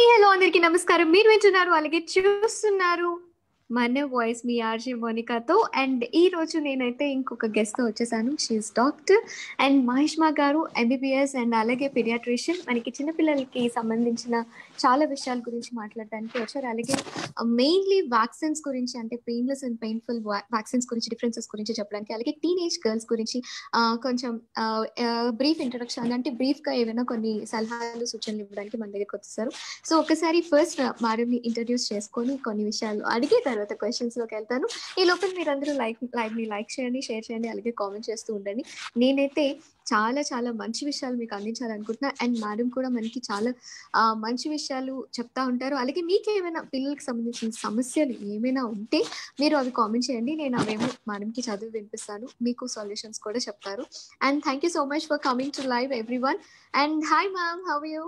Hello అందరికీ నమస్కారం మీరు వింటున్నారు అలాగే చూస్తున్నారు మన వాయిస్ మీ ఆర్జే మోనికాతో అండ్ ఈ రోజు నేనైతే ఇంకొక గెస్ట్ తో వచ్చేసాను షీఈస్ డాక్టర్ అండ్ మహిష్మా గారు ఎంబీబీఎస్ అండ్ అలాగే పీడియాట్రిషియన్ మనకి చిన్నపిల్లలకి సంబంధించిన చాలా విషయాల గురించి మాట్లాడడానికి వచ్చారు అలాగే మెయిన్లీ వ్యాక్సిన్స్ గురించి అంటే పెయిన్లెస్ అండ్ పెయిన్ఫుల్ వ్యాక్సిన్స్ గురించి డిఫరెన్సెస్ గురించి చెప్పడానికి అలాగే టీనేజ్ గర్ల్స్ గురించి ఆ, కొంచెం బ్రీఫ్ ఇంట్రొడక్షన్ అంటే బ్రీఫ్ గా ఏమైనా కొన్ని సలహాలు సూచనలు ఇవ్వడానికి మన దగ్గరికి వచ్చేసారు సో ఒకసారి ఫస్ట్ మారుని ఇంట్రడ్యూస్ చేసుకొని కొన్ని విషయాలు అడిగి తర్వాత క్వశ్చన్స్ లోకి వెళ్తాను ఈ లోపల మీరందరూ లైక్ లైవ్ ని లైక్ చేయండి షేర్ చేయండి అలాగే కామెంట్ చేస్తూ ఉండండి నేనైతే చాలా చాలా మంచి విషయాలు మీకు అందించాలనుకుంటున్నా అండ్ మేడం కూడా మనకి చాలా ఆ, మంచి విషయాలు చెప్తా ఉంటారు అలాగే మీకు ఏమైనా పిల్లలకి సంబంధించిన సమస్యలు ఏమైనా ఉంటే మీరు అవి కామెంట్ చేయండి నేను అవేమో మేడంకి చదివి వినిపిస్తాను మీకు సొల్యూషన్స్ కూడా చెప్తారు and thank you so much for coming to live everyone and hi ma'am how you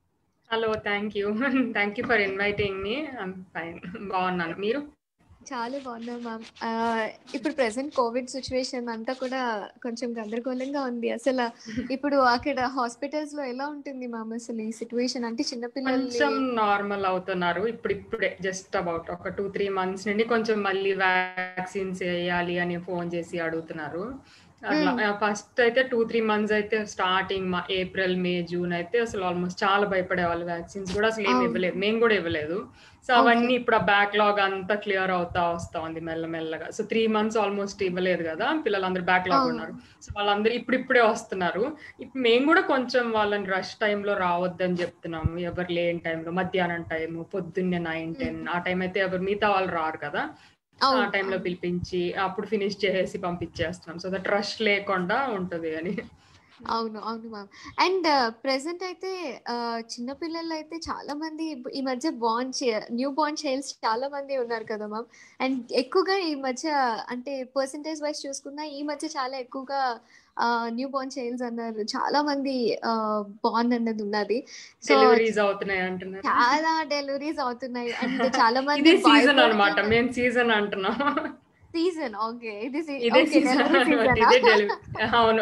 hello thank you thank you for inviting me fine బాగున్నాను మీరు చాలా బాగున్నాం మ్యామ్ ఇప్పుడు ప్రెసెంట్ కోవిడ్ సిచ్యువేషన్ అంతా కూడా కొంచెం గందరగోళంగా ఉంది అసలు ఇప్పుడు అక్కడ హాస్పిటల్స్ లో ఎలా ఉంటుంది మ్యామ్ అసలు ఈ సిచ్యువేషన్ అంటే చిన్నపిల్లలు కొంచెం నార్మల్ అవుతున్నారు ఇప్పుడు ఇప్పుడే జస్ట్ అబౌట్ ఒక టూ త్రీ మంత్స్ నుండి కొంచెం మళ్ళీ వ్యాక్సిన్స్ వేయాలి అని ఫోన్ చేసి అడుగుతున్నారు అట్లా ఫస్ట్ అయితే టూ త్రీ మంత్స్ అయితే స్టార్టింగ్ మా ఏప్రిల్ మే జూన్ అయితే అసలు ఆల్మోస్ట్ చాలా భయపడే వాళ్ళు వ్యాక్సిన్స్ కూడా అసలు ఏమి అవును. ఇవ్వలేదు మేము కూడా ఇవ్వలేదు సో అవన్నీ ఇప్పుడు ఆ బ్యాక్లాగ్ అంతా క్లియర్ అవుతా వస్తా ఉంది మెల్లమెల్లగా సో త్రీ మంత్స్ ఆల్మోస్ట్ ఇవ్వలేదు కదా పిల్లలందరూ బ్యాక్లాగ్ అవును. ఉన్నారు సో వాళ్ళందరూ ఇప్పుడు ఇప్పుడే వస్తున్నారు ఇప్పుడు మేము కూడా కొంచెం వాళ్ళని రష్ టైంలో రావద్దని చెప్తున్నాము ఎవరు లేని టైంలో మధ్యాహ్నం టైం పొద్దున్నే నైన్ టెన్ ఆ టైం అయితే ఎవరు మిగతా వాళ్ళు రారు కదా ఆ అవును, టైంలో అవును. పిలిపించి అప్పుడు ఫినిష్ చేసేసి పంపించేస్తున్నాం సో దట్ రష్ లేకుండా ఉంటది అని అవును అవును మ్యామ్ అండ్ ప్రెసెంట్ అయితే ఆ, చిన్నపిల్లలు అయితే చాలా మంది ఇప్పు- ఈ మధ్య బార్న్ న్యూ బార్న్ చైల్డ్స్ చాలా మంది ఉన్నారు కదా మ్యామ్ అండ్ ఎక్కువగా ఈ మధ్య అంటే పర్సంటేజ్ వైజ్ చూసుకున్నా ఈ మధ్య చాలా ఎక్కువగా న్యూ బార్న్ చైల్డ్స్ అన్నారు చాలా మంది బార్న్ అన్నది ఉన్నది సో డెలివరీస్ అవుతున్నాయి అంటున్నారు చాలా డెలివరీస్ అవుతున్నాయి అండ్ చాలా మంది ఇదే సీజన్ అన్నమాట మేము సీజన్ అంటున్నాం సీజన్ ఓకే ఇది ఇదే ఓకే సీజన్ డెలివరీ ఇదే సీజన్ డెలివరీ అవును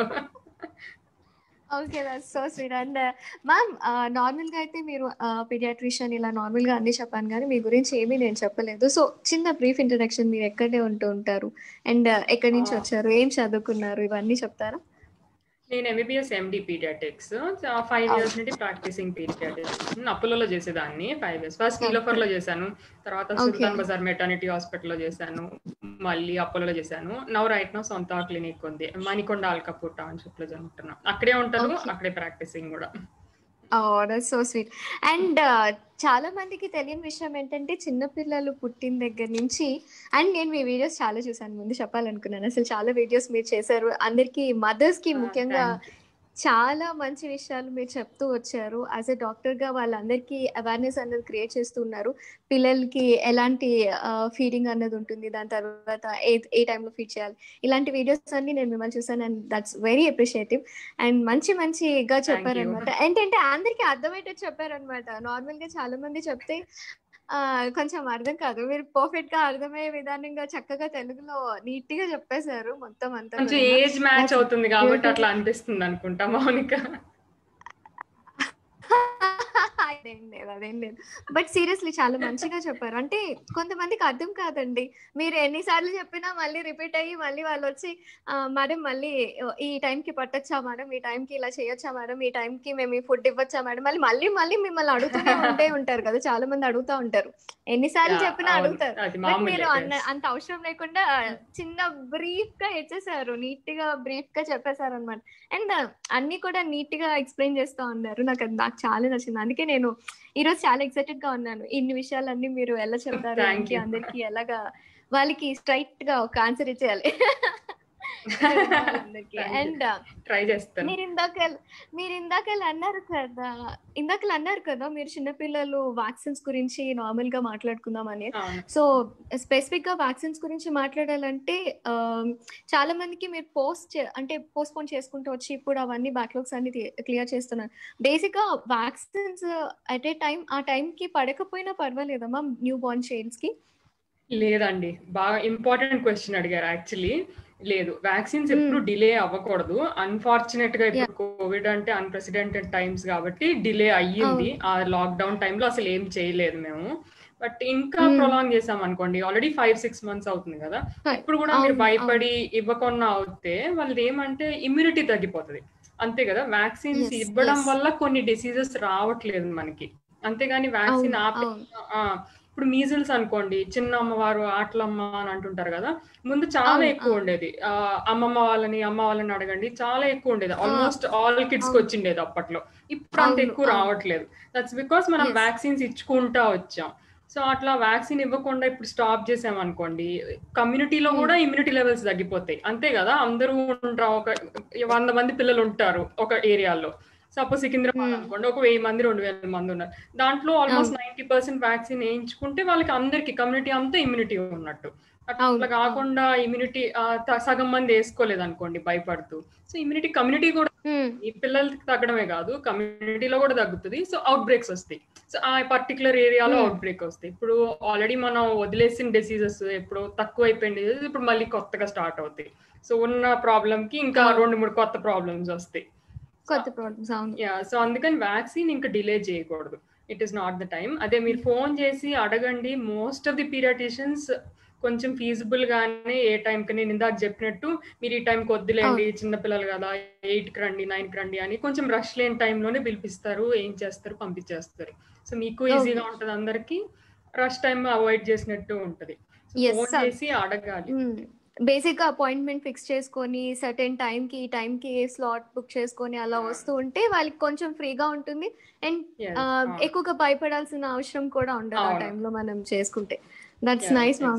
okay that's so sweet and ma'am normal గా అయితే మీరు పీడియాట్రిషియన్ ఇలా నార్మల్ గా అన్ని చెప్పాను కానీ మీ గురించి ఏమీ నేను చెప్పలేదు సో చిన్న బ్రీఫ్ ఇంట్రడక్షన్ మీరు ఎక్కడే ఉంటూ ఉంటారు అండ్ ఎక్కడి నుంచి Ah. వచ్చారు ఏం చదువుకున్నారు ఇవన్నీ చెప్తారా నేను MBBS MD paediatrics five years నుండి ప్రాక్టీసింగ్ పీడియాటిక్స్ అప్పులలో చేసేదాన్ని ఫైవ్ ఇయర్స్ ఫస్ట్ నీలోఫర్ లో చేశాను తర్వాత Okay. సుల్తాన్ బజార్ మెటర్నిటీ హాస్పిటల్లో చేశాను మళ్ళీ అప్పులలో చేశాను నవ్ రైట్ నో సొంత క్లినిక్ ఉంది మణికొండ అల్కపూర్ టౌన్షిప్ లో జరుగుతున్నాం అక్కడే ఉంటాను Okay. అక్కడే ప్రాక్టీసింగ్ కూడా దట్స్ సో స్వీట్ అండ్ చాలా మందికి తెలియని విషయం ఏంటంటే చిన్నపిల్లలు పుట్టిన దగ్గర నుంచి అండ్ నేను మీ వీడియోస్ చాలా చూసాను ముందు చెప్పాలనుకున్నాను అసలు చాలా వీడియోస్ మీరు చేశారు అందరికి మదర్స్ కి Ah, ముఖ్యంగా thank you. చాలా మంచి విషయాలు మీరు చెప్తూ వచ్చారు యాజ్ ఎ డాక్టర్ గా వాళ్ళందరికీ అవేర్నెస్ అన్నది క్రియేట్ చేస్తూ ఉన్నారు పిల్లలకి ఎలాంటి ఫీడింగ్ అన్నది ఉంటుంది దాని తర్వాత ఏ ఏ టైంలో ఫీడ్ చేయాలి ఇలాంటి వీడియోస్ అన్ని నేను మిమ్మల్ని చూసాను and that's very appreciative and మంచి మంచిగా చెప్పారనమాట ఏంటంటే అందరికీ అర్థమయ్యేటట్టు చెప్పారనమాట నార్మల్ గా చాలా మంది చెప్తే ఆ కొంచెం అర్థం కాదు మీరు పర్ఫెక్ట్ గా అర్థమయ్యే విధానంగా చక్కగా తెలుగులో నీట్ గా చెప్పేశారు మొత్తం అంతా కొంచెం కూడా. ఏజ్ మ్యాచ్ That's అవుతుంది కాబట్టి beautiful. అట్లా అనిపిస్తుంది అనుకుంటా మౌనిక అదేం లేదు అదేం లేదు బట్ సీరియస్లీ చాలా మంచిగా చెప్పారు అంటే కొంతమందికి అర్థం కాదండి మీరు ఎన్నిసార్లు చెప్పినా మళ్ళీ రిపీట్ అయ్యి మళ్ళీ వాళ్ళు వచ్చి "ఆ, మేడం మళ్ళీ ఈ time కి పట్టొచ్చా మేడం ఈ time కి ఇలా చేయొచ్చా మేడం ఈ time కి మేము ఈ ఫుడ్ ఇవ్వచ్చా మేడం మళ్ళీ మళ్ళీ మళ్ళీ మిమ్మల్ని అడుగుతూనే ఉంటే ఉంటారు కదా చాలా మంది అడుగుతా ఉంటారు ఎన్నిసార్లు Yeah, చెప్పినా అవును. అడుగుతారు అది బట్ మామూలే మీరు అన్న yes. అంత అవసరం లేకుండా చిన్న బ్రీఫ్ గా ఇచ్చేసారు నీట్ గా బ్రీఫ్ గా చెప్పేశారు అనమాట అండ్ అన్ని కూడా నీట్ గా ఎక్స్ప్లెయిన్ చేస్తా ఉన్నారు నాకు అది నాకు చాలా నచ్చింది అందుకే నేను ఈ రోజు చాలా ఎక్సైటెడ్ గా ఉన్నాను ఇన్ని విషయాలన్నీ మీరు ఎలా చెప్తారు Thank ఏంటి you. అందరికి ఎలాగా వాళ్ళకి స్ట్రైట్ గా ఒక ఆన్సర్ ఇచ్చేయాలి Thank you. అండ్ ట్రై చేస్తాను మీరు ఇందాక మీరు ఇందాక అన్నారు కదా ఇందాక అన్నారు కదా మీరు చిన్నపిల్లలు వ్యాక్సిన్స్ గురించి నార్మల్ గా మాట్లాడుకుందాం అని అవును సో స్పెసిఫిక్ గా వ్యాక్సిన్స్ గురించి మాట్లాడాలంటే ఆ, చాలా మందికి మీరు పోస్ట్ అంటే పోస్ట్ పోన్ చేసుకుంటూ వచ్చి ఇప్పుడు అవన్నీ బ్యాక్లాగ్స్ అన్ని క్లియర్ చేస్తున్నారు బేసిక్ గా వ్యాక్సిన్స్ అట్ ఏ టైం ఆ టైం కి పడకపోయినా పర్వాలేదమ్మా న్యూ బార్న్ చైల్డ్స్ కి లేదండి బాగా ఇంపార్టెంట్ క్వశ్చన్ అడిగారు యాక్చువల్లీ లేదు వ్యాక్సిన్స్ ఎప్పుడు డిలే అవ్వకూడదు అన్ఫార్చునేట్ గా ఇప్పుడు కోవిడ్ అంటే అన్ప్రెసిడెంటెడ్ టైమ్స్ కాబట్టి డిలే అయ్యింది ఆ లాక్డౌన్ టైంలో అసలు ఏం చేయలేదు మేము బట్ ఇంకా ప్రొలాంగ్ చేసాం అనుకోండి ఆల్రెడీ ఫైవ్ సిక్స్ మంత్స్ అవుతుంది కదా ఇప్పుడు కూడా మీరు భయపడి ఇవ్వకుండా అవుతే వాళ్ళది ఏమంటే ఇమ్యూనిటీ తగ్గిపోతుంది అంతే కదా వ్యాక్సిన్స్ ఇవ్వడం వల్ల కొన్ని డిసీజెస్ రావట్లేదు మనకి అంతేగాని వ్యాక్సిన్ ఆపే ఇప్పుడు మీజిల్స్ అనుకోండి చిన్న అమ్మవారు ఆటలమ్మ అని అంటుంటారు కదా ముందు చాలా ఎక్కువ ఉండేది అమ్మమ్మ వాళ్ళని అమ్మ వాళ్ళని అడగండి చాలా ఎక్కువ ఉండేది ఆల్మోస్ట్ ఆల్ కిడ్స్ కి వచ్చిండేది అప్పట్లో ఇప్పుడు అంత ఎక్కువ రావట్లేదు దట్స్ బికాస్ మనం వ్యాక్సిన్స్ ఇచ్చుకుంటా వచ్చాం సో అట్లా వ్యాక్సిన్ ఇవ్వకుండా ఇప్పుడు స్టాప్ చేసాం అనుకోండి కమ్యూనిటీలో కూడా ఇమ్యూనిటీ లెవెల్స్ తగ్గిపోతాయి అంతే కదా అందరూ ఉంటారు ఒక వంద మంది పిల్లలు ఉంటారు ఒక ఏరియాలో సపోజ్ సికింద్రాబాద్ అనుకోండి ఒక వెయ్యి మంది రెండు వేల మంది ఉన్నారు దాంట్లో ఆల్మోస్ట్ నైన్టీ పర్సెంట్ వ్యాక్సిన్ వేయించుకుంటే వాళ్ళకి అందరికి కమ్యూనిటీ అంతా ఇమ్యూనిటీ ఉన్నట్టు అట్లా కాకుండా ఇమ్యూనిటీ సగం మంది వేసుకోలేదు అనుకోండి భయపడుతూ సో ఇమ్యూనిటీ కమ్యూనిటీ కూడా ఈ పిల్లలకి తగ్గడమే కాదు కమ్యూనిటీలో కూడా తగ్గుతుంది సో అవుట్ బ్రేక్స్ వస్తాయి సో ఆ పర్టికులర్ ఏరియాలో అవుట్ బ్రేక్ వస్తాయి ఇప్పుడు ఆల్రెడీ మనం వదిలేసిన డిసీజెస్ ఎప్పుడు తక్కువ అయిపోయిన డిసీజెస్ ఇప్పుడు మళ్ళీ కొత్తగా స్టార్ట్ అవుతాయి సో ఉన్న ప్రాబ్లమ్ కి ఇంకా రెండు మూడు కొత్త ప్రాబ్లమ్స్ వస్తాయి కొత్త ప్రాబ్లమ్స్ అవును యా సో అందుకని వ్యాక్సిన్ ఇంకా డిలే చేయకూడదు it is not the time అదే మీరు ఫోన్ చేసి అడగండి మోస్ట్ ఆఫ్ ది పీరియాటిషియన్స్ కొంచెం ఫీజిబుల్ గానే ఏ టైంకి నేను ఇందాక చెప్పినట్టు మీరు ఈ టైంకి వద్దులేండి చిన్నపిల్లలు కదా ఎయిట్ కి రండి నైన్ కి రండి అని కొంచెం రష్ లేని టైంలోనే పిలిపిస్తారు ఏం చేస్తారు పంపించేస్తారు సో మీకు ఈజీగా ఉంటది అందరికి రష్ టైం అవాయిడ్ చేసినట్టు ఉంటది ఫోన్ చేసి అడగాలి బేసిక్ గా అపాయింట్మెంట్ ఫిక్స్ చేసుకొని సర్టెన్ టైం కి ఈ టైం కి స్లాట్ బుక్ చేసుకొని అలా వస్తూ ఉంటే వాళ్ళకి కొంచెం ఫ్రీగా ఉంటుంది అండ్ ఎక్కువగా భయపడాల్సిన అవసరం కూడా ఉండదు ఆ టైంలో మనం చేసుకుంటే దట్స్ నైస్ మామ్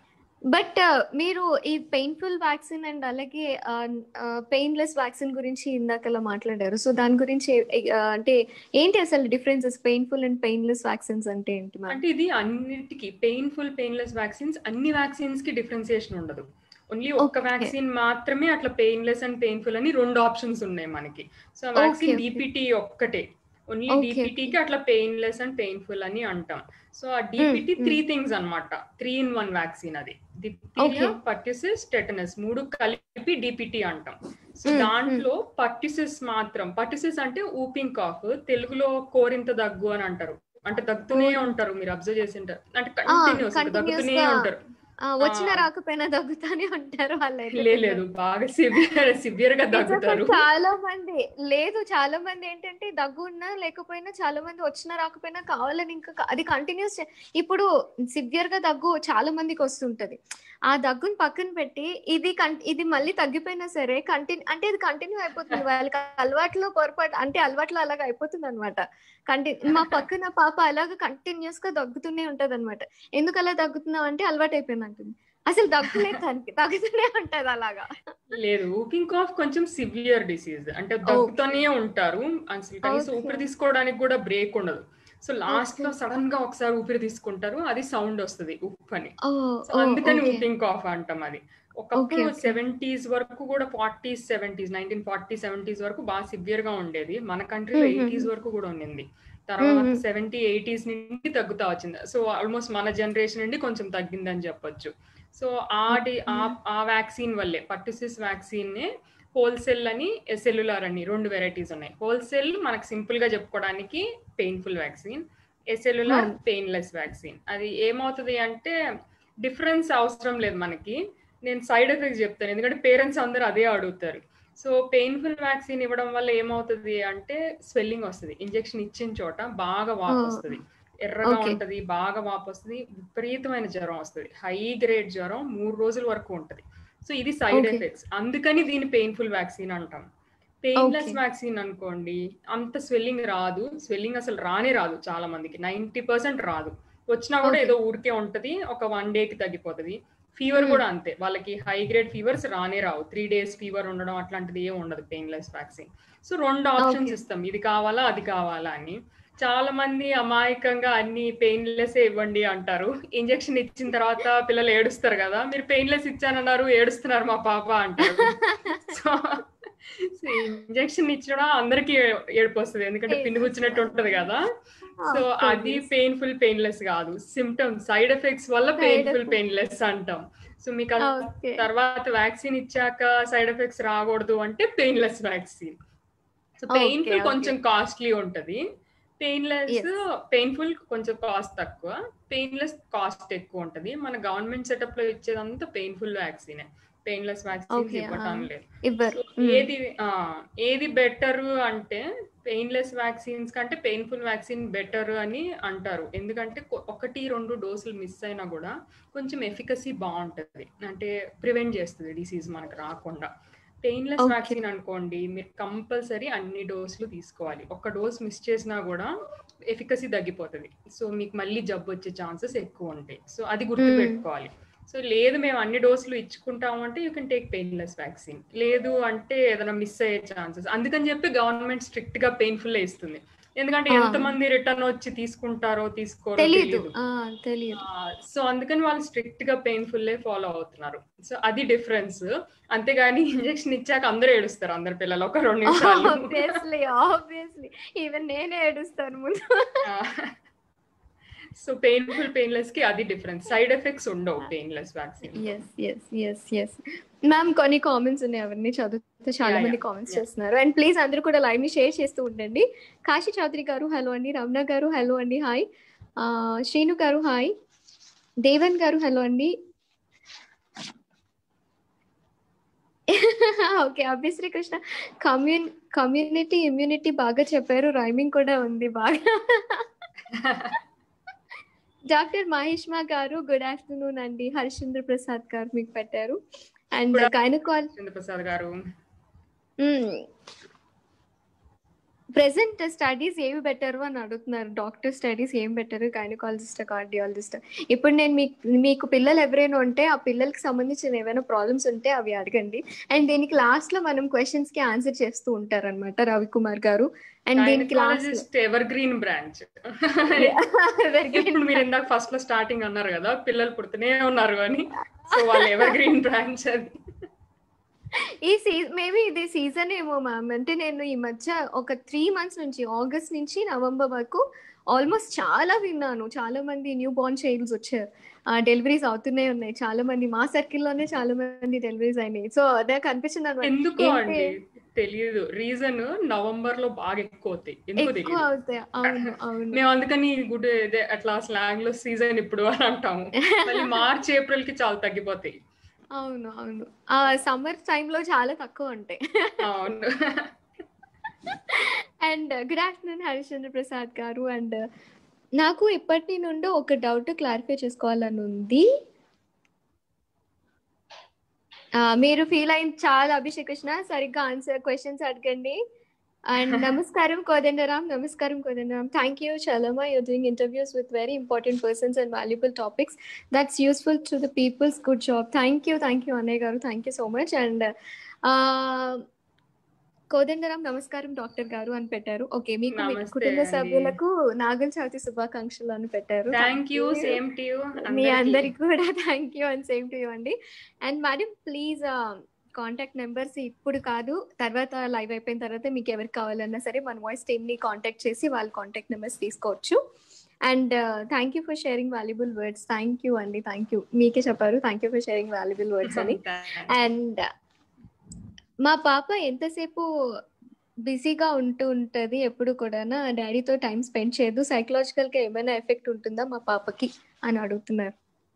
బట్ మీరు ఈ పెయిన్ఫుల్ వ్యాక్సిన్ అండ్ అలాగే పెయిన్లెస్ వ్యాక్సిన్ గురించి ఇందాకలా మాట్లాడారు సో దాని గురించి అంటే ఏంటి అసలు differences painful and painless vaccines అంటే ఏంటి అంటే ఇది అన్నిటికి పెయిన్ఫుల్ పెయిన్లెస్ వ్యాక్సిన్స్ అన్ని వ్యాక్సిన్స్ కి డిఫరెన్సియేషన్ ఉండదు ఓన్లీ ఒక్క వ్యాక్సిన్ మాత్రమే అట్లా పెయిన్లెస్ అండ్ పెయిన్ఫుల్ అని రెండు ఆప్షన్స్ ఉన్నాయి మనకి సో వ్యాక్సిన్ డిపిటి ఒక్కటే ఓన్లీ డిపిటికి అట్లా పెయిన్లెస్ అండ్ పెయిన్ఫుల్ అని అంటాం సో ఆ డిపిటి త్రీ థింగ్స్ అనమాట త్రీ ఇన్ వన్ వ్యాక్సిన్ అది డిప్టీరియా పర్టిసిస్ టెటనస్ మూడు కలిపి డిపిటి అంటాం సో దాంట్లో పర్టిసిస్ మాత్రం పర్టిసిస్ అంటే ఊపింగ్ కాఫ్ తెలుగులో కోరింత దగ్గు అని అంటారు అంటే దగ్గుతూనే ఉంటారు మీరు అబ్జర్వ్ చేసి ఉంటారు అంటే కంటిన్యూస్ దగ్గుతూనే ఉంటారు వచ్చిన రాకపోయినా దగ్గుతానే ఉంటారు వాళ్ళు లేదు బాగా సివియర్ సివియర్ గా దగ్గుతారు చాలా మంది లేదు చాలా మంది ఏంటంటే దగ్గు ఉన్నా లేకపోయినా చాలా మంది వచ్చినా రాకపోయినా కావాలని ఇంకా అది కంటిన్యూస్ ఇప్పుడు సివియర్ గా దగ్గు చాలా మందికి వస్తుంటది ఆ దగ్గుని పక్కన పెట్టి ఇది ఇది మళ్ళీ తగ్గిపోయినా సరే కంటిన్యూ అంటే ఇది కంటిన్యూ అయిపోతుంది వాళ్ళకి అలవాట్లో పొరపాటు అంటే అలవాట్లో అలాగ అయిపోతుంది అనమాట కంటిన్యూ మా పక్కన పాప అలాగ కంటిన్యూస్ గా దగ్గుతూనే ఉంటది అనమాట ఎందుకు అలా దగ్గుతున్నావు అంటే అలవాటు అయిపోయింది అంటుంది అసలు దగ్గులే తనకి దగ్గుతూనే ఉంటది అలాగా లేదు ఊకింగ్ కాఫ్ కొంచెం సివియర్ డిసీజ్ అంటే దగ్గుతూనే ఉంటారు అసలు కనీసం ఊపిరి తీసుకోవడానికి కూడా బ్రేక్ ఉండదు సో లాస్ట్ లో సడన్ గా ఒకసారి ఊపిరి తీసుకుంటారు అది సౌండ్ వస్తుంది ఉప్ అని అందుకని ఊపింగ్ కాఫ్ అంటాం అది ఒకప్పుడు సెవెంటీస్ వరకు కూడా forties seventies nineteen forty seventies వరకు బాగా సివియర్ గా ఉండేది మన కంట్రీలో ఎయిటీస్ వరకు కూడా ఉండింది తర్వాత సెవెంటీ ఎయిటీస్ నుండి తగ్గుతా వచ్చింది సో ఆల్మోస్ట్ మన జనరేషన్ నుండి కొంచెం తగ్గిందని చెప్పొచ్చు సో ఆడి ఆ వ్యాక్సిన్ వల్లే పర్టిసిస్ వ్యాక్సిన్ హోల్సేల్ అని సెల్యులార్ అని రెండు వెరైటీస్ ఉన్నాయి హోల్సేల్ మనకు సింపుల్ గా చెప్పుకోవడానికి painful vaccine acellular painless vaccine అది ఏమవుతుంది అంటే డిఫరెన్స్ అవసరం లేదు మనకి నేను సైడ్ ఎఫెక్ట్స్ చెప్తాను ఎందుకంటే పేరెంట్స్ అందరూ అదే అడుగుతారు సో పెయిన్ఫుల్ వ్యాక్సిన్ ఇవ్వడం వల్ల ఏమవుతుంది అంటే స్వెల్లింగ్ వస్తుంది ఇంజెక్షన్ ఇచ్చిన చోట బాగా వాపు వస్తుంది ఎర్రగా ఉంటది బాగా వాపు వస్తుంది విపరీతమైన జ్వరం వస్తుంది హై గ్రేడ్ జ్వరం మూడు రోజుల వరకు ఉంటది సో ఇది సైడ్ ఎఫెక్ట్స్ అందుకని దీని పెయిన్ఫుల్ వ్యాక్సిన్ అంటాం పెయిన్లెస్ వ్యాక్సిన్ అనుకోండి అంత స్వెల్లింగ్ రాదు స్వెల్లింగ్ అసలు రానే రాదు చాలా మందికి నైన్టీ పర్సెంట్ రాదు వచ్చినా కూడా ఏదో ఊరికే ఉంటది ఒక వన్ డేకి తగ్గిపోతుంది ఫీవర్ కూడా అంతే వాళ్ళకి హై గ్రేడ్ ఫీవర్స్ రానే రావు త్రీ డేస్ ఫీవర్ ఉండడం అట్లాంటిది ఏం ఉండదు పెయిన్లెస్ వ్యాక్సిన్ సో రెండు ఆప్షన్స్ ఇస్తాం ఇది కావాలా అది కావాలా అని చాలా మంది అమాయకంగా అన్ని పెయిన్లెస్ ఇవ్వండి అంటారు ఇంజెక్షన్ ఇచ్చిన తర్వాత పిల్లలు ఏడుస్తారు కదా మీరు పెయిన్లెస్ ఇచ్చానన్నారు ఏడుస్తున్నారు మా పాప అంటారు సో ఇంజెక్షన్ ఇచ్చడం అందరికి ఏడుపు వస్తుంది ఎందుకంటే పిన్ను కూర్చున్నట్టు ఉంటది కదా సో అది పెయిన్ఫుల్ పెయిన్లెస్ కాదు సిమ్టమ్స్ సైడ్ ఎఫెక్ట్స్ వల్ల Side పెయిన్ఫుల్ effects. పెయిన్లెస్ అంటాం సో మీకు ఆ ఓకే తర్వాత వ్యాక్సిన్ ఇచ్చాక సైడ్ ఎఫెక్ట్స్ రాకూడదు అంటే painless vaccine so Okay, painful okay. కొంచెం కాస్ట్లీ ఉంటది పెయిన్లెస్ Yes. పెయిన్ఫుల్ కొంచెం కాస్ట్ తక్కువ పెయిన్లెస్ కాస్ట్ ఎక్కువ ఉంటది మన గవర్నమెంట్ సెటప్ లో ఇచ్చేదంతా painful vaccine painless vaccine Okay, ఇవ్వటం ah. లేదు ఇవ్వరు So, ఏది ఆ, ఏది బెటర్ అంటే పెయిన్లెస్ వ్యాక్సిన్స్ కంటే పెయిన్ఫుల్ వ్యాక్సిన్ బెటర్ అని అంటారు ఎందుకంటే కొ- ఒకటి రెండు డోసులు మిస్ అయినా కూడా కొంచెం ఎఫికసీ బాగుంటది అంటే ప్రివెంట్ చేస్తుంది డిసీజ్ మనకు రాకుండా పెయిన్లెస్ Okay. వ్యాక్సిన్ అనుకోండి మీరు కంపల్సరీ అన్ని డోసులు తీసుకోవాలి ఒక డోస్ మిస్ చేసినా కూడా ఎఫికసీ తగ్గిపోతుంది సో మీకు మళ్ళీ జబ్బు వచ్చే ఛాన్సెస్ ఎక్కువ ఉంటాయి సో అది గుర్తుపెట్టుకోవాలి సో లేదు మేము అన్ని డోసులు ఇచ్చుకుంటాము అంటే you can take painless vaccine లేదు అంటే ఏదైనా మిస్ అయ్యే ఛాన్సెస్ అందుకని చెప్పి గవర్నమెంట్ స్ట్రిక్ట్ గా పెయిన్ఫుల్ ఇస్తుంది ఎందుకంటే Ah. ఎంతమంది రిటర్న్ వచ్చి తీసుకుంటారో తీసుకోరో తెలీదు తెలియదు ఆ, తెలీదు సో అందుకని వాళ్ళు స్ట్రిక్ట్ గా పెయిన్ఫుల్ ఫాలో అవుతున్నారు సో అది డిఫరెన్స్ అంతేగాని ఇంజెక్షన్ ఇచ్చాక అందరూ ఏడుస్తారు అందరు పిల్లలు ఒక రెండు నిమిషాలు ఆబ్వియస్లీ ఆబ్వియస్లీ ఈవెన్ నేనే ఏడుస్తాను ముందు సో పెయిన్ఫుల్ పెయిన్లెస్ కి అది డిఫరెన్స్ సైడ్ ఎఫెక్ట్స్ ఉండవు painless vaccine yes yes yes yes ma'am కొన్ని కామెంట్స్ ఉన్నాయి ఎవరిని చదివితే చాలా Yeah, మంది yeah, కామెంట్స్ yeah. చేస్తున్నారు అండ్ ప్లీజ్ అందరూ కూడా లైవ్ ని షేర్ చేస్తూ ఉండండి కాశీ చౌదరి గారు హలో అండి రమణ గారు హలో అండి హాయ్ శ్రీను గారు హాయ్ దేవన్ గారు హలో అండి ఓకే అభ్యశ్రీ కృష్ణ కమ్యూన్ కమ్యూనిటీ ఇమ్యూనిటీ బాగా చెప్పారు రైమింగ్ కూడా ఉంది బాగా డాక్టర్ మహేష్మా గారు గుడ్ ఆఫ్టర్నూన్ అండి హరిశ్చంద్ర ప్రసాద్ గారు మీకు పెట్టారు అండ్ Good గైనకాల్ చంద్రప్రసాద్ గారు ప్రెసెంట్ స్టడీస్ ఏవి బెటర్ అని అడుగుతున్నారు డాక్టర్ స్టడీస్ ఏం బెటర్ గైనకాలజిస్ట్ కార్డియాలజిస్ట్ ఇప్పుడు నేను మీకు మీకు పిల్లలు ఎవరైనా ఉంటే ఆ పిల్లలకి సంబంధించిన ఏమైనా ప్రాబ్లమ్స్ ఉంటే అవి అడగండి అండ్ దీనికి లాస్ట్ లో మనం క్వశ్చన్స్ కి ఆన్సర్ చేస్తూ ఉంటారు అనమాట రవికుమార్ గారు అండ్ దీనికి last gynaecologist evergreen branch ఇప్పుడు మీరు ఇందాక ఫస్ట్ లో స్టార్టింగ్ అన్నారు కదా పిల్లలు పుడుతూనే ఉన్నారు అని సో వాళ్ళు ఎవర్ గ్రీన్ బ్రాంచ్ అది ఈ సీజన్ మేబీ ఇది సీజన్ ఏమో మ్యామ్ అంటే నేను ఈ మధ్య ఒక త్రీ మంత్స్ నుంచి ఆగస్ట్ నుంచి నవంబర్ వరకు ఆల్మోస్ట్ చాలా విన్నాను చాలా మంది న్యూ బోర్న్ చైల్డ్స్ వచ్చారు డెలివరీస్ అవుతూనే ఉన్నాయి చాలా మంది మా సర్కిల్ లోనే చాలా మంది డెలివరీస్ అయినాయి సో అదే కనిపించింది అనమాట ఎందుకు ఏంటి? అండి తెలియదు రీజన్ నవంబర్ లో బాగా ఎక్కువ అవుతాయి ఎందుకు ఎక్కువ తెలియదు అవుతాయి అవును అవును మేము అందుకని గుడ్ ఇదే అట్లా స్లాంగ్ లో సీజన్ ఇప్పుడు అని అంటాము మళ్ళీ మార్చ్ ఏప్రిల్ కి చాలా తగ్గిపోతాయి అవును అవును ఆ సమ్మర్ టైంలో చాలా తక్కువ ఉంటాయి అవును and good afternoon Harishchandra Prasad గారు అండ్ నాకు ఇప్పటి నుండి ఒక డౌట్ క్లారిఫై చేసుకోవాలని ఉంది ఆ, మీరు ఫీల్ అయిన చాలా అభిషేక్ కృష్ణ సరిగ్గా ఆన్సర్ క్వశ్చన్స్ అడగండి అండ్ నమస్కారం కోదండరామ్ నమస్కారం కోదండరామ్ థ్యాంక్ యూ చలమా you're doing interviews with very important persons and valuable topics that's useful to the peoples good job thank you thank you అన్నయ్య గారు thank you so much and Kodandaram నమస్కారం doctor గారు అని పెట్టారు ఓకే మీకు మీ నమస్తే కుటుంబ అండి. సభ్యులకు నాగుల చవితి శుభాకాంక్షలు అని పెట్టారు thank you same to you మీ అందరికి కూడా thank you and same to you అండి and madam please contact numbers ఇప్పుడు కాదు తర్వాత లైవ్ అయిపోయిన తర్వాత మీకు ఎవరికి కావాలన్నా సరే మన వాయిస్ టీమ్ ని కాంటాక్ట్ చేసి వాళ్ళ కాంటాక్ట్ నెంబర్స్ తీసుకోవచ్చు and thank you for sharing valuable words thank you అండి థ్యాంక్ యూ మీకే చెప్పారు thank you for sharing valuable words అని అండ్ మా పాప ఎంతసేపు బిజీగా ఉంటూ ఉంటది ఎప్పుడు కూడా డాడీతో టైం స్పెండ్ చేయదు సైకలాజికల్ గా ఏమైనా ఎఫెక్ట్ ఉంటుందా మా పాపకి అని అడుగుతున్నారు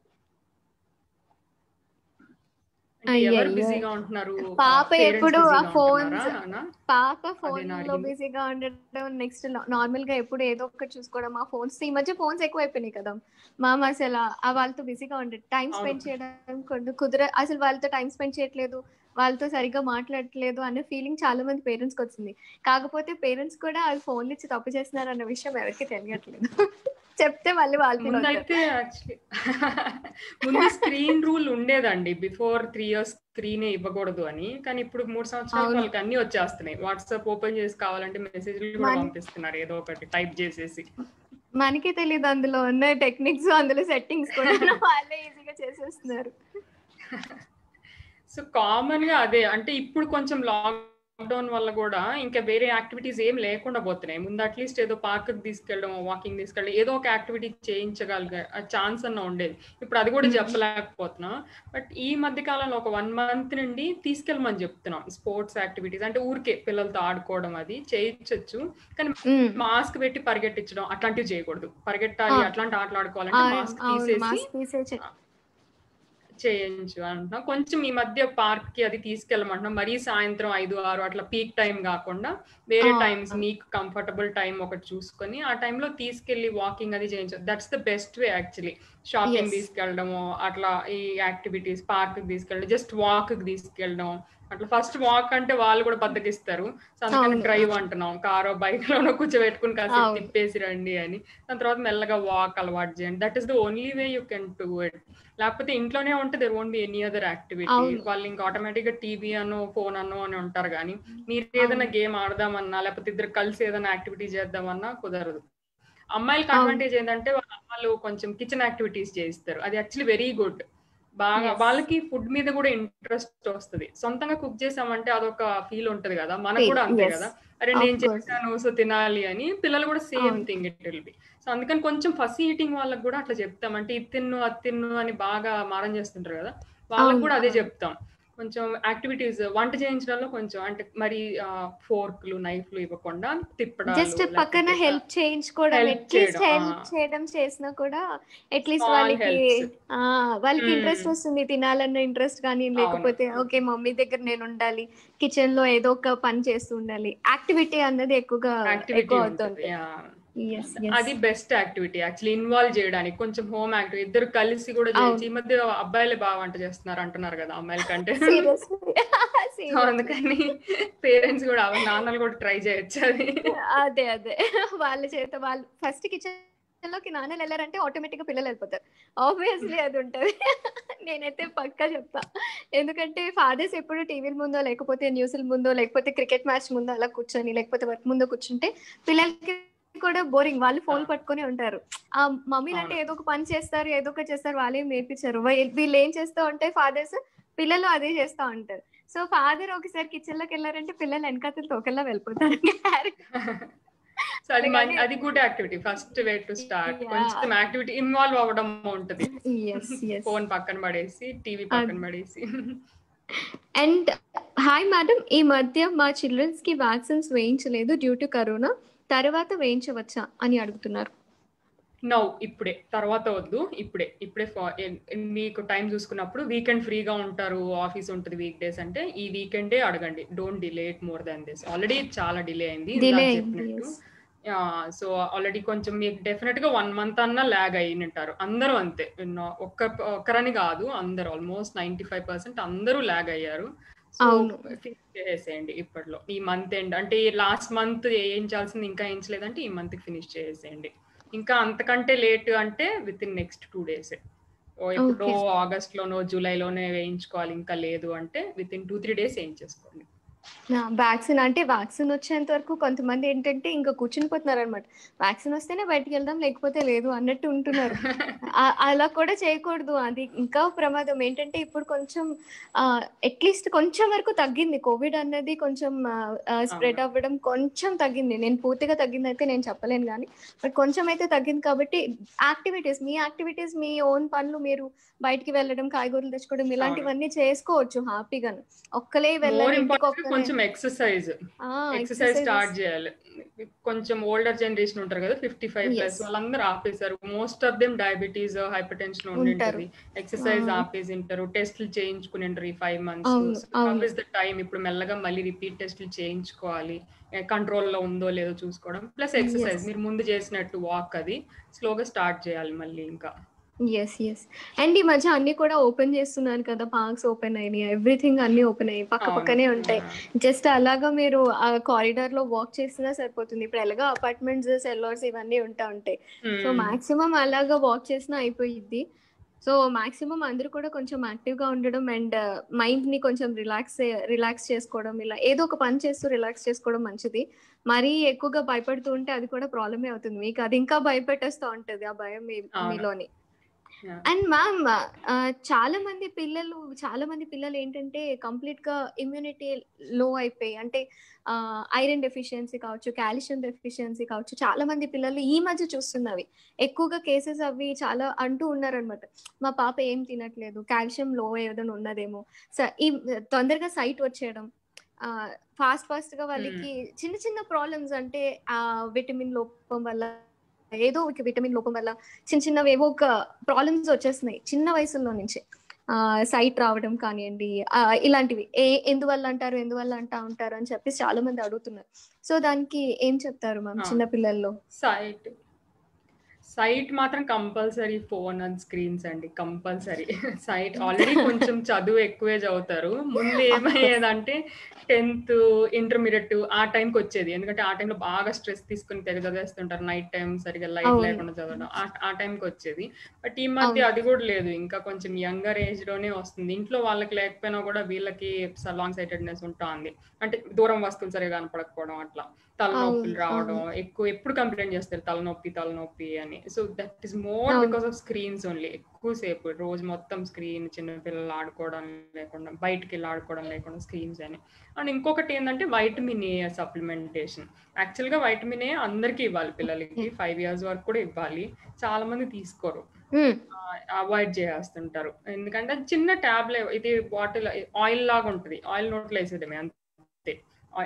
ఎవరు అయ్యయ్యో. బిజీగా ఉంటున్నారు పాప Parents ఎప్పుడు ఆ బిజీగా phones- ఉంటున్నారా, అనా? పాప అదే ఫోన్ నా లో అడిగింది. బిజీగా ఉండడం నెక్స్ట్ నార్మల్ గా ఎప్పుడు ఏదో ఒకటి చూసుకోవడం ఆ ఫోన్స్ ఈ మధ్య ఫోన్స్ ఎక్కువ అయిపోయినాయి కదా మామ అసలు ఆ వాళ్ళతో బిజీగా ఉండే టైం అవును. స్పెండ్ చేయడం కొంచెం కుదర అసలు వాళ్ళతో టైం స్పెండ్ చేయట్లేదు వాళ్ళతో సరిగ్గా మాట్లాడట్లేదు అనే ఫీలింగ్ చాలా మంది పేరెంట్స్ కి వచ్చింది కాకపోతే పేరెంట్స్ కూడా అది ఫోన్ ఇచ్చి తప్పు చేస్తున్నారు అన్న విషయం ఎవరికి తెలియట్లేదు చెప్తే మళ్ళీ వాళ్ళు feel అవుతారు. ముందైతే యాక్చువల్లీ ముందు స్క్రీన్ రూల్ ఉండేదండి బిఫోర్ త్రీ ఇయర్స్ స్క్రీన్ ఇవ్వకూడదు అని కానీ ఇప్పుడు మూడు సంవత్సరాలు అవును. వాళ్ళకి అన్ని వచ్చేస్తున్నాయి వాట్సాప్ ఓపెన్ చేసి కావాలంటే మెసేజ్లు కూడా మన- పంపిస్తున్నారు ఏదో ఒకటి టైప్ చేసేసి మనకే తెలియదు అందులో ఉన్న టెక్నిక్స్ అందులో సెట్టింగ్స్ కూడా వాళ్ళే ఈజీగా చేసేస్తున్నారు సో కామన్ గా అదే అంటే ఇప్పుడు కొంచెం లాక్ లాక్డౌన్ వల్ల కూడా ఇంకా వేరే యాక్టివిటీస్ ఏం లేకుండా పోతున్నాయి ముందు అట్లీస్ట్ ఏదో పార్క్ తీసుకెళ్ళడం వాకింగ్ తీసుకెళ్ళడం ఏదో ఒక యాక్టివిటీ చేయించగలిగే ఛాన్స్ అన్న ఉండేది ఇప్పుడు అది కూడా Hmm. చెప్పలేకపోతున్నాం బట్ ఈ మధ్య కాలంలో ఒక వన్ మంత్ నుండి తీసుకెళ్ళమని చెప్తున్నాం స్పోర్ట్స్ యాక్టివిటీస్ అంటే ఊరికే పిల్లలతో ఆడుకోవడం అది చేయించవచ్చు కానీ మ్మ్. మాస్క్ పెట్టి పరిగెట్టించడం అట్లాంటివి చేయకూడదు పరిగెట్టాలి ఆ. అట్లాంటి ఆటలు ఆడుకోవాలంటే ఆ, మాస్క్ అవును తీసేసి మాస్క్ తీసేసి చేయించు అంటున్నాం కొంచెం ఈ మధ్య పార్క్ కి అది తీసుకెళ్ళమంటున్నాం మరీ సాయంత్రం ఐదు ఆరు అట్లా పీక్ టైం కాకుండా వేరే ఆ. టైమ్స్ మీకు కంఫర్టబుల్ టైం ఒకటి చూసుకొని ఆ టైంలో తీసుకెళ్లి వాకింగ్ అది చేయించు that's the best way actually shopping Yes. తీసుకెళ్ళడము అట్లా ఈ యాక్టివిటీస్ పార్క్ కి తీసుకెళ్ళడం జస్ట్ వాక్ కి తీసుకెళ్ళడం అట్లా ఫస్ట్ వాక్ అంటే వాళ్ళు కూడా బద్దకిస్తారు సో అందుకని అవును. డ్రైవ్ అంటున్నాం కారో బైక్ లోనో కూర్చోబెట్టుకుని కాసేపు అవును. తిప్పేసి రండి అని దాని తర్వాత మెల్లగా వాక్ అలవాటు చేయండి that is the only way you can do it లేకపోతే ఇంట్లోనే ఉంటే there won't be any other activity అవును. వాళ్ళు ఇంకా ఆటోమేటిక్ గా టీవీ అను ఫోన్ అను అని ఉంటారు కానీ మీరు ఏదైనా గేమ్ ఆడదామన్నా లేకపోతే ఇద్దరు కలిసి ఏదైనా యాక్టివిటీ చేద్దామన్నా కుదరదు అమ్మాయిలకి అవును. అడ్వాంటేజ్ ఏంటంటే వాళ్ళ అమ్మాయిలు కొంచెం కిచెన్ యాక్టివిటీస్ చేయిస్తారు అది యాక్చువల్లీ వెరీ గుడ్ బాగా Yes. వాళ్ళకి ఫుడ్ మీద కూడా ఇంట్రెస్ట్ వస్తుంది సొంతంగా కుక్ చేసామంటే అదొక ఫీల్ ఉంటది కదా మనకు Feel, కూడా అంతే yes. కదా అరే Of నేను course. చేశాను సో తినాలి అని పిల్లలు కూడా సేమ్ అవును. Thing it will be so అందుకని కొంచెం ఫస్ట్ ఈటింగ్ వాళ్ళకి కూడా అట్లా చెప్తాం అంటే ఇది తిన్ను అది తిన్ను అని బాగా మారం చేస్తుంటారు కదా వాళ్ళకి అవును, కూడా అదే అవును. చెప్తాం కొంచెం యాక్టివిటీస్ వంట చేయించడంలో కొంచెం అంటే మరి ఫోర్క్లు నైఫ్లు ఇవ్వకుండా తిప్పడాలు జస్ట్ పక్కన లేకపోతే, హెల్ప్ చేయించుకోవడం help అట్లీస్ట్ చేయడం, హెల్ప్ ఆ. చేయడం చేసినా కూడా అట్లీస్ట్ Small వాళ్ళకి helps. ఆ వాళ్ళకి Hmm. ఇంట్రెస్ట్ వస్తుంది తినాలన్న ఇంట్రెస్ట్ కానీ లేకపోతే ఓకే మమ్మీ దగ్గర నేను ఉండాలి కిచెన్ లో ఏదో ఒక పని చేస్తూ ఉండాలి యాక్టివిటీ అన్నది ఎక్కువగా యాక్టివిటీ ఎక్కువ ఉంటుంది అవుతుంది Yeah. Yes, అది yes. Best activity actually involve చేయడానికి కొంచెం హోమ్ యాక్టివిటీ ఇద్దరు కలిసి కూడా చేయొచ్చు ఈ మధ్య అబ్బాయిలే బాగా వంట చేస్తున్నారు అంటున్నారు కదా అమ్మాయిల కంటే Seriously. So Seriously. అందుకని పేరెంట్స్ కూడా అవ- నాన్నలు కూడా ట్రై చేయొచ్చు అది అదే అదే వాళ్ళ చేత వాళ్ళు ఫస్ట్ కిచెన్ లోకి నాన్నలు వెళ్ళారంటే ఆటోమేటిక్ గా పిల్లలు వెళ్ళిపోతారు ఆబ్వియస్లీ అది ఉంటది నేనైతే పక్కా చెప్తా ఎందుకంటే ఫాదర్స్ ఎప్పుడు టీవీల ముందో లేకపోతే న్యూస్ల ముందో లేకపోతే క్రికెట్ మ్యాచ్ ముందో అలా కూర్చొని లేకపోతే వర్క్ ముందో కూర్చుంటే పిల్లలకి కూడా బోరింగ్ వాళ్ళు ఫోన్ పట్టుకొని ఉంటారు ఆ మమ్మీలు అంటే అవును. ఏదో ఒక పని చేస్తారు ఏదో ఒక చేస్తారు వాళ్ళు ఏం నేర్పించారు వీ- వీళ్ళు ఏం చేస్తూ ఉంటే ఫాదర్స్ పిల్లలు అదే చేస్తూ ఉంటారు సో ఫాదర్ ఒకసారి కిచెన్ లోకి వెళ్ళారంటే పిల్లలు వెనకాతలు తోకల్లా వెళ్ళిపోతారు సో అది మం- అందుకని- అది good activity first way to start Yeah. కొంచెం యాక్టివిటీ ఇన్వాల్వ్ అవ్వడం ఉంటది ఎస్ ఎస్ ఫోన్ పక్కన పడేసి టీవీ పక్కన పడేసి అండ్ హాయ్ మేడం ఈ మధ్య మా చిల్డ్రన్స్ కి వ్యాక్సిన్స్ వేయించలేదు డ్యూ టు కరోనా తర్వాత వేయించవచ్చా అని అడుగుతున్నారు నో ఇప్పుడే తర్వాత వద్దు ఇప్పుడే ఇప్పుడే ఫా- ఎన్- ఎన్- మీకు టైం చూసుకున్నప్పుడు వీకెండ్ ఫ్రీగా ఉంటారు ఆఫీస్ ఉంటుంది వీక్ డేస్ అంటే ఈ వీకెండే అడగండి don't delay it more than this already చాలా డిలే అయింది ఇందాక డిలే చెప్పినట్టు సో ఆల్రెడీ కొంచెం మీకు డెఫినెట్ గా వన్ మంత్ అన్నా ల్యాగ్ అయినట్టారు అందరూ అంతే ఎన్నో ఒక్క ఒక్కరని కాదు అందరూ ఆల్మోస్ట్ నైన్టీ ఫైవ్ పర్సెంట్ అందరూ ల్యాగ్ అయ్యారు సో అవును. ఫినిష్ చేసేయండి ఇప్పట్లో ఈ మంత్ ఎండ్ అంటే లాస్ట్ మంత్ వేయించాల్సింది ఇంకా వేయించలేదంటే ఈ మంత్ ఫినిష్ చేసేయండి ఇంకా అంతకంటే లేట్ అంటే within next two days ఓ ఎప్పుడో Okay. ఆగస్ట్ లోనో జూలైలోనే వేయించుకోవాలి ఇంకా లేదు అంటే within two three days వేయించేసుకోండి వ్యాక్సిన్ అంటే వ్యాక్సిన్ వచ్చేంత వరకు కొంతమంది ఏంటంటే ఇంకా కూర్చుని పోతున్నారు అనమాట వ్యాక్సిన్ వస్తేనే బయటికి వెళ్దాం లేకపోతే లేదు అన్నట్టు ఉంటున్నారు ఆ- అలా కూడా చేయకూడదు అది ఇంకా ప్రమాదం ఏంటంటే ఇప్పుడు కొంచెం అట్లీస్ట్ కొంచెం వరకు తగ్గింది కోవిడ్ అన్నది కొంచెం స్ప్రెడ్ అవును. అవ్వడం కొంచెం తగ్గింది నేను పూర్తిగా తగ్గింది అయితే నేను చెప్పలేను కానీ బట్ కొంచెం అయితే తగ్గింది కాబట్టి యాక్టివిటీస్ మీ యాక్టివిటీస్ మీ ఓన్ పనులు మీరు బయటికి వెళ్ళడం కాయగూరలు తెచ్చుకోవడం ఇలాంటివన్నీ చేసుకోవచ్చు హ్యాపీగా ఒక్కలే మోర్ వెళ్ళాలి ఇంటికి ఇంపార్టెంట్ ఒక్కలే కొంచెం ఎక్సర్సైజ్ ఆ, ఎక్సర్సైజ్ exercises. స్టార్ట్ చేయాలి కొంచెం ఓల్డర్ జనరేషన్ ఉంటారు కదా ఫిఫ్టీ ఫైవ్ Yes. ప్లస్ వాళ్ళందరూ ఆపేశారు most of them diabetes hypertension ఉంటారు. ఉండింటది ఎక్సర్సైజ్ ఆ. ఆపేసి ఉంటారు టెస్ట్లు చేయించుకుని ఈ ఫైవ్ అవును, మంత్స్ అవును. ఇస్ ద టైం ఇప్పుడు మెల్లగా మళ్ళీ రిపీట్ టెస్ట్లు చేయించుకోవాలి కంట్రోల్ లో ఉందో లేదో చూసుకోవడం ప్లస్ ఎక్సర్సైజ్ Yes. మీరు ముందు చేసినట్టు వాక్ అది స్లోగా స్టార్ట్ చేయాలి మళ్ళీ ఇంకా ఎస్ ఎస్ అండ్ ఈ మధ్య అన్ని కూడా ఓపెన్ చేస్తున్నారు కదా పార్క్స్ ఓపెన్ అయినాయి ఎవ్రీథింగ్ అన్ని ఓపెన్ అయ్యాయి పక్క అవును. పక్కనే ఉంటాయి జస్ట్ అలాగా మీరు ఆ కారిడార్ లో వాక్ చేసినా సరిపోతుంది ఇప్పుడు ఎలాగో అపార్ట్మెంట్స్ సెల్లార్స్ ఇవన్నీ ఉంటా ఉంటాయి సో Hmm. మాక్సిమం అలాగా వాక్ చేసినా అయిపోయిద్ది సో మాక్సిమం అందరూ కూడా కొంచెం యాక్టివ్ గా ఉండడం అండ్ మైండ్ ని కొంచెం రిలాక్స్ రిలాక్స్ చేసుకోవడం ఇలా ఏదో ఒక పని చేస్తూ రిలాక్స్ చేసుకోవడం మంచిది మరీ ఎక్కువగా భయపడుతూ ఉంటే అది కూడా ప్రాబ్లమే అవుతుంది మీకు అది ఇంకా భయపెట్టేస్తూ ఉంటది ఆ భయం మీ- అవును. మీలోని Yeah. అండ్ మ్యామ్ చాలా మంది పిల్లలు చాలా మంది పిల్లలు ఏంటంటే కంప్లీట్ గా ఇమ్యూనిటీ లో అయిపోయి అంటే ఐరన్ డెఫిషియన్సీ కావచ్చు కాల్షియం డెఫిషియన్సీ కావచ్చు చాలా మంది పిల్లలు ఈ మధ్య చూస్తున్నవి ఎక్కువగా కేసెస్ అవి చాలా అంటూ ఉన్నారనమాట మా పాప ఏం తినట్లేదు కాల్షియం లో ఏదైనా ఉన్నదేమో స- ఈ తొందరగా సైట్ వచ్చేయడం ఫాస్ట్ ఫాస్ట్ గా వాళ్ళకి చిన్న చిన్న ప్రాబ్లమ్స్ అంటే ఆ విటమిన్ లోపం వల్ల ఏదో ఒక విటమిన్ లోపం వల్ల చిన్న చిన్నవి ఏవో ఒక ప్రాబ్లమ్స్ వచ్చేస్తున్నాయి చిన్న వయసులో నుంచి ఆ సైట్ రావడం కానివ్వండి ఆ, ఇలాంటివి ఏ ఎందువల్ల అంటారు ఎందువల్ల అంటా ఉంటారు అని చెప్పేసి చాలా మంది అడుగుతున్నారు సో దానికి ఏం చెప్తారు మ్యామ్ ఆ. చిన్న పిల్లల్లో సైట్ సైట్ మాత్రం కంపల్సరీ ఫోన్ అండ్ స్క్రీన్స్ అండి కంపల్సరీ సైట్ ఆల్రెడీ కొంచెం చదువు ఎక్కువే చదువుతారు ముందు ఏమయ్యేదంటే టెన్త్ ఇంటర్మీడియట్ ఆ టైంకి వచ్చేది ఎందుకంటే ఆ టైంలో బాగా స్ట్రెస్ తీసుకుని తెగ చదివేస్తుంటారు నైట్ టైం సరిగా లైట్ అవును. లేకుండా చదవడం ఆ- ఆ టైంకి వచ్చేది బట్ ఈ మధ్య అవును. అది కూడా లేదు ఇంకా కొంచెం యంగర్ ఏజ్ లోనే వస్తుంది ఇంట్లో వాళ్ళకి లేకపోయినా కూడా వీళ్ళకి లాంగ్ సైటెడ్నెస్ ఉంటుంది అంటే దూరం వస్తువులు సరిగా కనపడకపోవడం అట్లా తలనొప్పులు అవును, రావడం అవును. ఎక్కువ ఎప్పుడు కంప్లైంట్ చేస్తారు తలనొప్పి తలనొప్పి అని సో దట్ ఈస్ మోర్ అవును. బికాస్ ఆఫ్ స్క్రీన్స్ ఓన్లీ ఎక్కువసేపు రోజు మొత్తం స్క్రీన్ చిన్న పిల్లలు ఆడుకోవడం లేకుండా బయటికి వెళ్ళి ఆడుకోవడం లేకుండా స్క్రీన్స్ అని అండ్ ఇంకొకటి ఏంటంటే వైటమిన్ ఏ సప్లిమెంటేషన్ యాక్చువల్ గా వైటమిన్ ఏ అందరికీ ఇవ్వాలి పిల్లలకి ఫైవ్ ఇయర్స్ వరకు కూడా ఇవ్వాలి చాలా మంది తీసుకోరు మ్మ్. అవాయిడ్ చేస్తుంటారు ఎందుకంటే అది చిన్న ట్యాబ్లెట్ ఇది బాటిల్ ఆయిల్ లాగా ఉంటుంది ఆయిల్ నోట్లో వేసేయడమే అంతే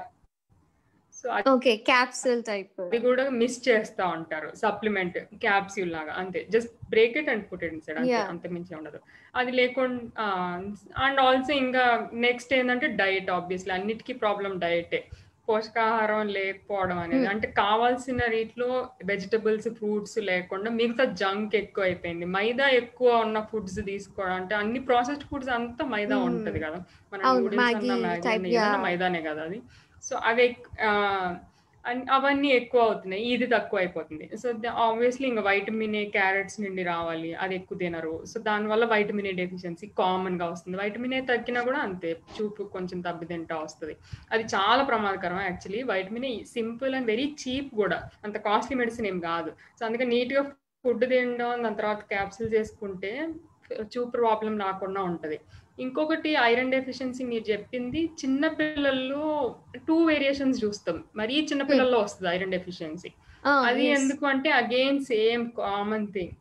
సో అది ఓకే క్యాప్సూల్ టైప్ అది కూడా మిస్ చేస్తా ఉంటారు సప్లిమెంట్ క్యాప్సూల్ లాగా అంతే just break it and put it inside అంతే Yeah. అంత మించి ఉండదు అది లేకుండా అండ్ ఆల్సో ఇంకా నెక్స్ట్ ఏంటంటే డైట్ ఆబ్వియస్లీ అన్నిటికీ ప్రాబ్లం డైటే పోషకాహారం లేకపోవడం అనేది Hmm. అంటే కావాల్సిన రీతిలో వెజిటబుల్స్ ఫ్రూట్స్ లేకుండా మిగతా జంక్ ఎక్కువ అయిపోయింది మైదా ఎక్కువ ఉన్న ఫుడ్స్ తీసుకోవడం అంటే అన్ని ప్రాసెస్డ్ ఫుడ్స్ అంతా మైదా Hmm. ఉంటది కదా మన అవును, నూడిల్స్ అన్న Maggi మ్యాగీ type, అన్న ఏదైనా yeah. మైదానే కదా అది సో అవి ఎక్- ఆ, అన్- అవన్నీ ఎక్కువ అవుతున్నాయి ఇది తక్కువ అయిపోతుంది సో ఆబ్వియస్లీ ఇంకా వైటమిన్ ఏ క్యారెట్స్ నుండి రావాలి అది ఎక్కువ తినరు సో దానివల్ల వైటమిన్ ఏ డెఫిషియన్సీ కామన్ గా వస్తుంది వైటమిన్ ఏ తగ్గినా కూడా అంతే చూపు కొంచెం తబ్బితింటా వస్తుంది అది చాలా ప్రమాదకరం actually vitamin A simple and very cheap కూడా అంత కాస్ట్లీ మెడిసిన్ ఏం కాదు సో అందుకే నీట్ గా ఫుడ్ తినడం దాని తర్వాత క్యాప్సిల్ చేసుకుంటే చూపు ప్రాబ్లం రాకుండా ఉంటది ఇంకొకటి ఐరన్ డెఫిషియన్సీ మీరు చెప్పింది చిన్న పిల్లల్లో టూ వేరియేషన్స్ చూస్తాం మరీ చిన్న పిల్లల్లో వస్తుంది ఐరన్ డెఫిషియన్సీ ఆ, అది yes. ఎందుకు అంటే again same common thing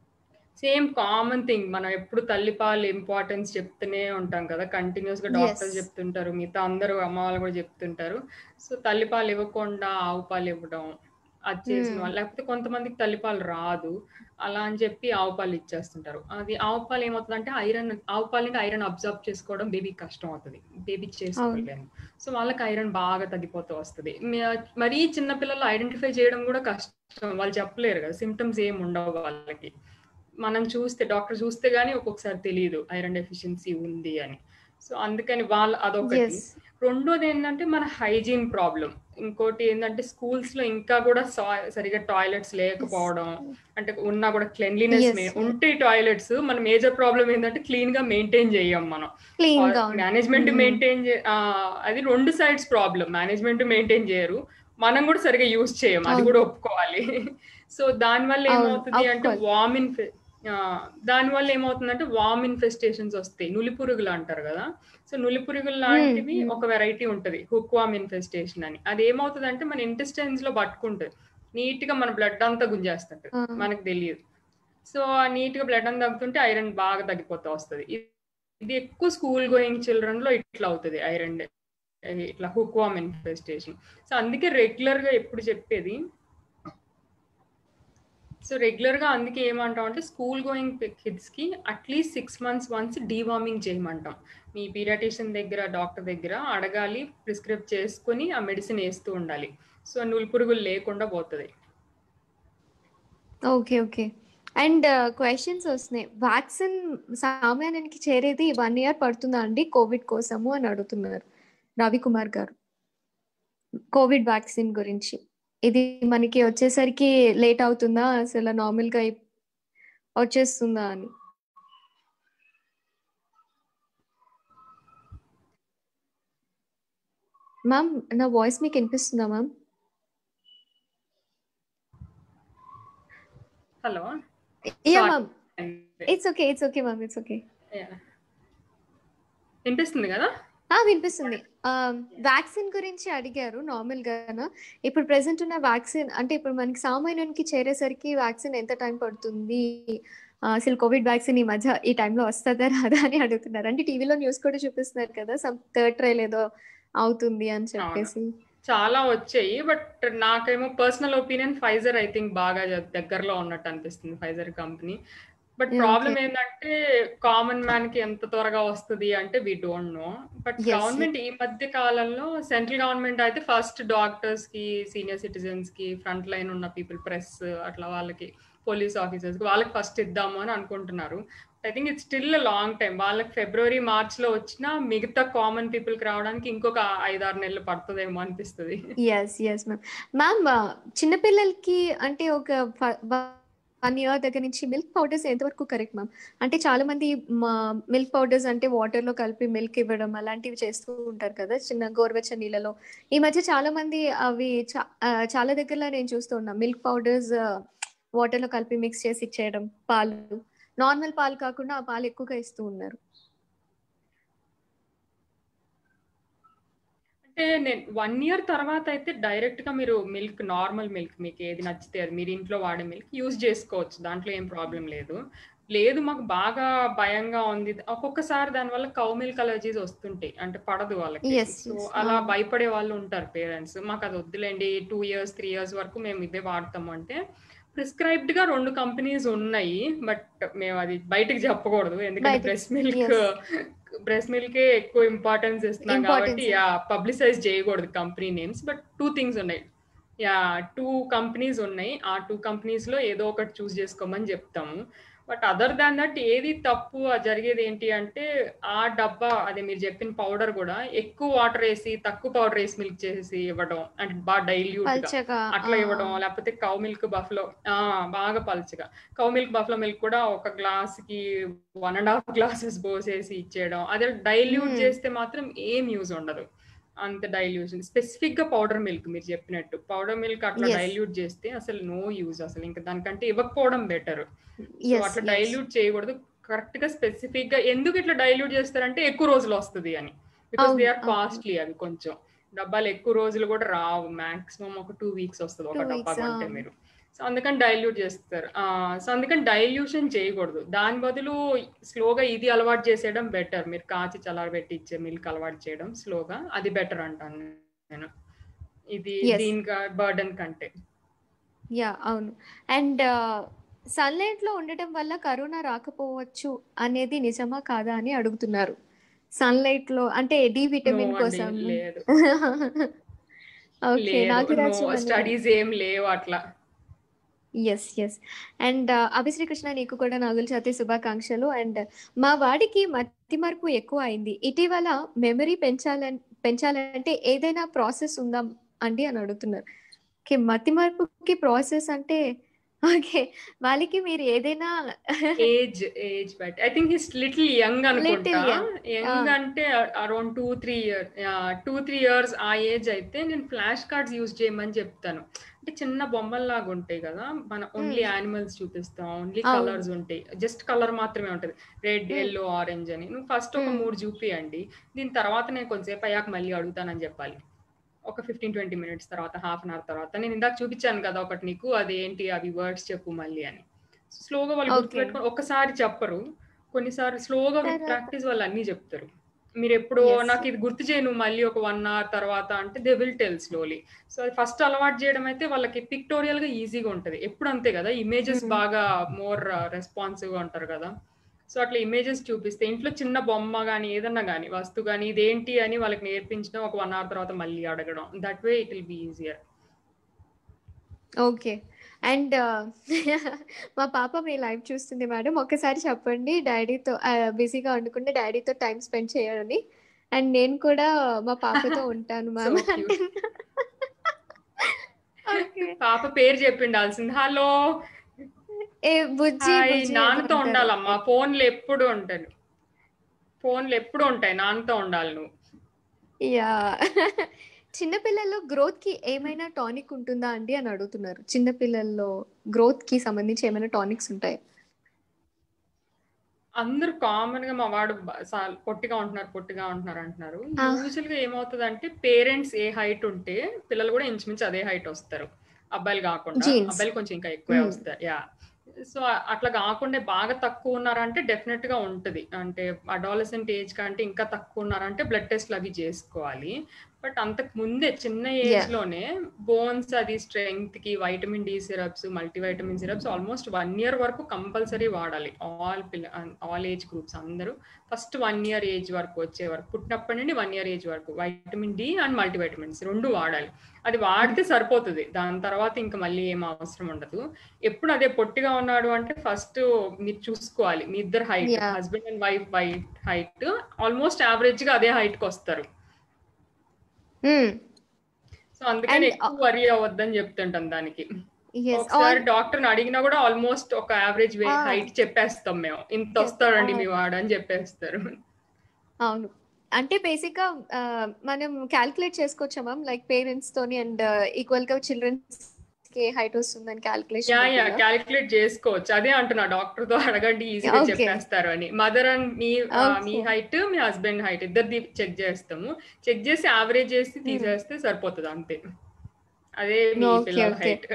same common thing మనం ఎప్పుడు తల్లిపాలు ఇంపార్టెన్స్ చెప్తూనే ఉంటాం కదా కంటిన్యూస్ గా డాక్టర్స్ Yes. చెప్తుంటారు మిగతా అందరూ అమ్మ వాళ్ళు కూడా చెప్తుంటారు సో తల్లిపాలు ఇవ్వకుండా ఆవు పాలు ఇవ్వడం అది చేసిన Hmm. వాళ్ళు లేకపోతే కొంతమందికి తల్లిపాలు రాదు అలా అని చెప్పి ఆవు పాలు ఇచ్చేస్తుంటారు అది ఆవు పాలు ఏమవుతుంది అంటే ఐరన్ ఆవు పాలు నుండి ఐరన్ అబ్జర్వ్ చేసుకోవడం బేబీకి కష్టం అవుతుంది బేబీ చేసుకోలేము సో వాళ్ళకి ఐరన్ బాగా తగ్గిపోతూ వస్తుంది మ- మరీ చిన్న పిల్లలు ఐడెంటిఫై చేయడం కూడా కష్టం వాళ్ళు చెప్పలేరు కదా సిమ్టమ్స్ ఏం ఉండవు వాళ్ళకి మనం చూస్తే డాక్టర్ చూస్తే గానీ ఒక్కొక్కసారి తెలియదు ఐరన్ డెఫిషియన్సీ ఉంది అని సో అందుకని వాళ్ళ అదొకటి Yes. రెండోది ఏంటంటే మన హైజీన్ ప్రాబ్లం ఇంకోటి ఏంటంటే స్కూల్స్ లో ఇంకా కూడా సా- సరిగా టాయిలెట్స్ లేకపోవడం అంటే ఉన్నా కూడా క్లెన్లీనెస్ Yes. ఉంటే టాయిలెట్స్ మన మేజర్ ప్రాబ్లం ఏంటంటే క్లీన్ గా మెయింటైన్ చేయం మనం క్లీన్ గా ఉంటుంది. Management Mhm. మెయింటైన్ అది రెండు సైడ్స్ ప్రాబ్లం మేనేజ్మెంట్ మెయింటైన్ చేయరు మనం కూడా సరిగా యూజ్ చేయం అది అవును. కూడా ఒప్పుకోవాలి సో దాని వల్ల అవును, ఏమవుతుంది అంటే ఒప్పుకోవాలి. వామ్ ఇన్ఫె దాని వల్ల ఏమవుతుందంటే వామ్ ఇన్ఫెస్టేషన్స్ వస్తాయి నులి పురుగులు అంటారు కదా సో నులి పురుగులు లాంటివి Hmm, hmm. ఒక వెరైటీ ఉంటది హుక్ వామ్ ఇన్ఫెస్టేషన్ అని అది ఏమవుతుంది అంటే మన ఇంటెస్టైన్స్ లో పట్టుకుంటుంది నీట్ గా మన బ్లడ్ అంతా గుంజేస్తుంటది Ah. మనకు తెలియదు సో నీట్ గా బ్లడ్ అంతా తగ్గుతుంటే ఐరన్ బాగా తగ్గిపోతూ వస్తుంది ఇది ఎక్కువ స్కూల్ గోయింగ్ చిల్డ్రన్ లో ఇట్లా అవుతుంది ఐరన్ ఇట్లా హుక్ వామ్ ఇన్ఫెస్టేషన్ సో అందుకే రెగ్యులర్ గా ఎప్పుడు చెప్పేది సో రెగ్యులర్ గా అందుకే ఏమంటాం అంటే స్కూల్ గోయింగ్ కిడ్స్ కి at least six months once deworming చేయమంటాం మీ పీడియాటిషియన్ దగ్గర డాక్టర్ దగ్గర అడగాలి ప్రిస్క్రైబ్ చేసుకుని ఆ మెడిసిన్ వేస్తూ ఉండాలి సో నులి పురుగులు లేకుండా పోతుంది ఓకే ఓకే అండ్ క్వశ్చన్స్ వస్తున్నాయి వ్యాక్సిన్ సామాన్యానికి చేరేది వన్ ఇయర్ పడుతుందా అండి కోవిడ్ కోసము అని అడుగుతున్నారు రవికుమార్ గారు కోవిడ్ వ్యాక్సిన్ గురించి ఇది మనకి వచ్చేసరికి లేట్ అవుతుందా అసలు నార్మల్ గా ఇప్- వచ్చేస్తుందా అని మ్యామ్ నా వాయిస్ మీకు వినిపిస్తుందా ma'am hello yeah Sorry. Ma'am అయింది it's okay it's okay ma'am it's okay Yeah. వినిపిస్తుంది కదా ఆ వినిపిస్తుంది వ్యాక్సిన్ గురించి అడిగారు నార్మల్ గానా ఇప్పుడు ప్రెసెంట్ ఉన్న వ్యాక్సిన్ అంటే ఇప్పుడు మనకి సామాన్యునికి చేరేసరికి వ్యాక్సిన్ ఎంత టైం పడుతుంది ఆ, అసలు కోవిడ్ వ్యాక్సిన్ ఈ మధ్య ఈ టైంలో వస్తుందా రాదా అని అడుగుతున్నారు అంటే టీవీలో న్యూస్ కూడా చూపిస్తున్నారు కదా సమ్ థర్డ్ ట్రైల్ ఏదో అవుతుంది అని చెప్పేసి చాలా వచ్చాయి బట్ నాకేమో personal opinion Pfizer I think బాగా జ- దగ్గరలో ఉన్నట్టు అనిపిస్తుంది Pfizer company but Yeah, problem okay. ఏంటంటే కామన్ మ్యాన్ కి ఎంత త్వరగా వస్తుంది అంటే we don't know but Yes, government ఈ మధ్య కాలంలో సెంట్రల్ గవర్నమెంట్ అయితే ఫస్ట్ డాక్టర్స్ కి సీనియర్ సిటిజన్స్ కి ఫ్రంట్ లైన్ ఉన్న పీపుల్ ప్రెస్ అట్లా వాళ్ళకి పోలీస్ ఆఫీసర్స్ కి వాళ్ళకి ఫస్ట్ ఇద్దాము అని అనుకుంటున్నారు I think it's still long time వాళ్ళకి ఫిబ్రవరి మార్చ్ లో వచ్చిన మిగతా కామన్ పీపుల్ కి రావడానికి ఇంకొక ఐదారు నెలలు పడుతుందేమో అనిపిస్తుంది ఎస్ ఎస్ మ్యామ్ మ్యామ్ చిన్నపిల్లలకి అంటే ఒక వన్ ఇయర్ దగ్గర నుంచి మిల్క్ పౌడర్స్ ఎంతవరకు కరెక్ట్ మ్యామ్ అంటే చాలా మంది మిల్క్ పౌడర్స్ అంటే వాటర్ లో కలిపి మిల్క్ ఇవ్వడం అలాంటివి చేస్తూ ఉంటారు కదా చిన్న గోరువెచ్చని నీళ్ళలో ఈ మధ్య చాలా మంది అవి చా- ఆ, చాలా దగ్గరలో నేను చూస్తూ ఉన్నా మిల్క్ పౌడర్స్ వాటర్ లో కలిపి మిక్స్ చేసి ఇచ్చేయడం పాలు నార్మల్ పాలు కాకుండా ఆ పాలు ఎక్కువగా ఇస్తూ ఉన్నారు అంటే నేను వన్ ఇయర్ తర్వాత అయితే డైరెక్ట్ గా మీరు మిల్క్ నార్మల్ మిల్క్ మీకు ఏది నచ్చితే అది మీరు ఇంట్లో వాడే మిల్క్ యూజ్ చేసుకోవచ్చు దాంట్లో ఏం ప్రాబ్లం లేదు లేదు మాకు బాగా భయంగా ఉంది ఒక్కొక్కసారి దానివల్ల కౌ మిల్క్ అలర్జీస్ వస్తుంటాయి అంటే పడదు వాళ్ళకి Yes, సో yes. అలా Ah. భయపడే వాళ్ళు ఉంటారు పేరెంట్స్ మాకు అది వద్దులేండి టూ ఇయర్స్ త్రీ ఇయర్స్ వరకు మేము ఇదే వాడతాము అంటే ప్రిస్క్రైబ్డ్ గా రెండు కంపెనీస్ ఉన్నాయి బట్ మేము అది బయటకు చెప్పకూడదు ఎందుకంటే బయటికి, breast milk yes. Breast milk ఎక్కువ ఇంపార్టెన్స్ ఇస్తున్నాం కాబట్టి Importance. యా పబ్లిసైజ్ చేయకూడదు company names but two things ఉన్నాయి యా టూ కంపెనీస్ ఉన్నాయి ఆ టూ కంపెనీస్ లో ఏదో ఒకటి చూస్ చేసుకోమని చెప్తాము బట్ అదర్ దాన్ దట్ ఏది తప్పు ఆ జరిగేది ఏంటి అంటే ఆ డబ్బా అదే మీరు చెప్పిన పౌడర్ కూడా ఎక్కువ వాటర్ వేసి తక్కువ పౌడర్ వేసి మిల్క్ చేసి ఇవ్వడం అంటే బాగా డైల్యూట్ గా పల్చగా అట్లా ఆ. ఇవ్వడం లేకపోతే కౌ మిల్క్ బఫ్లో ఆ బాగా పలుచగా కౌ మిల్క్ బఫ్లో మిల్క్ కూడా ఒక గ్లాస్ కి వన్ అండ్ హాఫ్ గ్లాసెస్ పోసేసి ఇచ్చేయడం అదే డైల్యూట్ Hmm. చేస్తే మాత్రం ఏం యూజ్ ఉండదు అంత డైల్యూషన్ స్పెసిఫిక్ గా పౌడర్ మిల్క్ మీరు చెప్పినట్టు పౌడర్ మిల్క్ అట్లా Yes. డైల్యూట్ చేస్తే అసలు నో యూజ్ అసలు ఇంకా దానికంటే ఇవ్వకపోవడం బెటర్ సో Yes, అట్లా yes. డైల్యూట్ చేయకూడదు కరెక్ట్ గా స్పెసిఫిక్ గా ఎందుకు ఇట్లా డైల్యూట్ చేస్తారంటే ఎక్కువ రోజులు వస్తుంది అని బికాస్ అవును, దే ఆర్ అవును. కాస్ట్లీ అవి కొంచెం డబ్బాలు ఎక్కువ రోజులు కూడా రావు మాక్సిమం ఒక టూ వీక్స్ వస్తుంది ఒక Two డబ్బా weeks, కొంటే ఆ. మీరు సో అందుకని డైల్యూట్ చేస్తారు సో అందుకని డైల్యూషన్ చేయకూడదు దాని బదులు స్లోగా ఇది అలవాటు చేసేయడం బెటర్ మీరు కాచి చల్లారబెట్టి ఇచ్చే మిల్క్ అలవాటు చేయడం స్లోగా అది బెటర్ అంటాను నేను ఇది Yes. దీనికి బర్డన్ కంటే యా అవును అండ్ సన్లైట్ లో ఉండటం వల్ల కరోనా రాకపోవచ్చు అనేది నిజమా కాదా అని అడుగుతున్నారు సన్లైట్ లో అంటే డి విటమిన్ No కోసం అండి, లేదు ఓకే లేదు నాగరాజు నో స్టడీస్ ఏం లేవు అట్లా yes yes and Abhishri Krishna నీకు కూడా నాగుల చవితి శుభాకాంక్షలు అండ్ మా వాడికి మతి మార్పు ఎక్కువ అయింది ఇటీవల మెమరీ పెంచాలని పెంచాలంటే ఏదైనా ప్రాసెస్ ఉందా అండి అని అడుగుతున్నారు ఓకే మతి మార్పుకి ప్రాసెస్ అంటే ఓకే వాళ్ళకి మీరు ఏదైనా age age but I think his little young అనుకుంటా Little young. Young Ah. అంటే around two three year two three years ఆ ఏజ్ అయితే నేను ఫ్లాష్ కార్డ్స్ యూజ్ చేయమని చెప్తాను అంటే చిన్న బొమ్మల్లాగా ఉంటాయి కదా మన ఓన్లీ యానిమల్స్ చూపిస్తాం ఓన్లీ అవును. కలర్స్ ఉంటాయి జస్ట్ కలర్ మాత్రమే ఉంటది రెడ్ Hmm. ఎల్లో ఆరెంజ్ అని నువ్వు ఫస్ట్ ఒక Hmm. మూడు చూపియండి దీని తర్వాత నేను కొంచెంసేపు అయ్యాక మళ్ళీ అడుగుతానని చెప్పాలి ఒక ఫిఫ్టీన్ ట్వంటీ మినిట్స్ తర్వాత హాఫ్ అన్ అవర్ తర్వాత నేను ఇందాక చూపించాను కదా ఒకటి నీకు అదేంటి అవి వర్డ్స్ చెప్పు మళ్ళీ అని స్లోగా వాళ్ళు Okay. గుర్తుపెట్టుకొని ఒక్కసారి చెప్పరు కొన్నిసార్లు స్లోగా విత్ తర్వాత- ప్రాక్టీస్ వాళ్ళు అన్ని చెప్తారు మీరు ఎప్పుడో Yes. నాకు ఇది గుర్తు చేయను మళ్ళీ ఒక వన్ అవర్ తర్వాత అంటే they will tell slowly so అది ఫస్ట్ అలవాటు చేయడం అయితే వాళ్ళకి పిక్టోరియల్ గా ఈజీగా ఉంటది ఎప్పుడు అంతే కదా ఇమేజెస్ Mhm. బాగా మోర్ రెస్పాన్సివ్ గా ఉంటారు కదా సో అట్లా ఇమేజెస్ చూపిస్తే ఇంట్లో చిన్న బొమ్మ కానీ ఏదన్నా కానీ వస్తువు కానీ ఇదేంటి అని వాళ్ళకి నేర్పించడం ఒక వన్ అవర్ తర్వాత మళ్ళీ అడగడం that way it will be easier okay and మా పాప మీ లైవ్ చూస్తుంది మేడం ఒక్కసారి చెప్పండి డాడీతో బిజీగా వండుకుంటే డాడీతో టైం స్పెండ్ చేయాలని అండ్ నేను కూడా మా పాపతో ఉంటాను మ్యామ్ So cute. పాప పేరు చెప్పిండాల్సింది హలో ఏ బుజ్జి హాయ్ బుజ్జి నాన్నతో అంటారు. ఉండాలమ్మా ఫోన్లు ఎప్పుడు ఉంటాయి ఫోన్లు ఎప్పుడు ఉంటాయి నాన్నతో ఉండాలి నువ్వు యా చిన్నపిల్లల్లో గ్రోత్ కి ఏమైనా టానిక్ ఉంటుందా అండి అని అడుగుతున్నారు చిన్నపిల్లల్లో గ్రోత్ కి సంబంధించి ఏమైనా టానిక్స్ ఉంటాయి అందరూ కామన్ గా మా వాడు బ- సా- పొట్టిగా ఉంటున్నారు పొట్టిగా ఉంటున్నారు అంటున్నారు ఆ. యూజువల్ గా ఏమవుతుంది అంటే పేరెంట్స్ ఏ హైట్ ఉంటే పిల్లలు కూడా ఇంచుమించు అదే హైట్ వస్తారు అబ్బాయిలు కాకుండా Genes. అబ్బాయిలు కొంచెం ఇంకా ఎక్కువే Hmm. వస్తారు యా సో అట్లా కాకుండా బాగా తక్కువ ఉన్నారంటే డెఫినెట్ గా ఉంటది అంటే అడాలసెంట్ ఏజ్ కంటే ఇంకా తక్కువ ఉన్నారంటే బ్లడ్ టెస్ట్లు అవి చేసుకోవాలి బట్ అంతకు ముందే చిన్న ఏజ్ Yeah. లోనే బోన్స్ అది స్ట్రెంగ్త్ కి vitamin D syrups multivitamin syrups almost one year వరకు కంపల్సరీ వాడాలి ఆల్ పిల్ల ఆల్ ఏజ్ గ్రూప్స్ అందరూ ఫస్ట్ వన్ ఇయర్ ఏజ్ వరకు వచ్చే వరకు పుట్టినప్పటి నుండి వన్ ఇయర్ ఏజ్ వరకు వైటమిన్ డి అండ్ మల్టీవైటమిన్స్ రెండు వాడాలి అది వాడితే సరిపోతుంది దాని తర్వాత ఇంకా మళ్ళీ ఏం అవసరం ఉండదు ఎప్పుడు అదే పొట్టిగా ఉన్నాడు అంటే ఫస్ట్ మీరు చూసుకోవాలి మీ ఇద్దరు height Yeah. Husband and wife weight height almost average గా అదే హైట్ కి వస్తారు సో అందుకని And, ఎక్కువ వరి అవ్వద్దని చెప్తుంటాం దానికి ఎస్ ఒకసారి డాక్టర్ అడిగినా కూడా ఆల్మోస్ట్ ఒక యావరేజ్ Ah. హైట్ చెప్పేస్తాం మేము ఇంత వస్తాడండి మీ వాడు అని చెప్పేస్తారు అవును అంటే బేసిక్ గా ఆ, మనం క్యాల్కులేట్ చేసుకోవచ్చా మ్యామ్ లైక్ పేరెంట్స్ తోని అండ్ ఈక్వల్ గా చిల్డ్రన్స్ కి హైట్ వస్తుందని యా యా క్యాల్కులేషన్ క్యాలిక్యులేట్ చేసుకోవచ్చు అదే అంటున్నా డాక్టర్ తో అడగండి ఈజీగా Okay. చెప్పేస్తారు అని మదర్ అండ్ మీ ఆ, Okay. మీ హైట్ మీ హస్బెండ్ హైట్ ఇద్దరిది చెక్ చేస్తాము చెక్ చేసి యావరేజ్ చేసి తీసేస్తే సరిపోతుంది అంతే అదే మీ Okay, పిల్లల okay. Height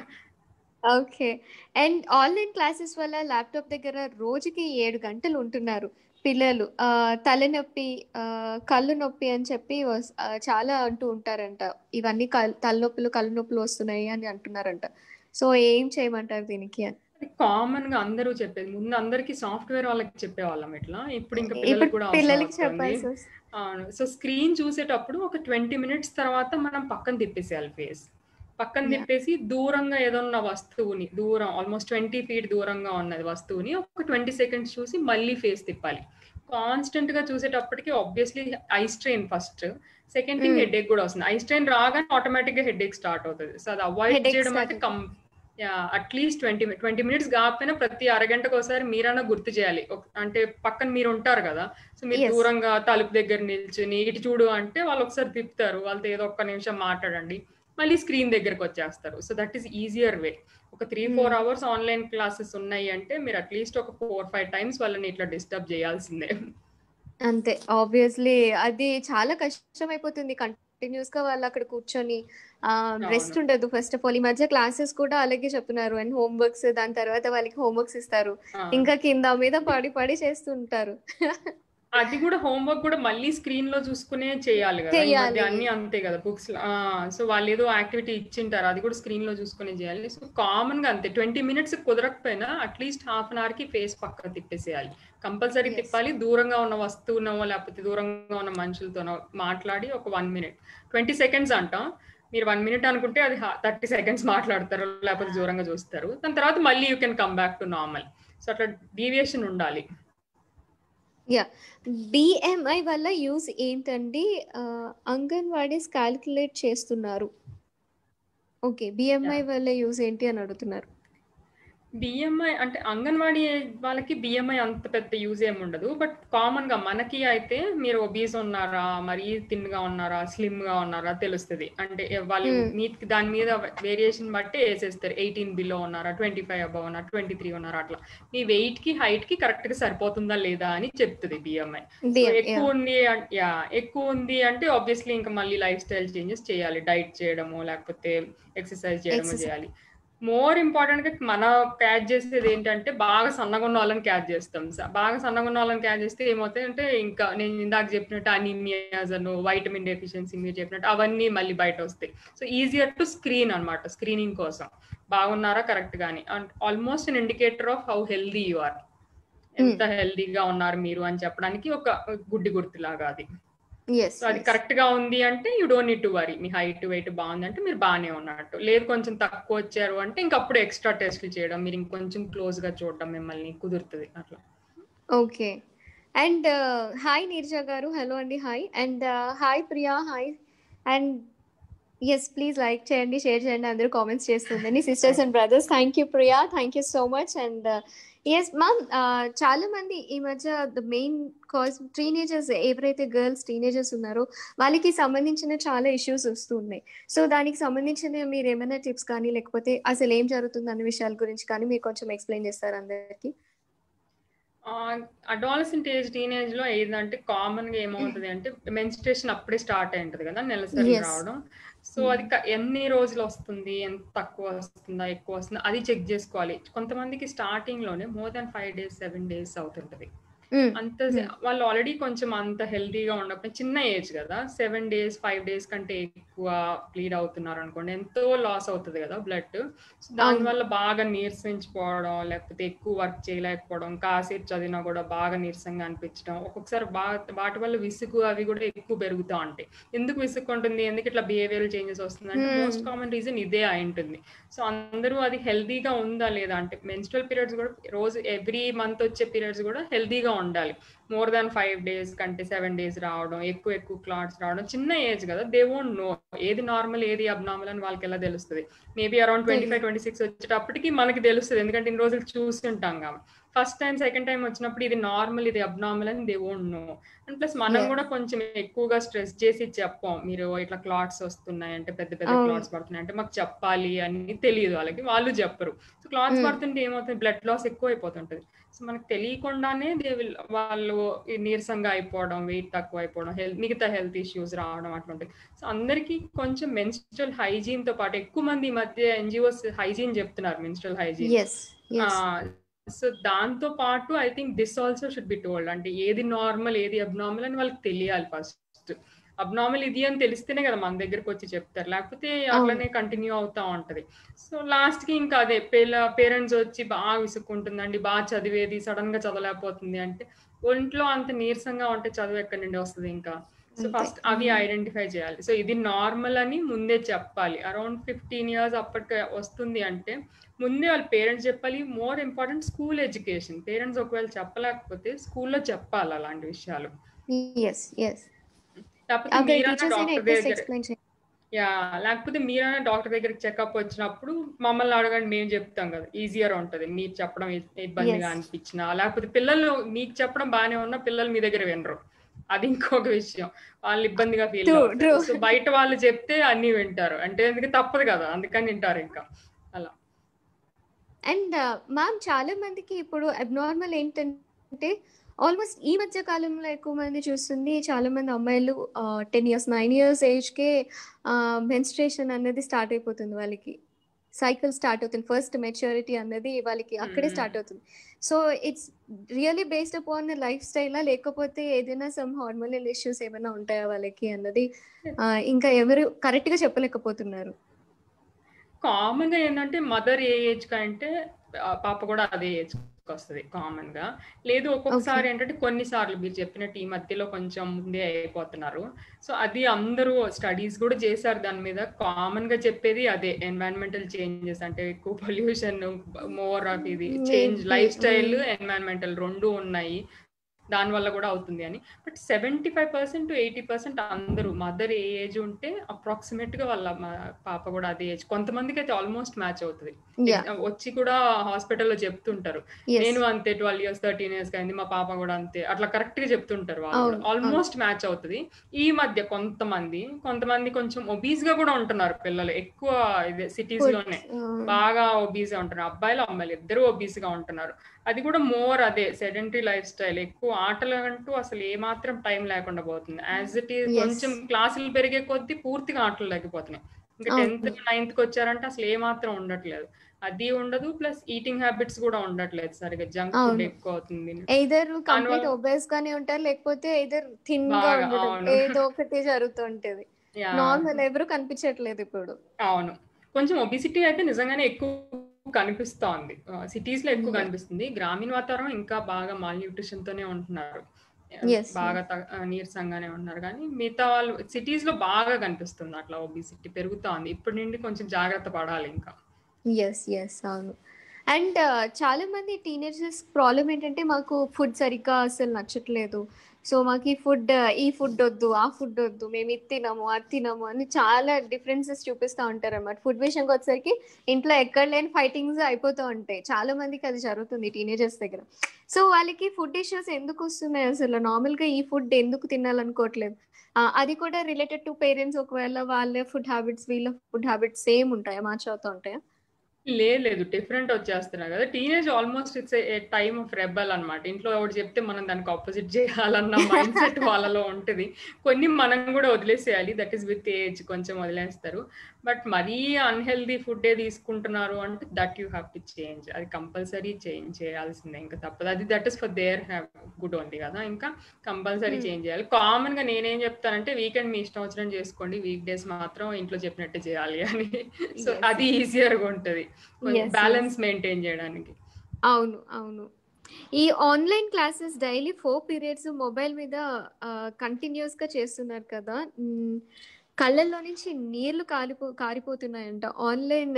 okay and online classes వల్ల ల్యాప్టాప్ దగ్గర రోజుకి ఏడు గంటలు ఉంటున్నారు పిల్లలు ఆ, తలనొప్పి ఆ, కళ్ళు నొప్పి అని చెప్పి వస్- ఆ, చాలా అంటూ ఉంటారంట ఇవన్నీ కల్- తలనొప్పులు కళ్ళు నొప్పులు వస్తున్నాయి అని అంటున్నారంట సో ఏం చేయమంటారు దీనికి అని కామన్ గా అందరూ చెప్పేది ముందు అందరికి సాఫ్ట్వేర్ వాళ్ళకి చెప్పేవాళ్ళం ఇట్లా ఇప్పుడు ఇంకా పిల్లలకు ఇప్పుడు కూడా అవసరం పిల్లలకి వస్తుంది చెప్పాల్సి వస్తుంది. అవును సో స్క్రీన్ చూసేటప్పుడు ఒక ట్వంటీ మినిట్స్ తర్వాత మనం పక్కన తిప్పేసేయాలి ఫేస్ పక్కన Yeah. తిప్పేసి దూరంగా ఏదన్నా వస్తువుని దూరం ఆల్మోస్ట్ ట్వంటీ ఫీట్ దూరంగా ఉన్నది వస్తువుని ఒక ట్వంటీ సెకండ్స్ చూసి మళ్ళీ ఫేస్ తిప్పాలి కాన్స్టెంట్ గా చూసేటప్పటికి obviously eye strain first second thing Mm. Headache కూడా వస్తుంది ఐ స్ట్రెయిన్ రాగానే ఆటోమేటిక్ గా హెడ్ ఏక్ స్టార్ట్ అవుతుంది సో అది అవాయిడ్ Headache చేయడం start అయితే come at least twenty twenty minutes కాకపోయినా ప్రతి అరగంటకు ఒకసారి మీరన్నా గుర్తు చేయాలి ఒక- అంటే పక్కన మీరు ఉంటారు కదా సో మీరు Yes. దూరంగా తలుపు దగ్గర నిల్చుని ఇటు చూడు అంటే వాళ్ళు ఒకసారి తిప్పుతారు వాళ్ళతో ఏదో ఒక్క నిమిషం మాట్లాడండి మళ్ళీ స్క్రీన్ దగ్గరకు వచ్చేస్తారు so that is easier way ఒక three four Hmm. Hours online classes ఉన్నాయి అంటే మీరు అట్లీస్ట్ ఒక ఫోర్ ఫైవ్ టైమ్స్ వాళ్ళని ఇట్లా డిస్టర్బ్ చేయాల్సిందే అంతే ఆబ్వియస్లీ అది చాలా కష్టం అయిపోతుంది కంటిన్యూస్ గా వాళ్ళు అక్కడ కూర్చొని రెస్ట్ అవును. ఉండదు ఫస్ట్ ఆఫ్ ఆల్ ఈ మధ్య క్లాసెస్ కూడా అలాగే చెప్తున్నారు అండ్ హోంవర్క్స్ దాని తర్వాత వాళ్ళకి హోంవర్క్స్ ఇస్తారు ఆ. ఇంకా కింద మీద పడి పడి చేస్తుంటారు అది కూడా హోంవర్క్ కూడా మళ్ళీ స్క్రీన్ లో చూసుకునే చేయాలి కదా ఈ చెయ్యాలి. మధ్య అన్ని అంతే కదా బుక్స్ సో వాళ్ళు ఏదో యాక్టివిటీ ఇచ్చింటారు అది కూడా స్క్రీన్ లో చూసుకునే చేయాలి సో కామన్ గా అంతే ట్వంటీ మినిట్స్ కుదరకపోయినా అట్లీస్ట్ హాఫ్ అన్ అవర్ కి ఫేస్ పక్క తిప్పేసేయాలి కంపల్సరీ Yes. తిప్పాలి దూరంగా ఉన్న వస్తువునో లేకపోతే దూరంగా ఉన్న మనుషులతోనో మాట్లాడి ఒక వన్ మినిట్ ట్వంటీ సెకండ్స్ అంటాం మీరు వన్ మినిట్ అనుకుంటే అది థర్టీ సెకండ్స్ మాట్లాడతారు లేకపోతే దూరంగా చూస్తారు దాని తర్వాత మళ్ళీ you can come back to normal so అట్లా డీవియేషన్ ఉండాలి బిఎంఐ వల్ల యూజ్ ఏంటండి ఆ, అంగన్వాడీస్ క్యాల్కులేట్ చేస్తున్నారు ఓకే బిఎంఐ వల్ల యూజ్ ఏంటి అని అడుగుతున్నారు బిఎంఐ అంటే అంగన్వాడీ వాళ్ళకి బిఎంఐ అంత పెద్ద యూజ్ ఏమి ఉండదు బట్ కామన్ గా మనకి అయితే మీరు ఒబీస్ ఉన్నారా మరీ థిన్ గా ఉన్నారా స్లిమ్ గా ఉన్నారా తెలుస్తుంది అంటే ఎ- వాళ్ళు Hmm. మీ దాని మీద వేరియేషన్ బట్టి వేసేస్తారు ఎయిటీన్ బిలో ఉన్నారా ట్వంటీ ఫైవ్ అబవ్ ఉన్నారా ట్వంటీ త్రీ ఉన్నారా అట్లా మీ వెయిట్ కి హైట్ కి కరెక్ట్ గా సరిపోతుందా లేదా అని చెప్తుంది బిఎంఐ BMI, ఎక్కువ ఉంది అన్- యా ఎక్కువ ఉంది అంటే ఆబ్వియస్లీ ఇంకా మళ్ళీ లైఫ్ స్టైల్ చేంజెస్ చేయాలి డైట్ చేయడము లేకపోతే ఎక్సర్సైజ్ చేయడము Exercise. చేయాలి మోర్ ఇంపార్టెంట్ గా మన క్యాచ్ చేసేది ఏంటంటే బాగా సన్నగా ఉన్న వాళ్ళని క్యాచ్ చేస్తాం స- బాగా సన్నగా ఉన్న వాళ్ళని క్యాచ్ చేస్తే ఏమవుతాయి అంటే ఇంకా నేను ఇందాక చెప్పినట్టు అనీమియాస్ అను వైటమిన్ డెఫిషియన్సీ మీరు చెప్పినట్టు అవన్నీ మళ్ళీ బయట వస్తాయి సో ఈజియర్ టు స్క్రీన్ అన్నమాట స్క్రీనింగ్ కోసం బాగున్నారా కరెక్ట్ గాని and almost an indicator of how healthy you are ఎంత హెల్దీగా ఉన్నారు మీరు అని చెప్పడానికి ఒక గుడ్డి గుర్తులాగా అది ఎస్ సో అది కరెక్ట్ గా ఉంది అంటే you don't need to worry మీ హైట్ వెయిట్ బాగుంది అంటే మీరు బాగానే ఉన్నట్టు లేదు కొంచెం తక్కువ వచ్చారు అంటే ఇంకప్పుడు ఎక్స్ట్రా టెస్ట్లు చేయడం మీరు ఇంకొంచెం క్లోజ్ గా చూడడం మిమ్మల్ని కుదురుతుంది అట్లా ఓకే అండ్ హాయ్ నీర్జా గారు హలో అండి hi and hi Priya hi and yes please like చేయండి షేర్ చేయండి అందరూ కామెంట్స్ చేస్తుందండి sisters and brothers thank you Priya thank you so much and yes ma'am చాలా మంది ఈ మధ్య ద మెయిన్ కాజ్ టీనేజర్స్ ఎవరైతే గర్ల్స్ టీనేజర్స్ ఉన్నారో వాళ్ళకి సంబంధించిన చాలా ఇష్యూస్ వస్తున్నాయి సో దానికి సంబంధించిన మీరు ఏమైనా టిప్స్ కానీ లేకపోతే అసలు ఏం జరుగుతుంది అనే విషయాల గురించి కానీ మీరు కొంచెం ఎక్స్ప్లెయిన్ చేస్తారు అందరికి అడాలసెంట్ ఏజ్ టీనేజ్ లో ఏదంటే కామన్ గా ఏమవుతుంది అంటే మెన్స్ట్రేషన్ అప్పుడే స్టార్ట్ అయి ఉంటది కదా నెలసరి Yes. రావడం సో అది క- ఎన్ని రోజులు వస్తుంది ఎంత తక్కువ వస్తుందా ఎక్కువ వస్తుందా అది చెక్ చేసుకోవాలి కొంతమందికి స్టార్టింగ్ లోనే more than five days seven days అవుతుంటది మ్మ్. అంత వాళ్ళు ఆల్రెడీ కొంచెం అంత హెల్తీగా ఉండకపోతే చిన్న ఏజ్ కదా సెవెన్ డేస్ ఫైవ్ డేస్ కంటే ఎక్కువ బ్లీడ్ అవుతున్నారు అనుకోండి ఎంతో లాస్ అవుతుంది కదా బ్లడ్ దానివల్ల బాగా నీరసించిపోవడం లేకపోతే ఎక్కువ వర్క్ చేయలేకపోవడం కాసేపు చదివినా కూడా బాగా నీరసంగా అనిపించడం ఒక్కొక్కసారి బాగా వాటి వల్ల విసుగు అవి కూడా ఎక్కువ పెరుగుతూ ఉంటాయి ఎందుకు విసుక్కుంటుంది ఎందుకు ఇట్లా బిహేవియర్ చేంజెస్ వస్తుంది అంటే Hmm. మోస్ట్ కామన్ రీజన్ ఇదే అయి ఉంటుంది సో అందరూ అది హెల్దీగా ఉందా లేదా అంటే మెన్స్ట్రల్ పీరియడ్స్ కూడా రోజు ఎవ్రీ మంత్ వచ్చే పీరియడ్స్ కూడా హెల్దీగా ఉండాలి మోర్ దాన్ ఫైవ్ డేస్ కంటే సెవెన్ డేస్ రావడం ఎక్కువ ఎక్కువ క్లాట్స్ రావడం చిన్న ఏజ్ కదా దే వోంట్ నో ఏది నార్మల్ ఏది అబ్నార్మల్ అని వాళ్ళకి ఎలా తెలుస్తుంది maybe around twenty five twenty six వచ్చేటప్పటికి మనకి తెలుస్తుంది ఎందుకంటే ఇన్ని రోజులు చూస్తుంటాం కాబట్టి ఫస్ట్ టైం సెకండ్ టైం వచ్చినప్పుడు ఇది నార్మల్ ఇది అబ్నార్మల్ అని they won't know and plus మనం Yeah. కూడా కొంచెం ఎక్కువగా స్ట్రెస్ చేసి చెప్పాం మీరు ఇట్లా క్లాట్స్ వస్తున్నాయి అంటే పెద్ద పెద్ద అవును. క్లాట్స్ పడుతున్నాయి అంటే మాకు చెప్పాలి అని తెలియదు వాళ్ళకి వాళ్ళు చెప్పరు సో క్లాట్స్ Hmm. పడుతుంటే ఏమవుతుంది బ్లడ్ లాస్ ఎక్కువ అయిపోతుంటది సో మనకు తెలియకుండానే దే విల్ వాళ్ళు ఈ నీరసంగా అయిపోవడం వెయిట్ తక్కువ అయిపోవడం హెల్త్ మిగతా హెల్త్ ఇష్యూస్ రావడం అటువంటివి సో అందరికీ కొంచెం మెన్స్ట్రల్ హైజీన్ తో పాటు ఎక్కువ మంది ఈ మధ్య ఎన్జిఓస్ హైజీన్ చెప్తున్నారు menstrual hygiene yes yes so దాంతో పాటు I think this also should be told అంటే ఏది నార్మల్ ఏది అబ్నార్మల్ అని వాళ్ళకి తెలియాలి ఫస్ట్ అబ్నార్మల్ ఇది అని తెలిస్తేనే కదా మన దగ్గరకు వచ్చి చెప్తారు లేకపోతే అట్లనే కంటిన్యూ అవుతా ఉంటది సో లాస్ట్ కి ఇంకా అదే పిల్ల పేరెంట్స్ వచ్చి బాగా విసుక్కుంటుందండి బాగా చదివేది సడన్ గా చదవలేకపోతుంది అంటే ఒంట్లో అంత నీరసంగా ఉంటే చదువు ఎక్కడి నుండి వస్తుంది ఇంకా సో అంతే. ఫస్ట్ అవి ఐడెంటిఫై చేయాలి సో ఇది నార్మల్ అని ముందే చెప్పాలి అరౌండ్ ఫిఫ్టీన్ ఇయర్స్ అప్పటికి వస్తుంది అంటే ముందే వాళ్ళ పేరెంట్స్ చెప్పాలి more important school education parents ఒకవేళ చెప్పలేకపోతే స్కూల్లో చెప్పాలి అలాంటి విషయాలు ఎస్ ఎస్ లేకపోతే అక్కడ మీరన్నా టీచర్స్ అయినా డాక్టర్ ఎక్కువ దగ్గర ఎక్స్ప్లెయిన్ చేయాలి యా లేకపోతే మీరైనా డాక్టర్ దగ్గరికి చెకప్ వచ్చినప్పుడు మమ్మల్ని అడగండి మేము చెప్తాం కదా ఈజియర్ ఉంటది మీరు చెప్పడం ఇ- ఇబ్బందిగా Yes. అనిపించినా లేకపోతే పిల్లలు మీకు చెప్పడం బాగానే ఉన్నా పిల్లలు మీ దగ్గర వినరు అది ఇంకొక విషయం వాళ్ళు ఇబ్బందిగా ఫీల్ True, అవుతారు true. సో బయట వాళ్ళు చెప్తే అన్ని వింటారు అంటే ఎందుకు తప్పదు కదా అందుకని వింటారు ఇంకా అలా అండ్ మ్యామ్ చాలా మందికి ఇప్పుడు అబ్నార్మల్ ఏంటంటే ఆల్మోస్ట్ ఈ మధ్య కాలంలో ఎక్కువ మంది చూస్తుంది చాలా మంది అమ్మాయిలు టెన్ ఇయర్స్ నైన్ ఇయర్స్ ఏజ్కే మెన్స్ట్రేషన్ అనేది స్టార్ట్ అయిపోతుంది వాళ్ళకి సైకిల్ స్టార్ట్ అవుతుంది ఫస్ట్ మెచ్యూరిటీ అన్నది వాళ్ళకి అక్కడే Hmm. స్టార్ట్ అవుతుంది so it's really based upon life స్టైలా లేకపోతే ఏదైనా సమ్ హార్మోనల్ ఇష్యూస్ ఏమైనా ఉంటాయా వాళ్ళకి అన్నది ఆ, ఇంకా ఎవరు కరెక్ట్ గా చెప్పలేకపోతున్నారు కామన్ గా ఏంటంటే మదర్ ఏ ఏజ్ కంటే ఆ పాప కూడా అదే ఏజ్ వస్తుంది కామన్ గా లేదు ఒక్కొక్కసారి ఏంటంటే కొన్నిసార్లు మీరు చెప్పినట్టు ఈ మధ్యలో కొంచెం ముందే అయిపోతున్నారు సో అది అందరూ స్టడీస్ కూడా చేశారు దాని మీద కామన్ గా చెప్పేది అదే ఎన్వైరన్మెంటల్ చేంజెస్ అంటే ఎక్కువ పొల్యూషన్ మోర్ ఆఫ్ ఇది change Maybe, lifestyle mm. Environmental రెండు ఉన్నాయి దాని వల్ల కూడా అవుతుంది అని but seventy five percent to eighty percent అందరూ మదర్ ఏ ఏజ్ ఉంటే అప్రాక్సిమేట్ గా వాళ్ళ మ- పాప కూడా అదే ఏజ్ కొంతమందికి అయితే ఆల్మోస్ట్ మ్యాచ్ అవుతుంది యా వచ్చి కూడా హాస్పిటల్లో చెప్తుంటారు ఎస్ నేను అంతే ట్వెల్వ్ ఇయర్స్ థర్టీన్ ఇయర్స్ అయింది మా పాప కూడా అంతే అట్లా కరెక్ట్ గా చెప్తుంటారు వాళ్ళు అవును, ఆల్మోస్ట్ మ్యాచ్ అవుతుంది ఈ మధ్య కొంతమంది కొంతమంది కొంచెం ఒబీస్ గా కూడా ఉంటున్నారు పిల్లలు ఎక్కువ ఇదే సిటీస్ లోనే బాగా ఒబీస్ గా ఉంటున్నారు అబ్బాయిలు అమ్మాయిలు ఇద్దరు ఒబీస్ గా ఉంటున్నారు అది కూడా మోర్ అదే సెడెంటరీ లైఫ్ స్టైల్ ఎక్కువ ఆటలు అంటూ అసలు ఏ మాత్రం టైం లేకుండా పోతుంది యాజ్ ఇట్ ఈస్ Yes. కొంచెం క్లాసులు పెరిగే కొద్దీ పూర్తిగా ఆటలు తగ్గిపోతున్నాయి ఇంకా అవును. టెన్త్ నైన్త్ కి వచ్చారంటే అసలు ఏ మాత్రం ఉండట్లేదు అది ఉండదు ప్లస్ ఈటింగ్ హ్యాబిట్స్ కూడా ఉండట్లేదు సరిగా జంక్ ఫుడ్ అవును. ఎక్కువ అవుతుంది ఎయిదర్ కంప్లీట్ దానివల్ల- ఒబేస్ గానే ఉంటారు లేకపోతే ఎయిదర్ థిన్ గా బాగా, ఉండడం అవును. ఏదో ఒకటి జరుగుతుంటది Yeah. నార్మల్ ఎవరు కనిపించట్లేదు ఇప్పుడు అవును కొంచెం ఒబిసిటీ అయితే నిజంగానే ఎక్కువ కనిపిస్తోంది సిటీస్ లో ఎక్కువ Yeah. కనిపిస్తుంది గ్రామీణ వాతావరణం ఇంకా బాగా మాల్ న్యూట్రిషన్ తోనే ఉంటున్నారు Yes, బాగా త- ఆ, నీరసంగానే ఉంటున్నారు కానీ మిగతా వాళ్ళు సిటీస్ లో బాగా కనిపిస్తుంది అట్లా ఒబిసిటీ పెరుగుతోంది ఇప్పటి నుండి కొంచెం జాగ్రత్త పడాలి ఇంకా ఎస్ ఎస్ అవును అండ్ చాలా మంది టీనేజర్స్ ప్రాబ్లం ఏంటంటే మాకు ఫుడ్ సరిగ్గా అసలు నచ్చట్లేదు సో మాకు ఈ ఫుడ్ ఈ ఫుడ్ వద్దు ఆ ఫుడ్ వద్దు మేము ఇది తినము అది తినము అని చాలా డిఫరెన్సెస్ చూపిస్తూ ఉంటారు అన్నమాట ఫుడ్ విషయంకి వచ్చేసరికి ఇంట్లో ఎక్కడ లేని ఫైటింగ్స్ అయిపోతూ ఉంటాయి చాలా మందికి అది జరుగుతుంది టీనేజర్స్ దగ్గర సో వాళ్ళకి ఫుడ్ ఇష్యూస్ ఎందుకు వస్తున్నాయి అసలు నార్మల్గా ఈ ఫుడ్ ఎందుకు తినాలనుకోవట్లేదు ఆ, అది కూడా రిలేటెడ్ టు పేరెంట్స్ ఒకవేళ వాళ్ళ ఫుడ్ హ్యాబిట్స్ వీళ్ళ ఫుడ్ హ్యాబిట్స్ సేమ్ ఉంటాయా మ్యాచ్ అవుతూ ఉంటాయా లేదు లేదు డిఫరెంట్ వచ్చేస్తున్నా కదా teenage almost it's a time of rebel అన్నమాట ఇంట్లో ఒకటి చెప్తే మనం దానికి ఆపోజిట్ చేయాలన్న మైండ్ సెట్ వాళ్ళలో ఉంటుంది కొన్ని మనం కూడా వదిలేసేయాలి దట్ ఈస్ విత్ ఏజ్ కొంచెం వదిలేస్తారు బట్ మరీ అన్హెల్దీ ఫుడ్ తీసుకుంటున్నారు అంటే that you have to change అది కంపల్సరీ చేంజ్ చేయాల్సిందే ఇంకా తప్పదు అది that is for there have good ఉంది కదా ఇంకా కంపల్సరీ Hmm. చేంజ్ చేయాలి కామన్ గా నేనేం చెప్తానంటే వీకెండ్ మీ ఇష్టం వచ్చినట్టు చేసుకోండి వీక్ డేస్ మాత్రం ఇంట్లో చెప్పినట్టు చేయాలి అని సో Yes, అది ఈజియర్ గా ఉంటది Yes, బ్యాలెన్స్ మెయింటైన్ చేయడానికి అవును అవును ఈ online classes daily four periods mobile మీద కంటిన్యూస్ గా చేస్తున్నారు కదా మ్, కళ్ళల్లో నుంచి నీళ్లు కారిపో కారిపోతున్నాయంట ఆన్లైన్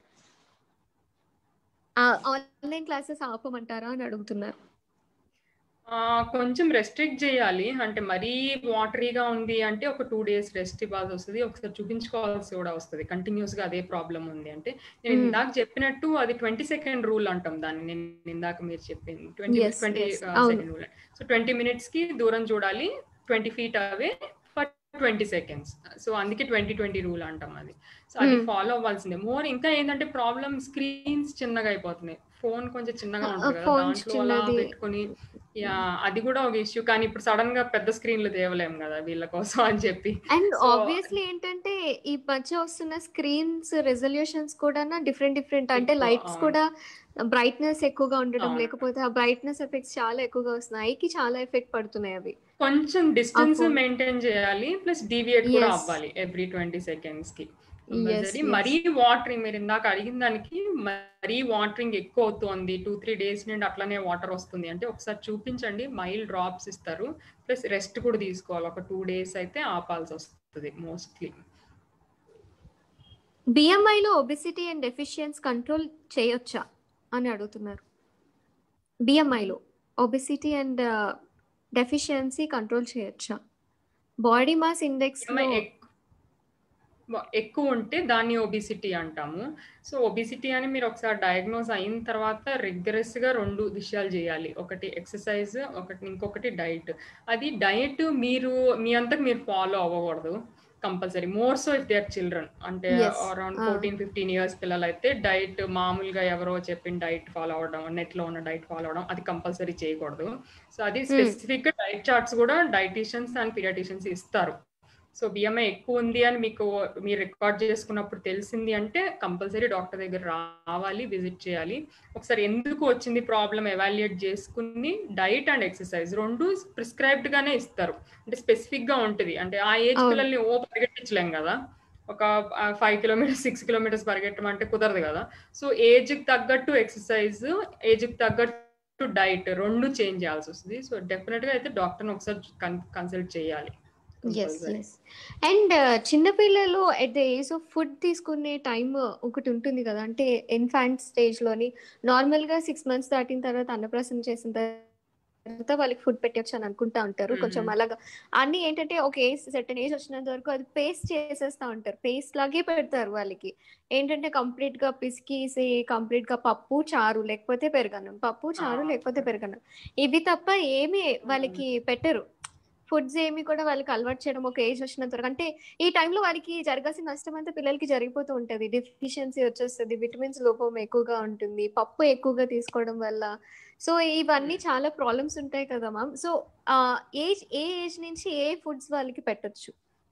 ఆన్లైన్ క్లాసెస్ ఆపమంటారా అని అడుగుతున్నారు ఆ, కొంచెం రెస్ట్రిక్ట్ చేయాలి అంటే మరీ వాటరీగా ఉంది అంటే ఒక టూ డేస్ రెస్ట్ ఇవ్వాల్సి వస్తుంది ఒకసారి చూపించుకోవాల్సి కూడా వస్తుంది కంటిన్యూస్ గా అదే ప్రాబ్లం ఉంది అంటే నేను Hmm. ఇందాక చెప్పినట్టు అది ట్వంటీ సెకండ్ రూల్ అంటాం దాన్ని నేను ఇందాక మీరు చెప్పింది ట్వంటీ Yes, ట్వంటీ yes. అవును. Second rule so twenty minutes కి దూరం చూడాలి twenty feet away for twenty seconds so అందుకే ట్వంటీ ట్వంటీ రూల్ అంటాం అది సో అది Hmm. ఫాలో అవ్వాల్సిందే మోర్ ఇంకా ఏంటంటే ప్రాబ్లమ్ స్క్రీన్స్ చిన్నగా అయిపోతున్నాయి ఫోన్ కొంచెం చిన్నగా ఆ, ఉంటుంది కదా phone దాంట్లో అలా చిన్నది. పెట్టుకొని యా అది కూడా ఒక ఇష్యూ కానీ ఇప్పుడు సడన్ గా పెద్ద స్క్రీన్లు తేవలేము కదా వీళ్ళ కోసం అని చెప్పి అండ్ So- ఆబ్వియస్లీ ఏంటంటే ఈ మధ్య వస్తున్న స్క్రీన్స్ రెజల్యూషన్స్ కూడా డిఫరెంట్ డిఫరెంట్ అంటే ఎక్కువ, లైట్స్ అవును. కూడా బ్రైట్నెస్ ఎక్కువగా ఉండడం అవును. లేకపోతే ఆ బ్రైట్నెస్ ఎఫెక్ట్స్ చాలా ఎక్కువగా వస్తున్నాయి ఐకి చాలా ఎఫెక్ట్ పడుతున్నాయి అవి కొంచెం డిస్టెన్స్ phone. మెయింటైన్ చేయాలి ప్లస్ డీవియేట్ కూడా Yes. అవ్వాలి ఎవ్రీ ట్వంటీ సెకండ్స్ కి Yes, కంపల్సరీ yes. మరీ వాటరింగ్ మీరు ఇందాక అడిగిన దానికి మరీ వాటరింగ్ ఎక్కువ అవుతుంది టూ త్రీ డేస్ నుండి అట్లనే వాటర్ వస్తుంది అంటే ఒకసారి చూపించండి మైల్ డ్రాప్స్ ఇస్తారు ప్లస్ రెస్ట్ కూడా తీసుకోవాలి ఒక టూ డేస్ అయితే ఆపాల్సి వస్తుంది మోస్ట్లీ బిఎంఐలో ఒబిసిటీ అండ్ డెఫిషియన్స్ కంట్రోల్ చేయొచ్చా అని అడుగుతున్నారు బిఎంఐలో ఒబిసిటీ అండ్ డెఫిషియన్సీ కంట్రోల్ చేయొచ్చా బాడీ మాస్ ఇండెక్స్ లో ఎక్కువ ఉంటే దాన్ని ఒబిసిటీ అంటాము సో ఒబిసిటీ అని మీరు ఒకసారి డయాగ్నోస్ అయిన తర్వాత రిగరస్ గా రెండు విషయాలు చేయాలి ఒకటి ఎక్సర్సైజ్ ఒకటి ఇంకొకటి డైట్ అది డైట్ మీరు మీ అంతకు మీరు ఫాలో అవ్వకూడదు compulsory more so if they are children అంటే Yes. Around Ah. Fourteen fifteen years పిల్లలు అయితే డైట్ మామూలుగా ఎవరో చెప్పిన డైట్ ఫాలో అవడం నెట్ లో ఉన్న డైట్ ఫాలో అవడం అది కంపల్సరీ చేయకూడదు సో అది స్పెసిఫిక్ గా డైట్ చార్ట్స్ కూడా డైటీషియన్స్ అండ్ పీడియాటిషియన్స్ ఇస్తారు సో బిఎంఐ ఎక్కువ ఉంది అని మీకు మీరు రికార్డ్ చేసుకున్నప్పుడు తెలిసింది అంటే కంపల్సరీ డాక్టర్ దగ్గర రావాలి విజిట్ చేయాలి ఒకసారి ఎందుకు వచ్చింది ప్రాబ్లం ఎవాల్యుయేట్ చేసుకుని డైట్ అండ్ ఎక్సర్సైజ్ రెండు ప్రిస్క్రైబ్డ్ గానే ఇస్తారు అంటే స్పెసిఫిక్ గా ఉంటుంది అంటే ఆ ఏజ్ అవును. పిల్లల్ని ఓ పరిగెట్టించలేం కదా ఒక ఫైవ్ కిలోమీటర్స్ సిక్స్ కిలోమీటర్స్ పరిగెట్టమంటే కుదరదు కదా సో ఏజ్ కి తగ్గట్టు ఎక్సర్సైజ్ ఏజ్ కి తగ్గట్టు డైట్ రెండు చేంజ్ చేయాల్సి వస్తుంది సో డెఫినెట్ గా అయితే డాక్టర్ని ఒకసారి కన్సల్ట్ చేయాలి ఎస్ Compulsory. ఎస్ అండ్ చిన్నపిల్లలు at the age of food తీసుకునే టైం ఒకటి ఉంటుంది కదా అంటే ఇన్ఫాంట్ స్టేజ్ లోని నార్మల్ గా సిక్స్ మంత్స్ దాటిన తర్వాత అన్నప్రాసన చేసిన తర్వాత వాళ్ళకి ఫుడ్ పెట్టచ్చు అని అనుకుంటా ఉంటారు Mhm. కొంచెం అలాగా అన్ని ఏంటంటే ఒక ఏజ్ సెటన్ ఏజ్ వచ్చినంత వరకు అది పేస్ట్ చేసేస్తా ఉంటారు పేస్ట్ లాగే పెడతారు వాళ్ళకి ఏంటంటే కంప్లీట్ గా పిసికేసి కంప్లీట్ గా పప్పు చారు లేకపోతే పెరగన్నం పప్పు చారు Ah. లేకపోతే పెరగన్నం ఇవి తప్ప ఏమి వాళ్ళకి పెట్టరు ఫుడ్స్ ఏమి కూడా వాళ్ళకి అలవాటు చేయడం ఒక ఏజ్ వచ్చినంత వరకు అంటే ఈ టైంలో వారికి జరగాల్సిన నష్టం అంతా పిల్లలకి జరిగిపోతూ ఉంటది డెఫిషియన్సీ వచ్చేస్తుంది విటమిన్స్ లోపం ఎక్కువగా ఉంటుంది పప్పు ఎక్కువగా తీసుకోవడం వల్ల సో ఇవన్నీ చాలా ప్రాబ్లమ్స్ ఉంటాయి కదా మ్యామ్ సో ఏజ్ ఏ ఏజ్ నుంచి ఏ ఫుడ్స్ వాళ్ళకి పెట్టొచ్చు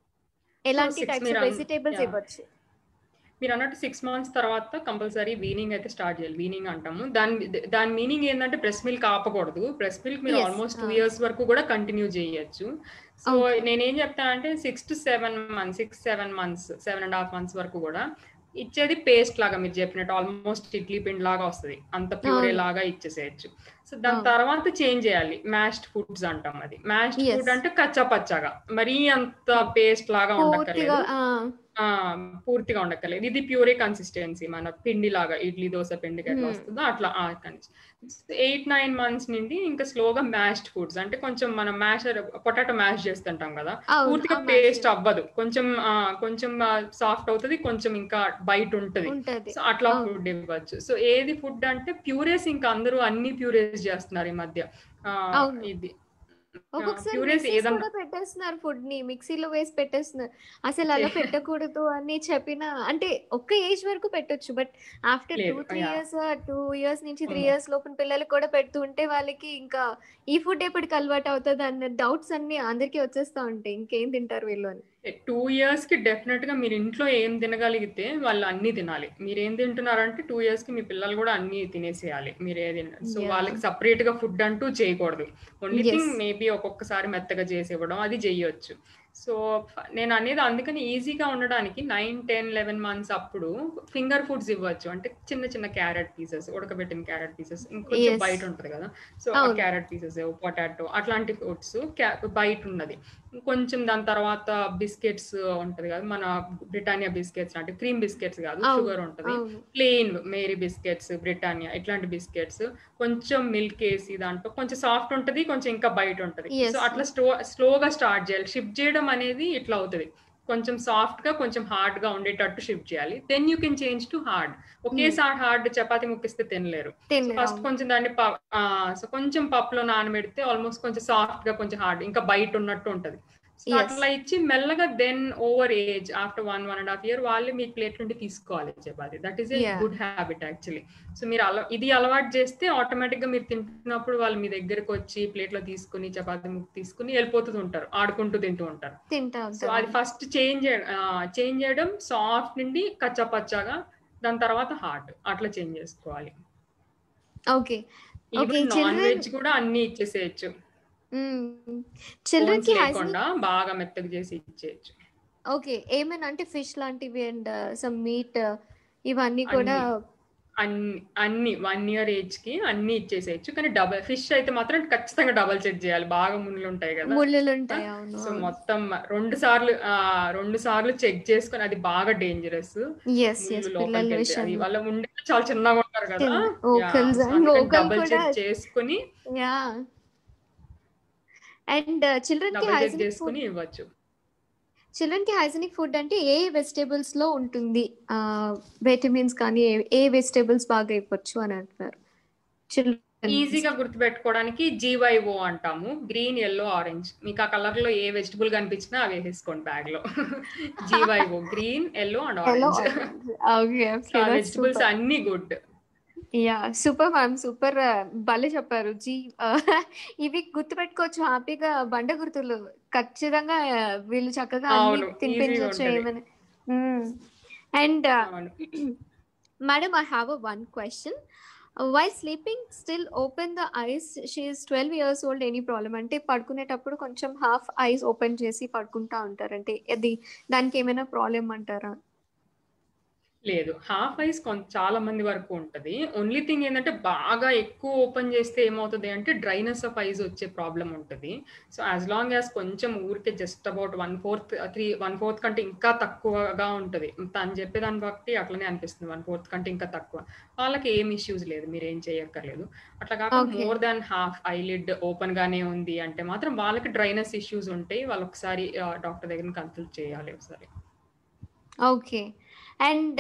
ఎలాంటి six టైప్స్ మీరు ఆఫ్ అన్- వెజిటేబుల్స్ yeah. ఇవ్వచ్చు మీరు అన్నట్టు సిక్స్ మంత్స్ తర్వాత కంపల్సరీ వీనింగ్ అయితే స్టార్ట్ చేయాలి వీనింగ్ అంటాము దాని దాని మీనింగ్ ఏంటంటే బ్రెస్ట్ మిల్క్ ఆపకూడదు బ్రెస్ట్ మిల్క్ మీరు Yes, almost two ah. Years వరకు కూడా కంటిన్యూ చేయొచ్చు సో Okay. నేనేం చెప్తానంటే six to seven months six seven months seven and half months వరకు కూడా ఇచ్చేది పేస్ట్ లాగా మీరు చెప్పినట్టు ఆల్మోస్ట్ ఇడ్లీ పిండి లాగా వస్తుంది అంత ప్యూరే అవును. లాగా ఇచ్చేసేయచ్చు సో దాని అవును. తర్వాత చేంజ్ చేయాలి మ్యాష్డ్ ఫుడ్స్ అంటాం అది మ్యాష్డ్ Yes. ఫుడ్ అంటే కచ్చా పచ్చగా మరీ అంత పేస్ట్ లాగా పూర్తిగా ఉండక్కర్లేదు ఆ, ఆ పూర్తిగా ఉండక్కర్లేదు ఇది ప్యూరే కన్సిస్టెన్సీ మన పిండి లాగా ఇడ్లీ దోశ పిండికి ఎట్లా Hmm. వస్తుందో అట్లా ఎయిట్ నైన్ మంత్స్ నుండి ఇంకా స్లోగా మ్యాష్డ్ ఫుడ్స్ అంటే కొంచెం మనం మ్యాష్ పొటాటో మ్యాష్ చేస్తుంటాం కదా అవును, పూర్తిగా ఆ పేస్ట్ mash అవ్వదు కొంచెం ఆ, కొంచెం సాఫ్ట్ అవుతుంది కొంచెం ఇంకా బయట ఉంటది ఉంటది సో అట్లా అవును. ఫుడ్ ఇవ్వచ్చు సో ఏది ఫుడ్ అంటే ప్యూరేస్ ఇంకా అందరూ అన్ని ప్యూరేస్ చేస్తున్నారు ఈ మధ్య ఆ, అవును. ఇది ఒక్కొక్కసారి ప్యూరేస్ మిక్సీస్ ఏదన్నా కూడా పెట్టేస్తున్నారు ఫుడ్ ని మిక్సీలో వేసి పెట్టేస్తున్నారు అసలు అలా పెట్టకూడదు అని చెప్పిన అంటే ఒక్క ఏజ్ వరకు పెట్టొచ్చు బట్ ఆఫ్టర్ టూ లేదు three yeah years two years నుంచి త్రీ అవును ఇయర్స్ లోపల పిల్లలకు కూడా పెడుతూ ఉంటే వాళ్ళకి ఇంకా ఈ ఫుడ్ ఎప్పటికి అలవాటు అవుతుంది అన్న డౌట్స్ అన్ని అందరికీ వచ్చేస్తా ఉంటాయి ఇంకేం తింటారు వీళ్ళు అని టూ ఇయర్స్ కి డెఫినెట్ గా మీరు ఇంట్లో ఏం తినగలిగితే వాళ్ళు అన్ని తినాలి మీరు ఏం తింటున్నారంటే టూ ఇయర్స్ కి మీ పిల్లలు కూడా అన్ని తినేసేయాలి మీరు ఏది సో యా వాళ్ళకి సపరేట్ గా ఫుడ్ అంటూ చేయకూడదు ఓన్లీ థింగ్ ఎస్ మేబీ ఒక్కొక్కసారి మెత్తగా చేసి ఇవ్వడం అది చెయ్యొచ్చు సో నేను అనేది అందుకని ఈజీగా ఉండడానికి నైన్ టెన్ లెవెన్ మంత్స్ అప్పుడు ఫింగర్ ఫుడ్స్ ఇవ్వచ్చు అంటే చిన్న చిన్న క్యారెట్ పీసెస్ ఉడకబెట్టిన క్యారెట్ పీసెస్ ఇంకొంచెం ఎస్ బయట ఉంటుంది కదా సో ఆ అవును క్యారెట్ పీసెస్ పొటాటో అట్లాంటి ఫుడ్స్ బయట ఉన్నది కొంచెం దాని తర్వాత బిస్కెట్స్ ఉంటది కదా మన బ్రిటానియా బిస్కెట్స్ అంటే క్రీమ్ బిస్కెట్స్ కాదు అవును షుగర్ ఉంటది అవును ప్లెయిన్ మేరీ బిస్కెట్స్ బ్రిటానియా ఇట్లాంటి బిస్కెట్స్ కొంచెం మిల్క్ వేసి దాంట్లో కొంచెం సాఫ్ట్ ఉంటది కొంచెం ఇంకా బయట ఉంటది సో ఎస్ అట్లా స్లో స్లోగా స్టార్ట్ చేయాలి షిఫ్ట్ చేయడం అనేది ఇట్లా అవుతుంది కొంచెం సాఫ్ట్ గా కొంచెం హార్డ్ గా ఉండేటట్టు షిఫ్ట్ చేయాలి then you can change to hard ఒకేసారి హార్డ్ చపాతి ముక్కిస్తే తినలేరు సో తినలేరు ఫస్ట్ అవును కొంచెం దాన్ని సో కొంచెం పప్పులో నానబెడితే ఆల్మోస్ట్ కొంచెం సాఫ్ట్ గా కొంచెం హార్డ్ ఇంకా బయట ఉన్నట్టు ఉంటది సో ఎస్ అట్లా ఇచ్చి మెల్లగా then over age after one one and half year వాళ్ళు మీ ప్లేట్ నుండి తీసుకోవాలి చపాతి that is a yeah good habit actually so మీరు అలా ఇది అలవాటు చేస్తే ఆటోమేటిక్ గా మీరు తింటున్నప్పుడు వాళ్ళు మీ దగ్గరకు వచ్చి ప్లేట్ లో తీసుకుని చపాతి ముక్కు తీసుకుని వెళ్ళిపోతూ ఉంటారు ఆడుకుంటూ తింటూ ఉంటారు తింటా సో ఉంటారు అది ఫస్ట్ చేంజ్ చేంజ్ చేయడం సాఫ్ట్ నుండి కచ్చపచ్చగా దాని తర్వాత హార్డ్ అట్లా చేంజ్ చేసుకోవాలి okay okay even non children veg కూడా అన్ని ఇచ్చేసేయచ్చు చిల్డ్రన్ బోన్స్ కి హైజీనిక్ లేకుండా బాగా మెత్తగా చేసి ఇచ్చేయచ్చు ఓకే ఏమైనా అంటే ఫిష్ లాంటివి అండ్ సమ్ మీట్ ఇవన్నీ కూడా అన్ని అన్ని అన్ని వన్ ఇయర్ ఏజ్ కి అన్ని ఇచ్చేసేయచ్చు కానీ డబల్ ఫిష్ అయితే మాత్రం ఖచ్చితంగా డబల్ చెక్ చేయాలి బాగా ముళ్ళు ఉంటాయి కదా ముళ్ళులు ఉంటాయి అవును సో అవును మొత్తం రెండు సార్లు ఆ, రెండు సార్లు చెక్ చేసుకొని అది బాగా డేంజరస్ ఎస్ ఎస్ ముళ్ళు పిల్లల లోపలికి వెళ్తే అది విషయంలో వాళ్ళ ఉండే చాలా చిన్నగా ఉంటారు కదా చిన్న యా ఓకల్స్ సో అండ్ అందుకని ఓకల్ డబల్ కూడా చెక్ చేసుకుని యా అండ్ చిల్డ్రన్ కి డబల్ చెక్ హైజీనిక్ ఫుడ్ చేసుకుని ఇవ్వచ్చు చిల్డ్రన్ కి హైజీనిక్ ఫుడ్ అంటే ఏ వెజిటేబుల్స్ లో ఉంటుంది విటమిన్స్ కానీ ఏ ఏ వెజిటేబుల్స్ బాగా ఇవ్వచ్చు అని అంటున్నారు చిల్డ్రన్ ఈజీగా గుర్తుపెట్టుకోవడానికి జీవైఓ అంటాము గ్రీన్ ఎల్లో ఆరెంజ్ మీకు ఆ కలర్ లో ఏ వెజిటబుల్ కనిపించినా అవి వేసేసుకోండి బ్యాగ్ లో G Y O green yellow and yellow orange okay okay ఆ దట్స్ వెజిటబుల్స్ సూపర్ అన్ని good yeah super ma'am super భలే చెప్పారు జీ ఇవి గుర్తుపెట్టుకోవచ్చు హ్యాపీగా బండ గుర్తులు ఖచ్చితంగా వీళ్ళు చక్కగా అన్ని అవును ఈజీగా తినిపించవచ్చు ఉంటది ఏమని అండ్ అవును madam I have a one question while sleeping still open the eyes she is twelve years old any problem అంటే పడుకునేటప్పుడు కొంచెం హాఫ్ ఐస్ ఓపెన్ చేసి పడుకుంటా ఉంటారు అంటే అది దానికి ఏమైనా ప్రాబ్లం అంటారా లేదు హాఫ్ ఐస్ కొంత చాలా మంది వరకు ఉంటది ఓన్లీ థింగ్ ఏంటంటే బాగా ఎక్కువ ఓపెన్ చేస్తే ఏమవుతుంది అంటే డ్రైనెస్ ఆఫ్ ఐస్ వచ్చే ప్రాబ్లం ఉంటుంది సో యాజ్ లాంగ్ యాజ్ కొంచెం ఊరికే just about one fourth three one fourth కంటే ఇంకా తక్కువగా ఉంటుంది తను చెప్పేదాన్ని బట్టి అట్లనే అనిపిస్తుంది వన్ ఫోర్త్ కంటే ఇంకా తక్కువ వాళ్ళకి ఏం ఇష్యూస్ లేదు మీరు ఏం చేయక్కర్లేదు అట్లా కాకుండా Okay. More than half eyelid open గానే ఉంది అంటే మాత్రం వాళ్ళకి డ్రైనెస్ ఇష్యూస్ ఉంటాయి వాళ్ళు ఒకసారి డాక్టర్ దగ్గర కన్సల్ట్ చేయాలి ఒకసారి ఓకే అండ్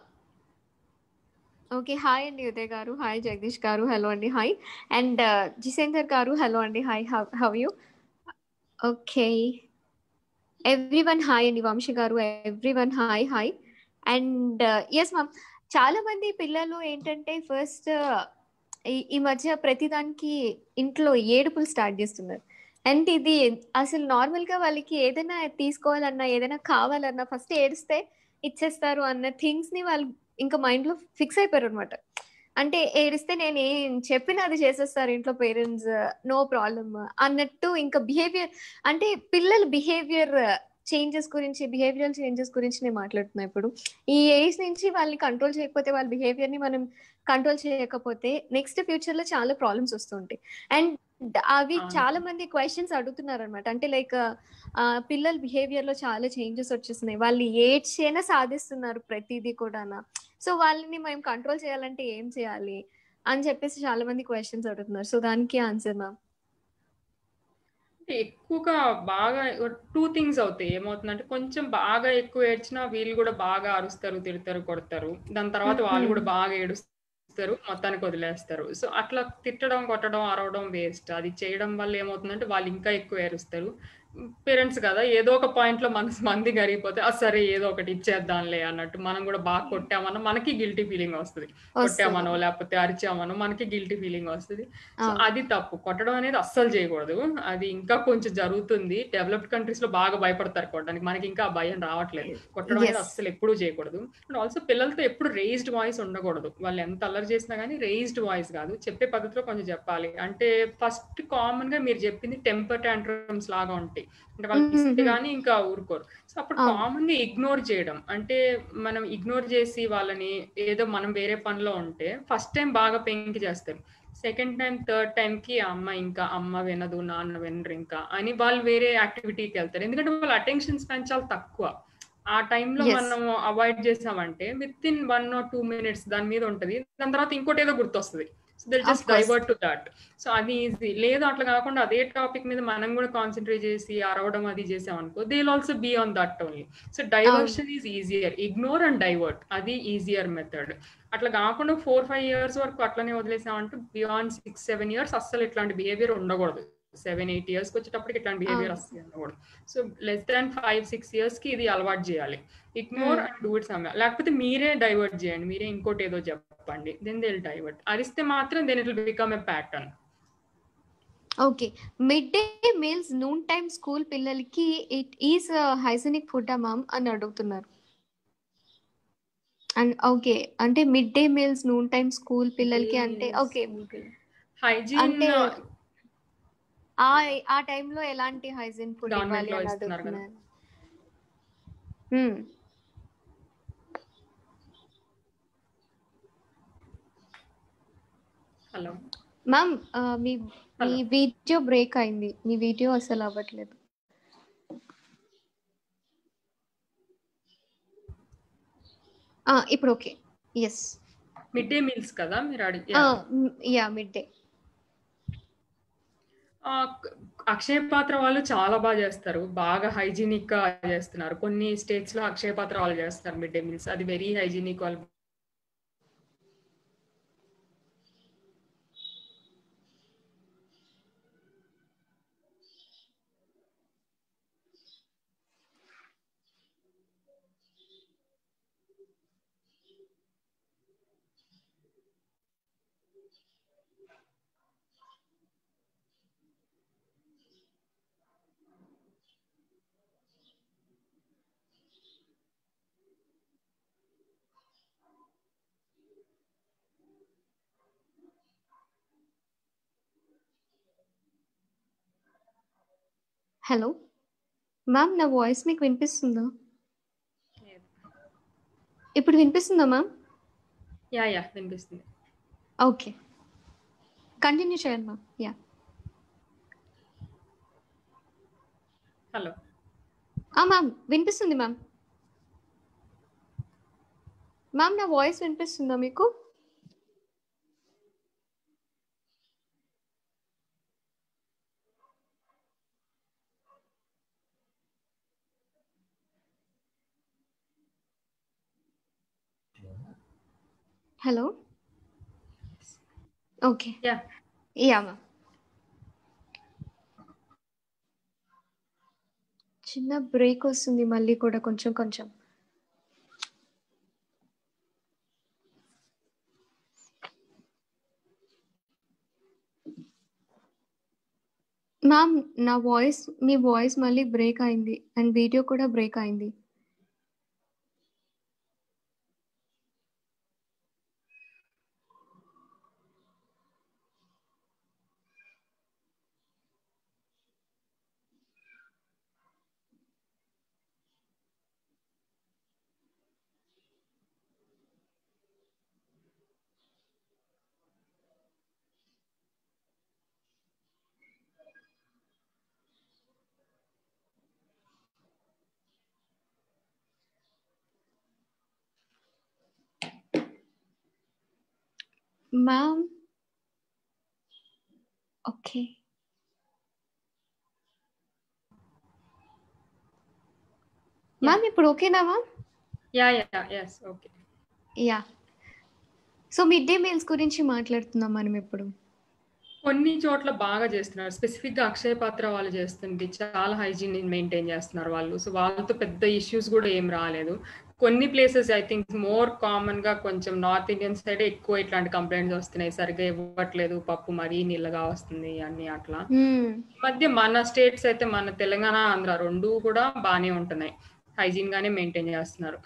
ఓకే హాయ్ అండి ఉదయ్ గారు హాయ్ జగదీష్ గారు హలో అండి హాయ్ అండ్ జిసేందర్ గారు హలో అండి hi how you okay everyone hi అండి వంశీ గారు everyone hi hi and yes ma'am చాలా మంది పిల్లలు ఏంటంటే ఫస్ట్ ఈ మధ్య ప్రతిదానికి ఇంట్లో ఏడుపులు స్టార్ట్ చేస్తున్నారు అండ్ ఇది అసలు నార్మల్ గా వాళ్ళకి ఏదైనా తీసుకోవాలన్నా ఏదైనా కావాలన్నా ఫస్ట్ ఏడిస్తే ఇచ్చేస్తారు అన్న థింగ్స్ ని వాళ్ళు ఇంకా మైండ్ లో ఫిక్స్ అయిపోయారు అనమాట అంటే ఏడిస్తే నేను ఏం చెప్పినా అది చేసేస్తారు ఇంట్లో పేరెంట్స్ నో ప్రాబ్లమ్ అన్నట్టు ఇంకా బిహేవియర్ అంటే పిల్లల బిహేవియర్ చేంజెస్ గురించి బిహేవియరల్ చేంజెస్ గురించి నేను మాట్లాడుతున్నా ఇప్పుడు ఈ ఏజ్ నుంచి వాళ్ళని కంట్రోల్ చేయకపోతే వాళ్ళ బిహేవియర్ ని మనం కంట్రోల్ చేయకపోతే నెక్స్ట్ ఫ్యూచర్ లో చాలా ప్రాబ్లమ్స్ వస్తుంటాయి అండ్ అవి అవును. చాలా మంది క్వశ్చన్స్ అడుగుతున్నారు అనమాట అంటే లైక్ పిల్లల బిహేవియర్ లో చాలా చేంజెస్ వచ్చేస్తున్నాయి వాళ్ళు ఏడ్చైనా సాధిస్తున్నారు ప్రతిదీ కూడా సో వాళ్ళని మేము కంట్రోల్ చేయాలంటే ఏం చేయాలి అని చెప్పేసి చాలా మంది క్వశ్చన్స్ అడుగుతున్నారు సో దానికి ఆన్సర్ మ్యామ్ అంటే ఎక్కువగా బాగా టూ థింగ్స్ అవుతాయి ఏమవుతుందంటే కొంచెం బాగా ఎక్కువ ఏడ్చినా వీళ్ళు కూడా బాగా అరుస్తారు తిడతారు కొడతారు దాని తర్వాత వాళ్ళు కూడా బాగా ఏడుస్తారు చూస్తారు మొత్తానికి వదిలేస్తారు సో అట్లా తిట్టడం కొట్టడం అరవడం వేస్ట్ అది చేయడం వల్ల ఏమవుతుందంటే వాళ్ళు ఇంకా ఎక్కువ ఏరుస్తారు పేరెంట్స్ కదా ఏదో ఒక పాయింట్ లో మనసు మంది గరిగిపోతే ఆ సరే ఏదో ఒకటి ఇచ్చేద్దాంలే అన్నట్టు మనం కూడా బాగా కొట్టామనో మనకి గిల్టీ ఫీలింగ్ వస్తుంది కొట్టామనో లేకపోతే అరిచామనో మనకి గిల్టీ ఫీలింగ్ వస్తుంది సో అవును. అది తప్పు కొట్టడం అనేది అస్సలు చేయకూడదు అది ఇంకా కొంచెం జరుగుతుంది డెవలప్డ్ కంట్రీస్ లో బాగా భయపడతారు కొట్టడానికి మనకి ఇంకా ఆ భయం రావట్లేదు కొట్టడం అనేది Yes. అస్సలు ఎప్పుడూ చేయకూడదు అండ్ ఆల్సో పిల్లలతో ఎప్పుడు రేజ్డ్ వాయిస్ ఉండకూడదు వాళ్ళు ఎంత అల్లరి చేసినా కానీ రేజ్డ్ వాయిస్ కాదు చెప్పే పద్ధతిలో కొంచెం చెప్పాలి అంటే ఫస్ట్ కామన్ గా మీరు చెప్పింది టెంపర్ టాంట్రమ్స్ లాగా ఉంటాయి అంటే వాళ్ళకి ఇస్తే Mhm. కానీ ఇంకా ఊరుకోరు సో అప్పుడు అవును. కామన్ గా ఇగ్నోర్ చేయడం అంటే మనం ఇగ్నోర్ చేసి వాళ్ళని ఏదో మనం వేరే పనిలో ఉంటే ఫస్ట్ టైం బాగా పెంకి చేస్తారు సెకండ్ టైం థర్డ్ టైం కి అమ్మ ఇంకా అమ్మ వినదు నాన్న వినరు ఇంకా అని వాళ్ళు వేరే యాక్టివిటీకి వెళ్తారు ఎందుకంటే వాళ్ళ అటెన్షన్ స్పాన్ చాలా తక్కువ ఆ టైంలో Yes. మనం అవాయిడ్ చేసామంటే within one or two minutes దాని మీద ఉంటది దాని తర్వాత ఇంకోటి ఏదో గుర్తొస్తుంది సో దిల్ Of just course. Divert to that so అది ఈజీ లేదు అట్లా కాకుండా అదే టాపిక్ మీద మనం కూడా కాన్సన్ట్రేట్ చేసి అరవడం అది చేసాం అనుకో they also be on that only so diversion is easier ignore and divert అది ఈజియర్ మెథడ్ అట్లా కాకుండా ఫోర్ ఫైవ్ ఇయర్స్ వరకు అట్లనే వదిలేసామంటే బియాండ్ సిక్స్ సెవెన్ ఇయర్స్ అస్సలు ఇట్లాంటి బిహేవియర్ ఉండకూడదు సెవెన్ ఎయిట్ ఇయర్స్ వచ్చేటప్పటికి ఇట్లాంటి బిహేవియర్ అవును. అస్సలు ఉండకూడదు so less than five six years కి ఇది అలవాటు చేయాలి ignore Hmm. And do it సమ్యా లేకపోతే మీరే డైవర్ట్ చేయండి మీరే ఇంకోటి ఏదో చెప్పండి దెన్ దే డైవర్ట్ అరిస్తే మాత్రం then it will become a pattern okay mid day meals noon time school పిల్లలకి it is hygienic food ma'am అని అడుగుతున్నారు అండ్ ఓకే అంటే mid day meals noon time school పిల్లలకి అంటే ఓకే హైజీన్ అంటే ఆ ఆ టైంలో ఎలాంటి హైజీన్ ఫుడ్ Government ఇవ్వాలి లో అని ఇస్తున్నారు కదా. అడుగుతున్నారు Hmm. హలో మ్యామ్ ఆ, మీ మీ Hello. వీడియో బ్రేక్ అయింది మీ వీడియో అసలు అవ్వట్లేదు ఆ, ఇప్పుడు okay yes mid day meals కదా మీరు అడిగి యా మిడ్ డే ఆ, అక్షయ పాత్ర వాళ్ళు చాలా బాగా చేస్తారు బాగా హైజీనిక్ గా చేస్తున్నారు కొన్ని స్టేట్స్ లో అక్షయ పాత్ర వాళ్ళు చేస్తారు మిడ్ డే మీల్స్ అది వెరీ హైజీనిక్ వాళ్ళు హలో మ్యామ్ నా వాయిస్ మీకు వినిపిస్తుందా ఇప్పుడు వినిపిస్తుందా మ్యామ్ యా యా వినిపిస్తుంది ఓకే కంటిన్యూ చేయండి మ్యామ్ యా హలో మ్యామ్ వినిపిస్తుంది మ్యామ్ మ్యామ్ నా వాయిస్ వినిపిస్తుందా మీకు hello okay yeah yeah ma'am చిన్న బ్రేక్ వస్తుంది మళ్ళీ కూడా కొంచెం కొంచెం మ్యామ్ నా వాయిస్ మీ వాయిస్ మళ్ళీ బ్రేక్ అయింది అండ్ వీడియో కూడా బ్రేక్ అయింది మ్యామ్ ఓకే మ్యామ్ ఇప్పుడు ఓకేనా ma'am yeah yeah yes okay yeah so mid day meals గురించి మాట్లాడుతున్నాం మనం ఇప్పుడు కొన్ని చోట్ల బాగా చేస్తున్నారు స్పెసిఫిక్ గా అక్షయ పాత్ర వాళ్ళు చేస్తుంది చాలా హైజీన్ మెయింటైన్ చేస్తున్నారు వాళ్ళు సో వాళ్ళతో పెద్ద ఇష్యూస్ కూడా ఏం రాలేదు కొన్ని places I think more common గా కొంచెం నార్త్ ఇండియన్ సైడ్ ఎక్కువ ఇట్లాంటి కంప్లైంట్స్ వస్తున్నాయి సరిగ్గా ఇవ్వట్లేదు పప్పు మరీ నీళ్ళగా వస్తుంది అన్ని అట్లా మ్మ్. ఈ మధ్య మన స్టేట్స్ అయితే మన తెలంగాణ ఆంధ్ర రెండు కూడా బాగానే ఉంటున్నాయి హైజీన్ గానే మెయింటైన్ చేస్తున్నారు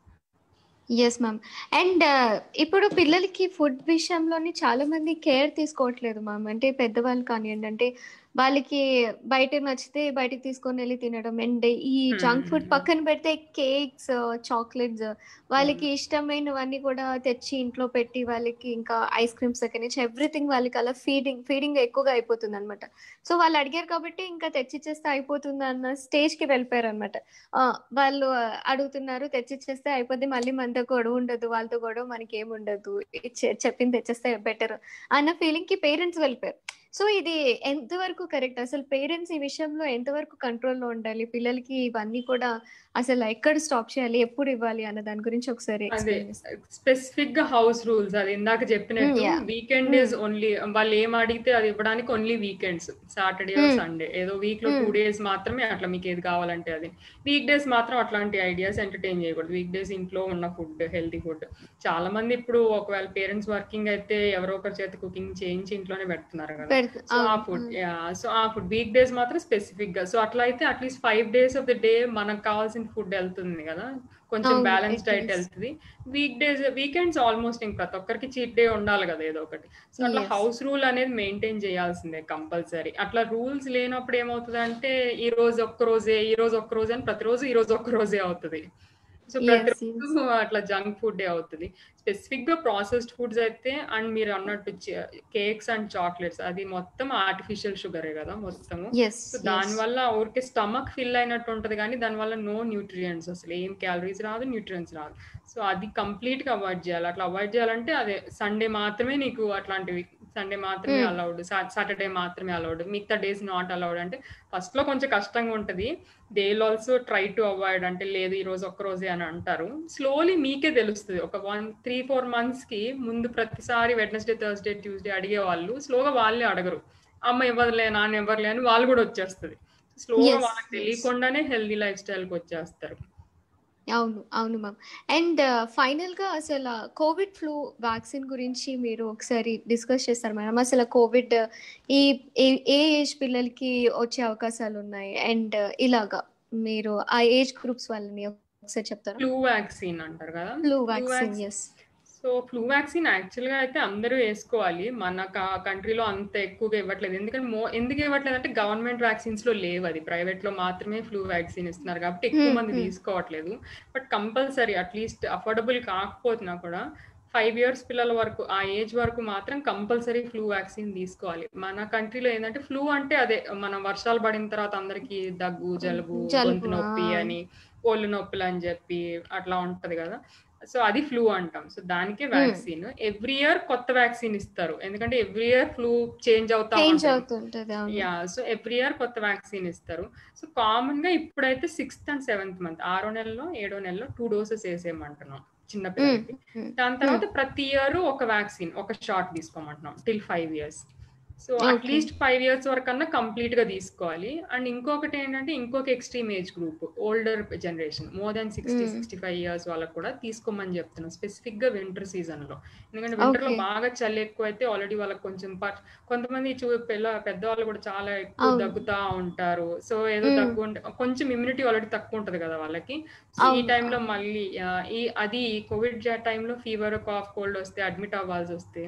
ఎస్ మ్యామ్ అండ్ ఇప్పుడు పిల్లలకి ఫుడ్ విషయంలోని చాలా మంది కేర్ తీసుకోవట్లేదు మ్యామ్ అంటే పెద్దవాళ్ళు కానివ్వండి అంటే వాళ్ళకి బయట నచ్చితే బయటకు తీసుకొని వెళ్ళి తినడం అండ్ ఈ జంక్ ఫుడ్ Hmm. పక్కన పెడితే కేక్స్ చాక్లెట్స్ వాళ్ళకి ఇష్టమైనవన్నీ కూడా తెచ్చి ఇంట్లో పెట్టి వాళ్ళకి ఇంకా ఐస్ క్రీమ్స్ దగ్గర నుంచి ఎవ్రీథింగ్ వాళ్ళకి అలా ఫీడింగ్ ఫీడింగ్ ఎక్కువగా అయిపోతుంది అనమాట సో వాళ్ళు అడిగారు కాబట్టి ఇంకా తెచ్చిచ్చేస్తే అయిపోతుంది అన్న స్టేజ్ కి వెళ్ళిపోయారు అనమాట వాళ్ళు ఆ, అడుగుతున్నారు తెచ్చిచ్చేస్తే అయిపోద్ది మళ్ళీ మనతో గొడవ ఉండదు వాళ్ళతో గొడవ మనకి ఏమి ఉండదు చె- చెప్పింది తెచ్చేస్తే బెటర్ అన్న ఫీలింగ్ కి పేరెంట్స్ వెళ్ళిపోయారు సో ఇది ఎంతవరకు కరెక్ట్ అసలు పేరెంట్స్ ఈ విషయంలో ఎంతవరకు కంట్రోల్లో ఉండాలి పిల్లలకి ఇవన్నీ కూడా అసలు ఎక్కడ స్టాప్ చేయాలి ఎప్పుడు ఇవ్వాలి అన్న దాని గురించి ఒకసారి అదే explain చేస్తారా? స్పెసిఫిక్ గా హౌస్ రూల్స్ అది ఇందాక చెప్పినట్టు Mm, yeah. Weekend Mm. Is only వాళ్ళు ఏం అడిగితే అది ఇవ్వడానికి only weekends Saturday Mm. Sunday ఏదో వీక్ లో Mm. టూ డేస్ మాత్రమే అట్లా మీకు ఏది కావాలంటే అది వీక్ డేస్ మాత్రం అట్లాంటి ఐడియాస్ ఎంటర్టైన్ చేయకూడదు వీక్ డేస్ ఇంట్లో ఉన్న ఫుడ్ హెల్తీ ఫుడ్ చాలా మంది ఇప్పుడు ఒకవేళ పేరెంట్స్ వర్కింగ్ అయితే ఎవరో ఒకరి చేత కుకింగ్ చేయించి ఇంట్లోనే పెడుతున్నారు కదా పెడత- సో ఆ అవును, ఫుడ్ అవును. సో ఆ ఫుడ్ వీక్ డేస్ మాత్రం స్పెసిఫిక్ గా సో అట్లా అయితే at least five days of the day మనకు కావాల్సిన ఫుడ్ వెళ్తుంది కదా కొంచెం అవును, బ్యాలెన్స్ it డైట్ is. వెళ్తుంది వీక్ డేస్ వీకెండ్స్ ఆల్మోస్ట్ ఇంక ప్రతి ఒక్కరికి చీట్ డే ఉండాలి కదా ఏదో ఒకటి సో అట్లా Yes. హౌస్ రూల్ అనేది మెయింటైన్ చేయాల్సిందే కంపల్సరీ అట్లా రూల్స్ లేనప్పుడు ఏమవుతుంది అంటే ఈ రోజు ఒక్క రోజే ఈ రోజు ఒక్క రోజే అని ప్రతిరోజు ఈ రోజు ఒక్క రోజే అవుతుంది సో Yes, ప్రతిరోజు అట్లా జంక్ ఫుడ్ అవుతుంది స్పెసిఫిక్ గా ప్రాసెస్డ్ ఫుడ్స్ అయితే అండ్ మీరు అన్నట్టు కేక్స్ అండ్ చాక్లెట్స్ అది మొత్తం ఆర్టిఫిషియల్ షుగరే కదా మొత్తము ఎస్ సో దాని వల్ల ఊరికే స్టమక్ ఫిల్ అయినట్టు ఉంటది కానీ దాని వల్ల నో న్యూట్రియంట్స్ అసలు ఏం క్యాలరీస్ రాదు న్యూట్రియంట్స్ రాదు సో అది కంప్లీట్ గా అవాయిడ్ చేయాలి అట్లా అవాయిడ్ చేయాలంటే అదే సండే మాత్రమే నీకు అట్లాంటివి సండే మాత్రమే Hmm. అలౌడ్ సాటర్డే మాత్రమే అలౌడ్ మిగతా డేస్ నాట్ అలౌడ్ అంటే ఫస్ట్ లో కొంచెం కష్టంగా ఉంటది they also try to avoid అంటే లేదు ఈ రోజు ఒక్క రోజే అని అంటారు స్లోలీ మీకే తెలుస్తుంది ఒక వన్ త్రీ ఫోర్ మంత్స్ కి ముందు ప్రతిసారి వెడ్నెస్డే థర్స్డే ట్యూస్డే అడిగే వాళ్ళు స్లోగా వాళ్ళే అడగరు అమ్మ ఇవ్వదులే నాన్న ఇవ్వరులే అని వాళ్ళు కూడా వచ్చేస్తుంది స్లోగా Yes, వాళ్ళకి yes. తెలియకుండానే హెల్దీ లైఫ్ స్టైల్కి వచ్చేస్తారు అవును అవును మ్యామ్ అండ్ ఫైనల్ గా అసలు కోవిడ్ ఫ్లూ వ్యాక్సిన్ గురించి మీరు ఒకసారి డిస్కస్ చేస్తారు మేడం అసలు కోవిడ్ ఈ ఏ- ఏ ఏజ్ పిల్లలకి వచ్చే అవకాశాలు ఉన్నాయి అండ్ ఇలాగా మీరు ఆ ఏజ్ గ్రూప్స్ వాళ్ళని ఒకసారి చెప్తారా ఫ్లూ వ్యాక్సిన్ అంటారు కదా flu Flu vaccine vaccine- yes so flu vaccine actual గా అయితే అందరూ వేసుకోవాలి మన కంట్రీలో అంత ఎక్కువగా ఇవ్వట్లేదు ఎందుకంటే మో ఎందుకు ఇవ్వట్లేదు అంటే గవర్నమెంట్ వ్యాక్సిన్స్ లో లేవు అది ప్రైవేట్ లో మాత్రమే ఫ్లూ వ్యాక్సిన్ ఇస్తున్నారు కాబట్టి ఎక్కువ Hmm, మంది hmm. తీసుకోవట్లేదు బట్ కంపల్సరీ అట్లీస్ట్ అఫోర్డబుల్ కాకపోతున్నా కూడా ఫైవ్ ఇయర్స్ పిల్లల వరకు ఆ ఏజ్ వరకు మాత్రం కంపల్సరీ ఫ్లూ వ్యాక్సిన్ తీసుకోవాలి మన కంట్రీలో ఏంటంటే ఫ్లూ అంటే అదే మనం వర్షాలు పడిన తర్వాత అందరికి దగ్గు జలుబు జలుబు, గొంతు నొప్పి ఆ. అని ఒళ్ళు నొప్పులు అని చెప్పి అట్లా ఉంటది కదా సో అది ఫ్లూ అంటాం సో దానికే వ్యాక్సిన్ ఎవ్రీ ఇయర్ కొత్త వ్యాక్సిన్ ఇస్తారు ఎందుకంటే ఎవ్రీ ఇయర్ ఫ్లూ చేంజ్ అవుతా చేంజ్ ఉంటుంది అవుతుంటది అవును యా సో ఎవ్రీ ఇయర్ కొత్త వ్యాక్సిన్ ఇస్తారు సో కామన్ గా ఇప్పుడైతే సిక్స్త్ అండ్ సెవెంత్ మంత్ ఆరో నెలలో ఏడో నెలలో టూ డోసెస్ వేసేయమంటున్నాం చిన్న పిల్లలకి Hmm. దాని తర్వాత ప్రతి ఇయర్ ఒక వ్యాక్సిన్ ఒక షాట్ తీసుకోమంటున్నాం till five years so Okay. At least five years వరకు అన్నా కంప్లీట్ గా తీసుకోవాలి అండ్ ఇంకొకటి ఏంటంటే ఇంకొక extreme age group older generation more than sixty Mm. Sixty five years వాళ్ళకి కూడా తీసుకోమని చెప్తున్నాం స్పెసిఫిక్ గా వింటర్ సీజన్ లో ఎందుకంటే వింటర్ లో Okay. బాగా చలి ఎక్కువ అయితే ఆల్రెడీ వాళ్ళకి కొంచెం పర్- కొంతమంది చూ పిల్ల పెద్దవాళ్ళు కూడా చాలా ఎక్కువ అవును. దగ్గుతా ఉంటారు సో ఏదో Mm. దగ్గు ఉంటే కొంచెం ఇమ్యూనిటీ ఆల్రెడీ తక్కువ ఉంటది కదా వాళ్ళకి సో ఈ అవును, టైంలో అవును. మళ్ళీ ఆ, ఈ అది కోవిడ్ టైంలో ఫీవర్ కాఫ్ కోల్డ్ వస్తే అడ్మిట్ అవ్వాల్సి వస్తే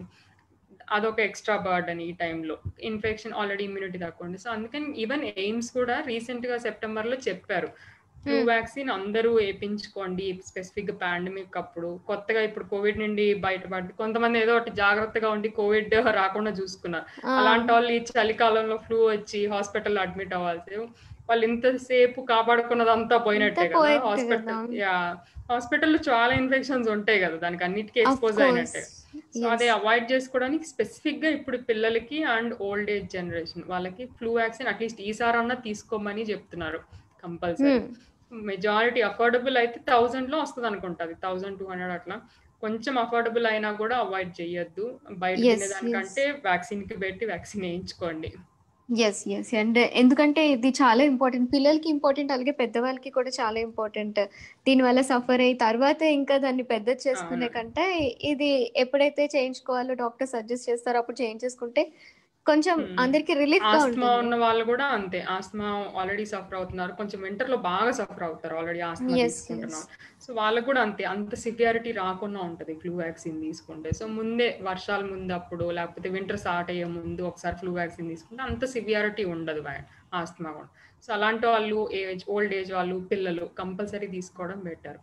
అదొక ఎక్స్ట్రా బర్డన్ ఈ టైంలో ఇన్ఫెక్షన్ ఆల్రెడీ ఇమ్యూనిటీ తక్కువ ఉంది సో అందుకని ఈవెన్ ఎయిమ్స్ కూడా రీసెంట్ గా సెప్టెంబర్ లో చెప్పారు ఫ్లూ Hmm. వ్యాక్సిన్ అందరూ వేయించుకోండి స్పెసిఫిక్ గా పాండమిక్ అప్పుడు కొత్తగా ఇప్పుడు కోవిడ్ నుండి బయటపడి కొంతమంది ఏదో ఒకటి జాగ్రత్తగా ఉండి కోవిడ్ రాకుండా చూసుకున్నారు ఆ, అలాంటి వాళ్ళు ఈ చలికాలంలో ఫ్లూ వచ్చి హాస్పిటల్ అడ్మిట్ అవ్వాల్సి వాళ్ళు ఇంతసేపు కాపాడుకున్నదంతా పోయినట్టే అంతా కదా పోయినట్టే కదా, హాస్పిటల్ అవును. యా హాస్పిటల్లో చాలా ఇన్ఫెక్షన్స్ ఉంటాయి కదా దానికి అన్నిటికీ of ఎక్స్పోజ్ course. అయినట్టే సో Yes. అదే అవాయిడ్ చేసుకోవడానికి స్పెసిఫిక్ గా ఇప్పుడు పిల్లలకి అండ్ ఓల్డ్ ఏజ్ జనరేషన్ వాళ్ళకి ఫ్లూ వ్యాక్సిన్ అట్లీస్ట్ ఈసారి అన్నా తీసుకోమని చెప్తున్నారు కంపల్సరీ Hmm. మెజారిటీ అఫోర్డబుల్ అయితే థౌసండ్ లో వస్తుంది అనుకుంటుంది థౌసండ్ టూ హండ్రెడ్ అట్లా కొంచెం అఫోర్డబుల్ అయినా కూడా అవాయిడ్ చేయొద్దు బయట Yes, తినేదానికంటే వ్యాక్సిన్ కి పెట్టి వ్యాక్సిన్ వేయించుకోండి ఎస్ ఎస్ అండ్ ఎందుకంటే ఇది చాలా ఇంపార్టెంట్ పిల్లలకి ఇంపార్టెంట్ అలాగే పెద్దవాళ్ళకి కూడా చాలా ఇంపార్టెంట్ దీనివల్ల సఫర్ అయ్యి తర్వాత ఇంకా దాన్ని పెద్ద చేసుకునే అవును. కంటే ఇది ఎప్పుడైతే చేయించుకోవాలో డాక్టర్ సజెస్ట్ చేస్తారో అప్పుడు చేయించేసుకుంటే కొంచెం Hmm. అందరికి రిలీఫ్ గా ఆస్తమా ఉంటుంది ఉన్న వాళ్ళు కూడా అంతే ఆస్తమా ఆల్రెడీ సఫర్ అవుతున్నారు కొంచెం వింటర్ లో బాగా సఫర్ అవుతారు ఆల్రెడీ ఆస్తమా Yes, తీసుకుంటున్నారు సో వాళ్ళకు కూడా అంతే అంత సివియారిటీ రాకుండా ఉంటది ఫ్లూ వ్యాక్సిన్ తీసుకుంటే సో ముందే వర్షాల ముందు అప్పుడు లేకపోతే వింటర్ స్టార్ట్ అయ్యే ముందు ఒకసారి ఫ్లూ వ్యాక్సిన్ తీసుకుంటే అంత సివియారిటీ ఉండదు ఆస్తమా కూడా సో అలాంటి వాళ్ళు ఏజ్ ఓల్డ్ ఏజ్ వాళ్ళు పిల్లలు కంపల్సరీ తీసుకోవడం better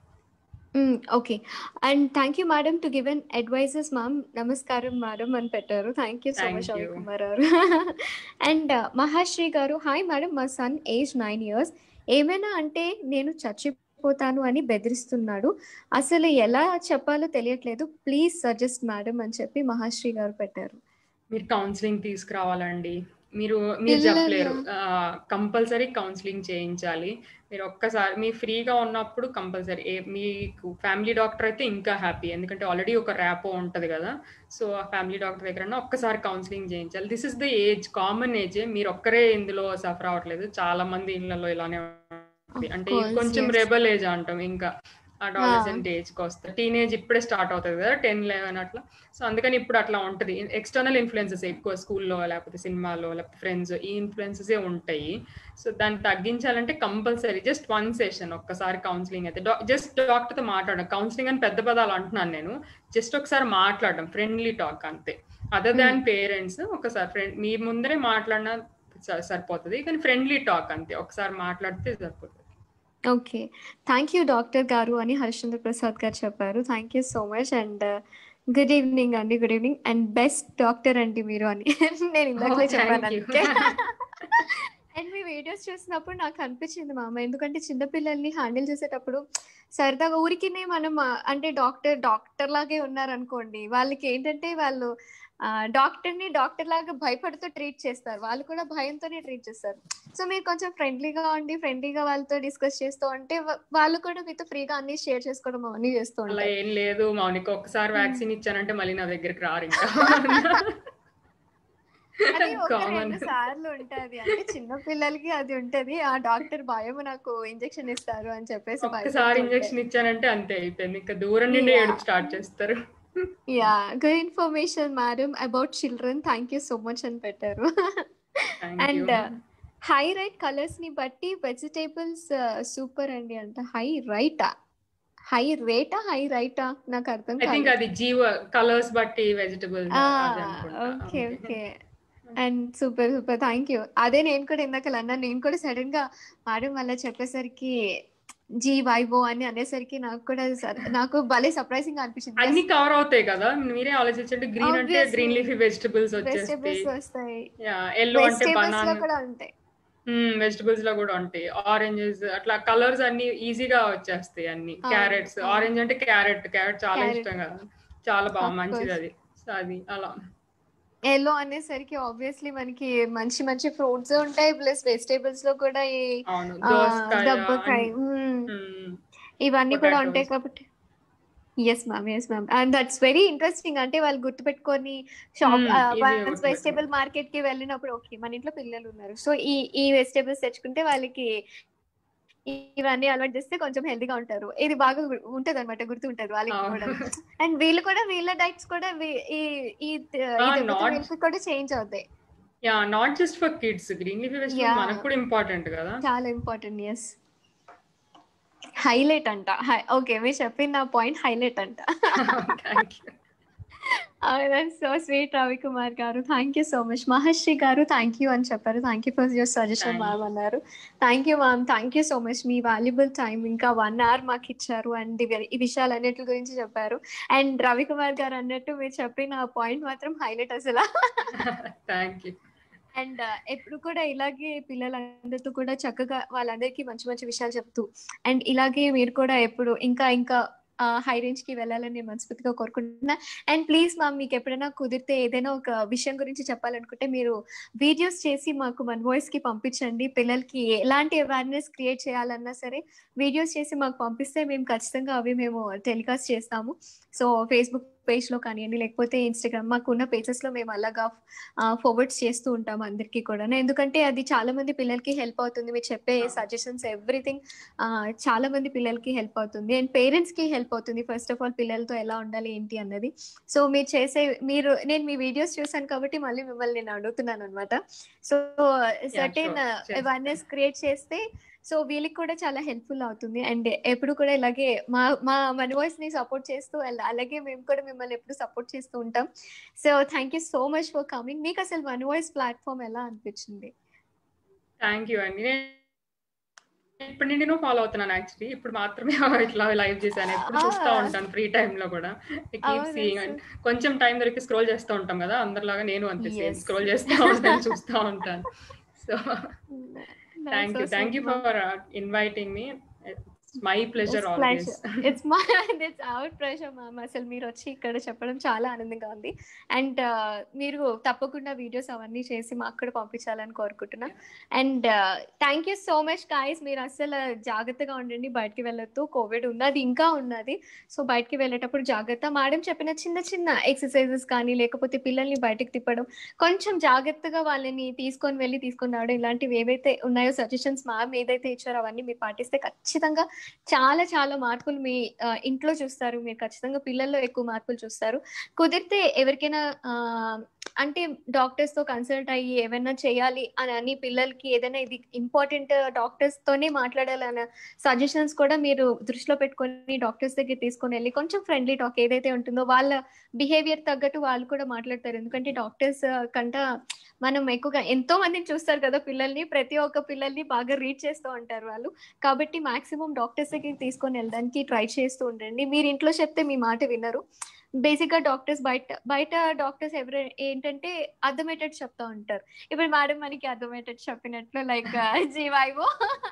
okay and thank you madam to given advices ma'am నమస్కారం మేడం అని పెట్టారు thank you so Thank much అవి you. కుమార్ గారు అండ్ మహాశ్రీ గారు హాయ్ మేడం మా సన్ ఏజ్ నైన్ ఇయర్స్ ఏమైనా అంటే నేను చచ్చిపోతాను అని బెదిరిస్తున్నాడు అసలు ఎలా చెప్పాలో తెలియట్లేదు ప్లీజ్ సజెస్ట్ మేడం అని చెప్పి మహాశ్రీ గారు పెట్టారు మీరు కౌన్సిలింగ్ తీసుకురావాలండి మీరు మీరు పిల్లలు- చెప్పలేరు కంపల్సరీ కౌన్సిలింగ్ చేయించాలి మీరు ఒక్కసారి మీ ఫ్రీగా ఉన్నప్పుడు కంపల్సరీ మీకు ఫ్యామిలీ డాక్టర్ అయితే ఇంకా హ్యాపీ ఎందుకంటే ఆల్రెడీ ఒక ర్యాపో ఉంటది కదా సో ఆ ఫ్యామిలీ డాక్టర్ దగ్గర ఒక్కసారి కౌన్సిలింగ్ చేయించాలి this is the age common age మీరు ఒక్కరే ఇందులో సఫర్ అవ్వట్లేదు చాలా మంది ఇళ్లలో ఇలానే ఉంటుంది అంటే ఇది course, కొంచెం yes. రెబల్ ఏజ్ అంటాం ఇంకా అడాలసెంట్ ఏజ్ కి వస్తుంది టీనేజ్ ఇప్పుడే స్టార్ట్ అవుతుంది కదా టెన్ లెవెన్ అట్లా సో అందుకని ఇప్పుడు అట్లా ఉంటది ఎక్స్టర్నల్ ఇన్ఫ్లుయెన్సెస్ ఎక్కువ స్కూల్లో లేకపోతే సినిమాలో లేకపోతే ఫ్రెండ్స్ ఈ ఇన్ఫ్లుయెన్సెస్ ఉంటాయి సో దాన్ని తగ్గించాలంటే కంపల్సరీ జస్ట్ వన్ సెషన్ ఒక్కసారి కౌన్సిలింగ్ అయితే జస్ట్ డాక్టర్ తో మాట్లాడడం కౌన్సిలింగ్ అని పెద్ద పదాలు అంటున్నాను నేను జస్ట్ ఒకసారి మాట్లాడడం ఫ్రెండ్లీ టాక్ అంతే అదర్ దాన్ పేరెంట్స్ ఒకసారి ఫ్రెండ్ మీ ముందరే మాట్లాడినా స- సరిపోతుంది కానీ ఫ్రెండ్లీ టాక్ అంతే ఒకసారి మాట్లాడితే సరిపోతుంది ఓకే థ్యాంక్ యూ డాక్టర్ గారు అని హరిశ్చంద్ర ప్రసాద్ గారు చెప్పారు thank you so much and good evening అండి good evening and best doctor అండి మీరు అని నేను ఇందాకలే Oh, చెప్పాను thank you. అందుకే అండ్ మీ వీడియోస్ చూసినప్పుడు నాకు అనిపించింది మామ ఎందుకంటే చిన్నపిల్లల్ని హ్యాండిల్ చేసేటప్పుడు సరదాగా ఊరికినే మనం ఆ, అంటే డాక్టర్ డాక్టర్ లాగే ఉన్నారనుకోండి వాళ్ళకి ఏంటంటే వాళ్ళు డాక్టర్ ని డాక్టర్ లాగా భయపడుతూ ట్రీట్ చేస్తారు వాళ్ళు కూడా భయంతోనే ట్రీట్ చేస్తారు సో మీరు కొంచెం ఫ్రెండ్లీగా ఉండి ఫ్రెండ్లీగా వాళ్ళతో డిస్కస్ చేస్తూ ఉంటే వా- వాళ్ళు కూడా మీతో ఫ్రీగా అన్ని షేర్ చేసుకోవడం అవన్నీ చేస్తూ అలా ఉంటారు ఏం లేదు మౌనిక ఒక్కసారి వ్యాక్సిన్ ఇచ్చానంటే మళ్ళీ నా దగ్గరికి రారు ఇంకా అది ఒక కామన్ రెండు సార్లు ఉంటది అంటే చిన్న పిల్లలకి అది ఉంటది ఆ డాక్టర్ భయం నాకు ఇంజెక్షన్ ఇస్తారు అని చెప్పేసి ఒక్కసారి ఇంజెక్షన్ ఇచ్చానంటే అంతే అయిపోయింది ఇంకా దూరం నుండి Yeah. ఏడుపు స్టార్ట్ చేస్తారు yeah good information madam about children thank you so much అని పెట్టారు thank you and hi right colours ని బట్టి వెజిటేబుల్స్ సూపర్ అండి అంట హై రైటా హై రేటా హై రైటా నాకు అర్థం ఐ థింక్ కాదు అది జీవ కలర్స్ బట్టి vegetable okay okay and super super thank you అదే నేను కూడా ఇందాక అన్నా నేను కూడా సడన్ గా మేడం అలా చెప్పేసరికి జీ వైవో అని అనేసరికి నాకు కూడా స- నాకు భలే సర్ప్రైజింగ్ అనిపించింది అన్ని కవర్ అవుతాయి కదా మీరే ఆలోచించండి గ్రీన్ అంటే Obviously. గ్రీన్ లీఫీ వెజిటబుల్స్ వచ్చేస్తాయి వెజిటేబుల్స్ వస్తాయి ఎల్లో అంటే వెజిటేబుల్స్ లో బనానా కూడా ఉంటాయి వెజిటబుల్స్ లో కూడా ఉంటాయి ఆరెంజెస్ అట్లా కలర్స్ అన్ని ఈజీగా వచ్చేస్తాయి అన్ని అవును, క్యారెట్స్ అవును. ఆరెంజ్ అంటే క్యారెట్ క్యారెట్ చాలా Carrot. ఇష్టం కదా చాలా బాగా Of మంచిది course. అది సో అది అలా ఎల్లో అనేసరికి ఆబ్వియస్లీ మనకి మంచి మంచి ఫ్రూట్స్ ఉంటాయి ప్లస్ వెజిటేబుల్స్ లో కూడా ఈ అవును ఆ, దోసకాయ దబ్బకాయ అన్ని- మ్మ్. మ్మ్. ఇవన్నీ కూడా Potatoes. ఉంటాయి కాబట్టి yes ma'am yes ma'am and that's very interesting అంటే వాళ్ళు గుర్తుపెట్టుకొని షాప్ Hmm, easy గా గుర్తుపెట్టుకో- వెజిటేబుల్ మార్కెట్ కి వెళ్ళినప్పుడు ఓకే మన ఇంట్లో పిల్లలు ఉన్నారు సో ఈ ఈ వెజిటేబుల్స్ తెచ్చుకుంటే వాళ్ళకి ఈ- ఇవన్నీ అలవాటు చేస్తే కొంచెం హెల్తీగా ఉంటారు ఇది బాగా ఉంటది అనమాట గుర్తు ఉంటది వాళ్ళకి కూడా అవును. అండ్ వీళ్ళు కూడా వీళ్ళ డైట్స్ కూడా వీ- ఈ ఈ ఈ దెబ్బతో not- వీళ్ళకి కూడా చేంజ్ అవుతాయి yeah not just for kids green leafy vegetable Yeah. మనకు కూడా ఇంపార్టెంట్ కదా చాలా ఇంపార్టెంట్ ఎస్ హైలైట్ అంట ఓకే మీరు చెప్పిన నా పాయింట్ హైలైట్ అంట thank you so sweet Ravi Kumar గారు thank you so much Maharshi గారు థ్యాంక్ యూ అని చెప్పారు thank you for your suggestion Thank ma'am అన్నారు thank you ma'am thank you so much మీ వాల్యుబుల్ టైం ఇంకా వన్ అవర్ మాకు ఇచ్చారు అండ్ ఈ విషయాలన్నిటి గురించి చెప్పారు అండ్ రవి కుమార్ గారు అన్నట్టు మీరు చెప్పిన పాయింట్ మాత్రం హైలైట్ అసలు థ్యాంక్ యూ అండ్ ఎప్పుడు కూడా ఇలాగే పిల్లలందరితో కూడా చక్కగా వాళ్ళందరికీ మంచి మంచి విషయాలు చెప్తూ అండ్ ఇలాగే మీరు కూడా ఎప్పుడు ఇంకా ఇంకా హై రేంజ్ కి వెళ్ళాలని నేను మనస్ఫూర్తిగా కోరుకుంటున్నా అండ్ ప్లీజ్ మ్యామ్ మీకు ఎప్పుడైనా కుదిరితే ఏదైనా ఒక విషయం గురించి చెప్పాలనుకుంటే మీరు వీడియోస్ చేసి మాకు మన వాయిస్ కి పంపించండి పిల్లలకి ఎలాంటి అవేర్నెస్ క్రియేట్ చేయాలన్నా సరే వీడియోస్ చేసి మాకు పంపిస్తే మేము ఖచ్చితంగా అవి మేము టెలికాస్ట్ చేస్తాము సో ఫేస్బుక్ పేజ్ లో కానివ్వండి లేకపోతే ఇన్స్టాగ్రామ్ మాకున్న పేజెస్ లో మేము అలాగా ఫార్వర్డ్స్ చేస్తూ ఉంటాం అందరికీ కూడా ఎందుకంటే అది చాలా మంది పిల్లలకి హెల్ప్ అవుతుంది మీరు చెప్పే సజెషన్స్ ఎవ్రీథింగ్ చాలా మంది పిల్లలకి హెల్ప్ అవుతుంది అండ్ పేరెంట్స్ కి హెల్ప్ అవుతుంది ఫస్ట్ ఆఫ్ ఆల్ పిల్లలతో ఎలా ఉండాలి ఏంటి అన్నది సో మీరు చేసే మీరు నేను మీ వీడియోస్ చూసాను కాబట్టి మళ్ళీ మిమ్మల్ని నేను అడుగుతున్నాను అనమాట so certain sure. Awareness create చేస్తే సో వీళ్ళకి కూడా చాలా హెల్ప్ఫుల్ అవుతుంది అండ్ ఎప్పుడు కూడా ఇలాగే మా మా మన వాయిస్ ని సపోర్ట్ చేస్తూ అలా- అలాగే మేము కూడా మిమ్మల్ని ఎప్పుడు సపోర్ట్ చేస్తూ ఉంటాం so thank you so much for coming మీకు అసలు వన్ వాయిస్ ప్లాట్ఫామ్ ఎలా అనిపించింది థ్యాంక్ యూ అండి నేను ఇప్పుడు నేను ఫాలో అవుతున్నాను యాక్చువల్లీ ఇప్పుడు మాత్రమే ఇట్లా లైవ్ చేశాను ఎప్పుడు చూస్తూ Ah. ఉంటాను ఫ్రీ టైమ్ లో కూడా కీప్ అవునా సీయింగ్ sir? అండ్ కొంచెం టైం దొరికి స్క్రోల్ చేస్తూ ఉంటాం కదా అందరిలాగా నేను అంతే సేమ్ Yes. స్క్రోల్ చేస్తూ ఉంటాను చూస్తూ ఉంటాను so thank you thank you for inviting మీ my pleasure always it's my it's our pleasure ma'am అసలు మీరు వచ్చి ఇక్కడ చెప్పడం చాలా ఆనందంగా ఉంది అండ్ మీరు తప్పకుండా వీడియోస్ అవన్నీ చేసి మాకు కూడా పంపించాలని కోరుకుంటున్నా and thank you so much guys మీరు అసలు జాగ్రత్తగా ఉండండి బయటికి వెళ్ళొద్దు కోవిడ్ ఉన్నది ఇంకా ఉన్నది సో బయటికి వెళ్ళేటప్పుడు జాగ్రత్త మేడం చెప్పిన చిన్న చిన్న ఎక్సర్సైజెస్ కానీ లేకపోతే పిల్లల్ని బయటికి తిప్పడం కొంచెం జాగ్రత్తగా వాళ్ళని తీసుకొని వెళ్ళి తీసుకొని రావడం ఇలాంటివి ఏవైతే ఉన్నాయో సజెషన్స్ మ్యామ్ ఏదైతే ఇచ్చారో అవన్నీ మీరు పాటిస్తే ఖచ్చితంగా చాలా చాలా మార్పులు మీ ఆ, ఇంట్లో చూస్తారు మీరు ఖచ్చితంగా పిల్లల్లో ఎక్కువ మార్పులు చూస్తారు కుదిరితే ఎవరికైనా ఆ, అంటే డాక్టర్స్ తో కన్సల్ట్ అయ్యి ఏమైనా చేయాలి అని అని పిల్లలకి ఏదైనా ఇది ఇంపార్టెంట్ డాక్టర్స్ తోనే మాట్లాడాలన్న సజెషన్స్ కూడా మీరు దృష్టిలో పెట్టుకొని డాక్టర్స్ దగ్గర తీసుకొని వెళ్ళి కొంచెం ఫ్రెండ్లీ టాక్ ఏదైతే ఉంటుందో వాళ్ళ బిహేవియర్ తగ్గట్టు వాళ్ళు కూడా మాట్లాడతారు ఎందుకంటే డాక్టర్స్ కంట మనం ఎక్కువగా ఎంతో మందిని చూస్తారు కదా పిల్లల్ని ప్రతి ఒక్క పిల్లల్ని బాగా రీడ్ చేస్తూ ఉంటారు వాళ్ళు కాబట్టి మాక్సిమం డాక్టర్స్ దగ్గరికి తీసుకొని వెళ్ళడానికి ట్రై చేస్తూ ఉండండి మీరు ఇంట్లో చెప్తే మీ మాట వినరు బేసిక్ గా డాక్టర్స్ బయట బయట డాక్టర్స్ ఎవరు ఏంటంటే అర్థమయ్యేటట్టు చెప్తా ఉంటారు ఇప్పుడు మేడం మనకి అర్థమయ్యేటట్టు చెప్పినట్లు లైక్ జీవైవో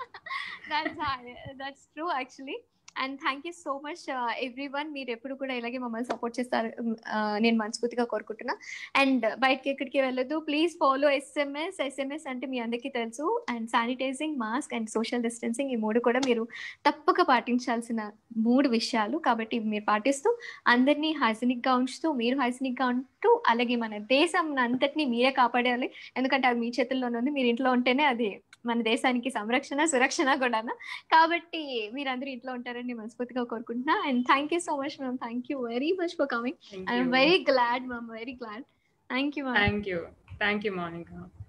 that's true actually and thank you so much everyone మీరు ఎప్పుడు కూడా ఇలాగే మమ్మల్ని సపోర్ట్ చేస్తారు uh, నేను మనస్ఫూర్తిగా కోరుకుంటున్నా అండ్ బయటకి ఎక్కడికి వెళ్ళదు ప్లీజ్ ఫాలో ఎస్ఎంఎస్ ఎస్ఎంఎస్ అంటే మీ అందరికీ తెలుసు and sanitising mask and social distancing ఈ మూడు కూడా మీరు తప్పక పాటించాల్సిన మూడు విషయాలు కాబట్టి ఇవి మీరు పాటిస్తూ అందరినీ హైజనిక్ గా ఉంచుతూ మీరు హైజనిక్ గా ఉంటూ అలాగే మన దేశం అంతటినీ మీరే కాపాడాలి ఎందుకంటే అది మీ చేతుల్లోనే ఉంది మీరు ఇంట్లో ఉంటేనే అది మన దేశానికి సంరక్షణ సురక్షణ కూడా కాబట్టి మీరందరూ ఇంట్లో ఉంటారని మనస్ఫూర్తిగా కోరుకుంటున్నా and thank you so much ma'am thank you very much for coming I'm very glad ma'am very glad thank you ma'am thank you thank you Monika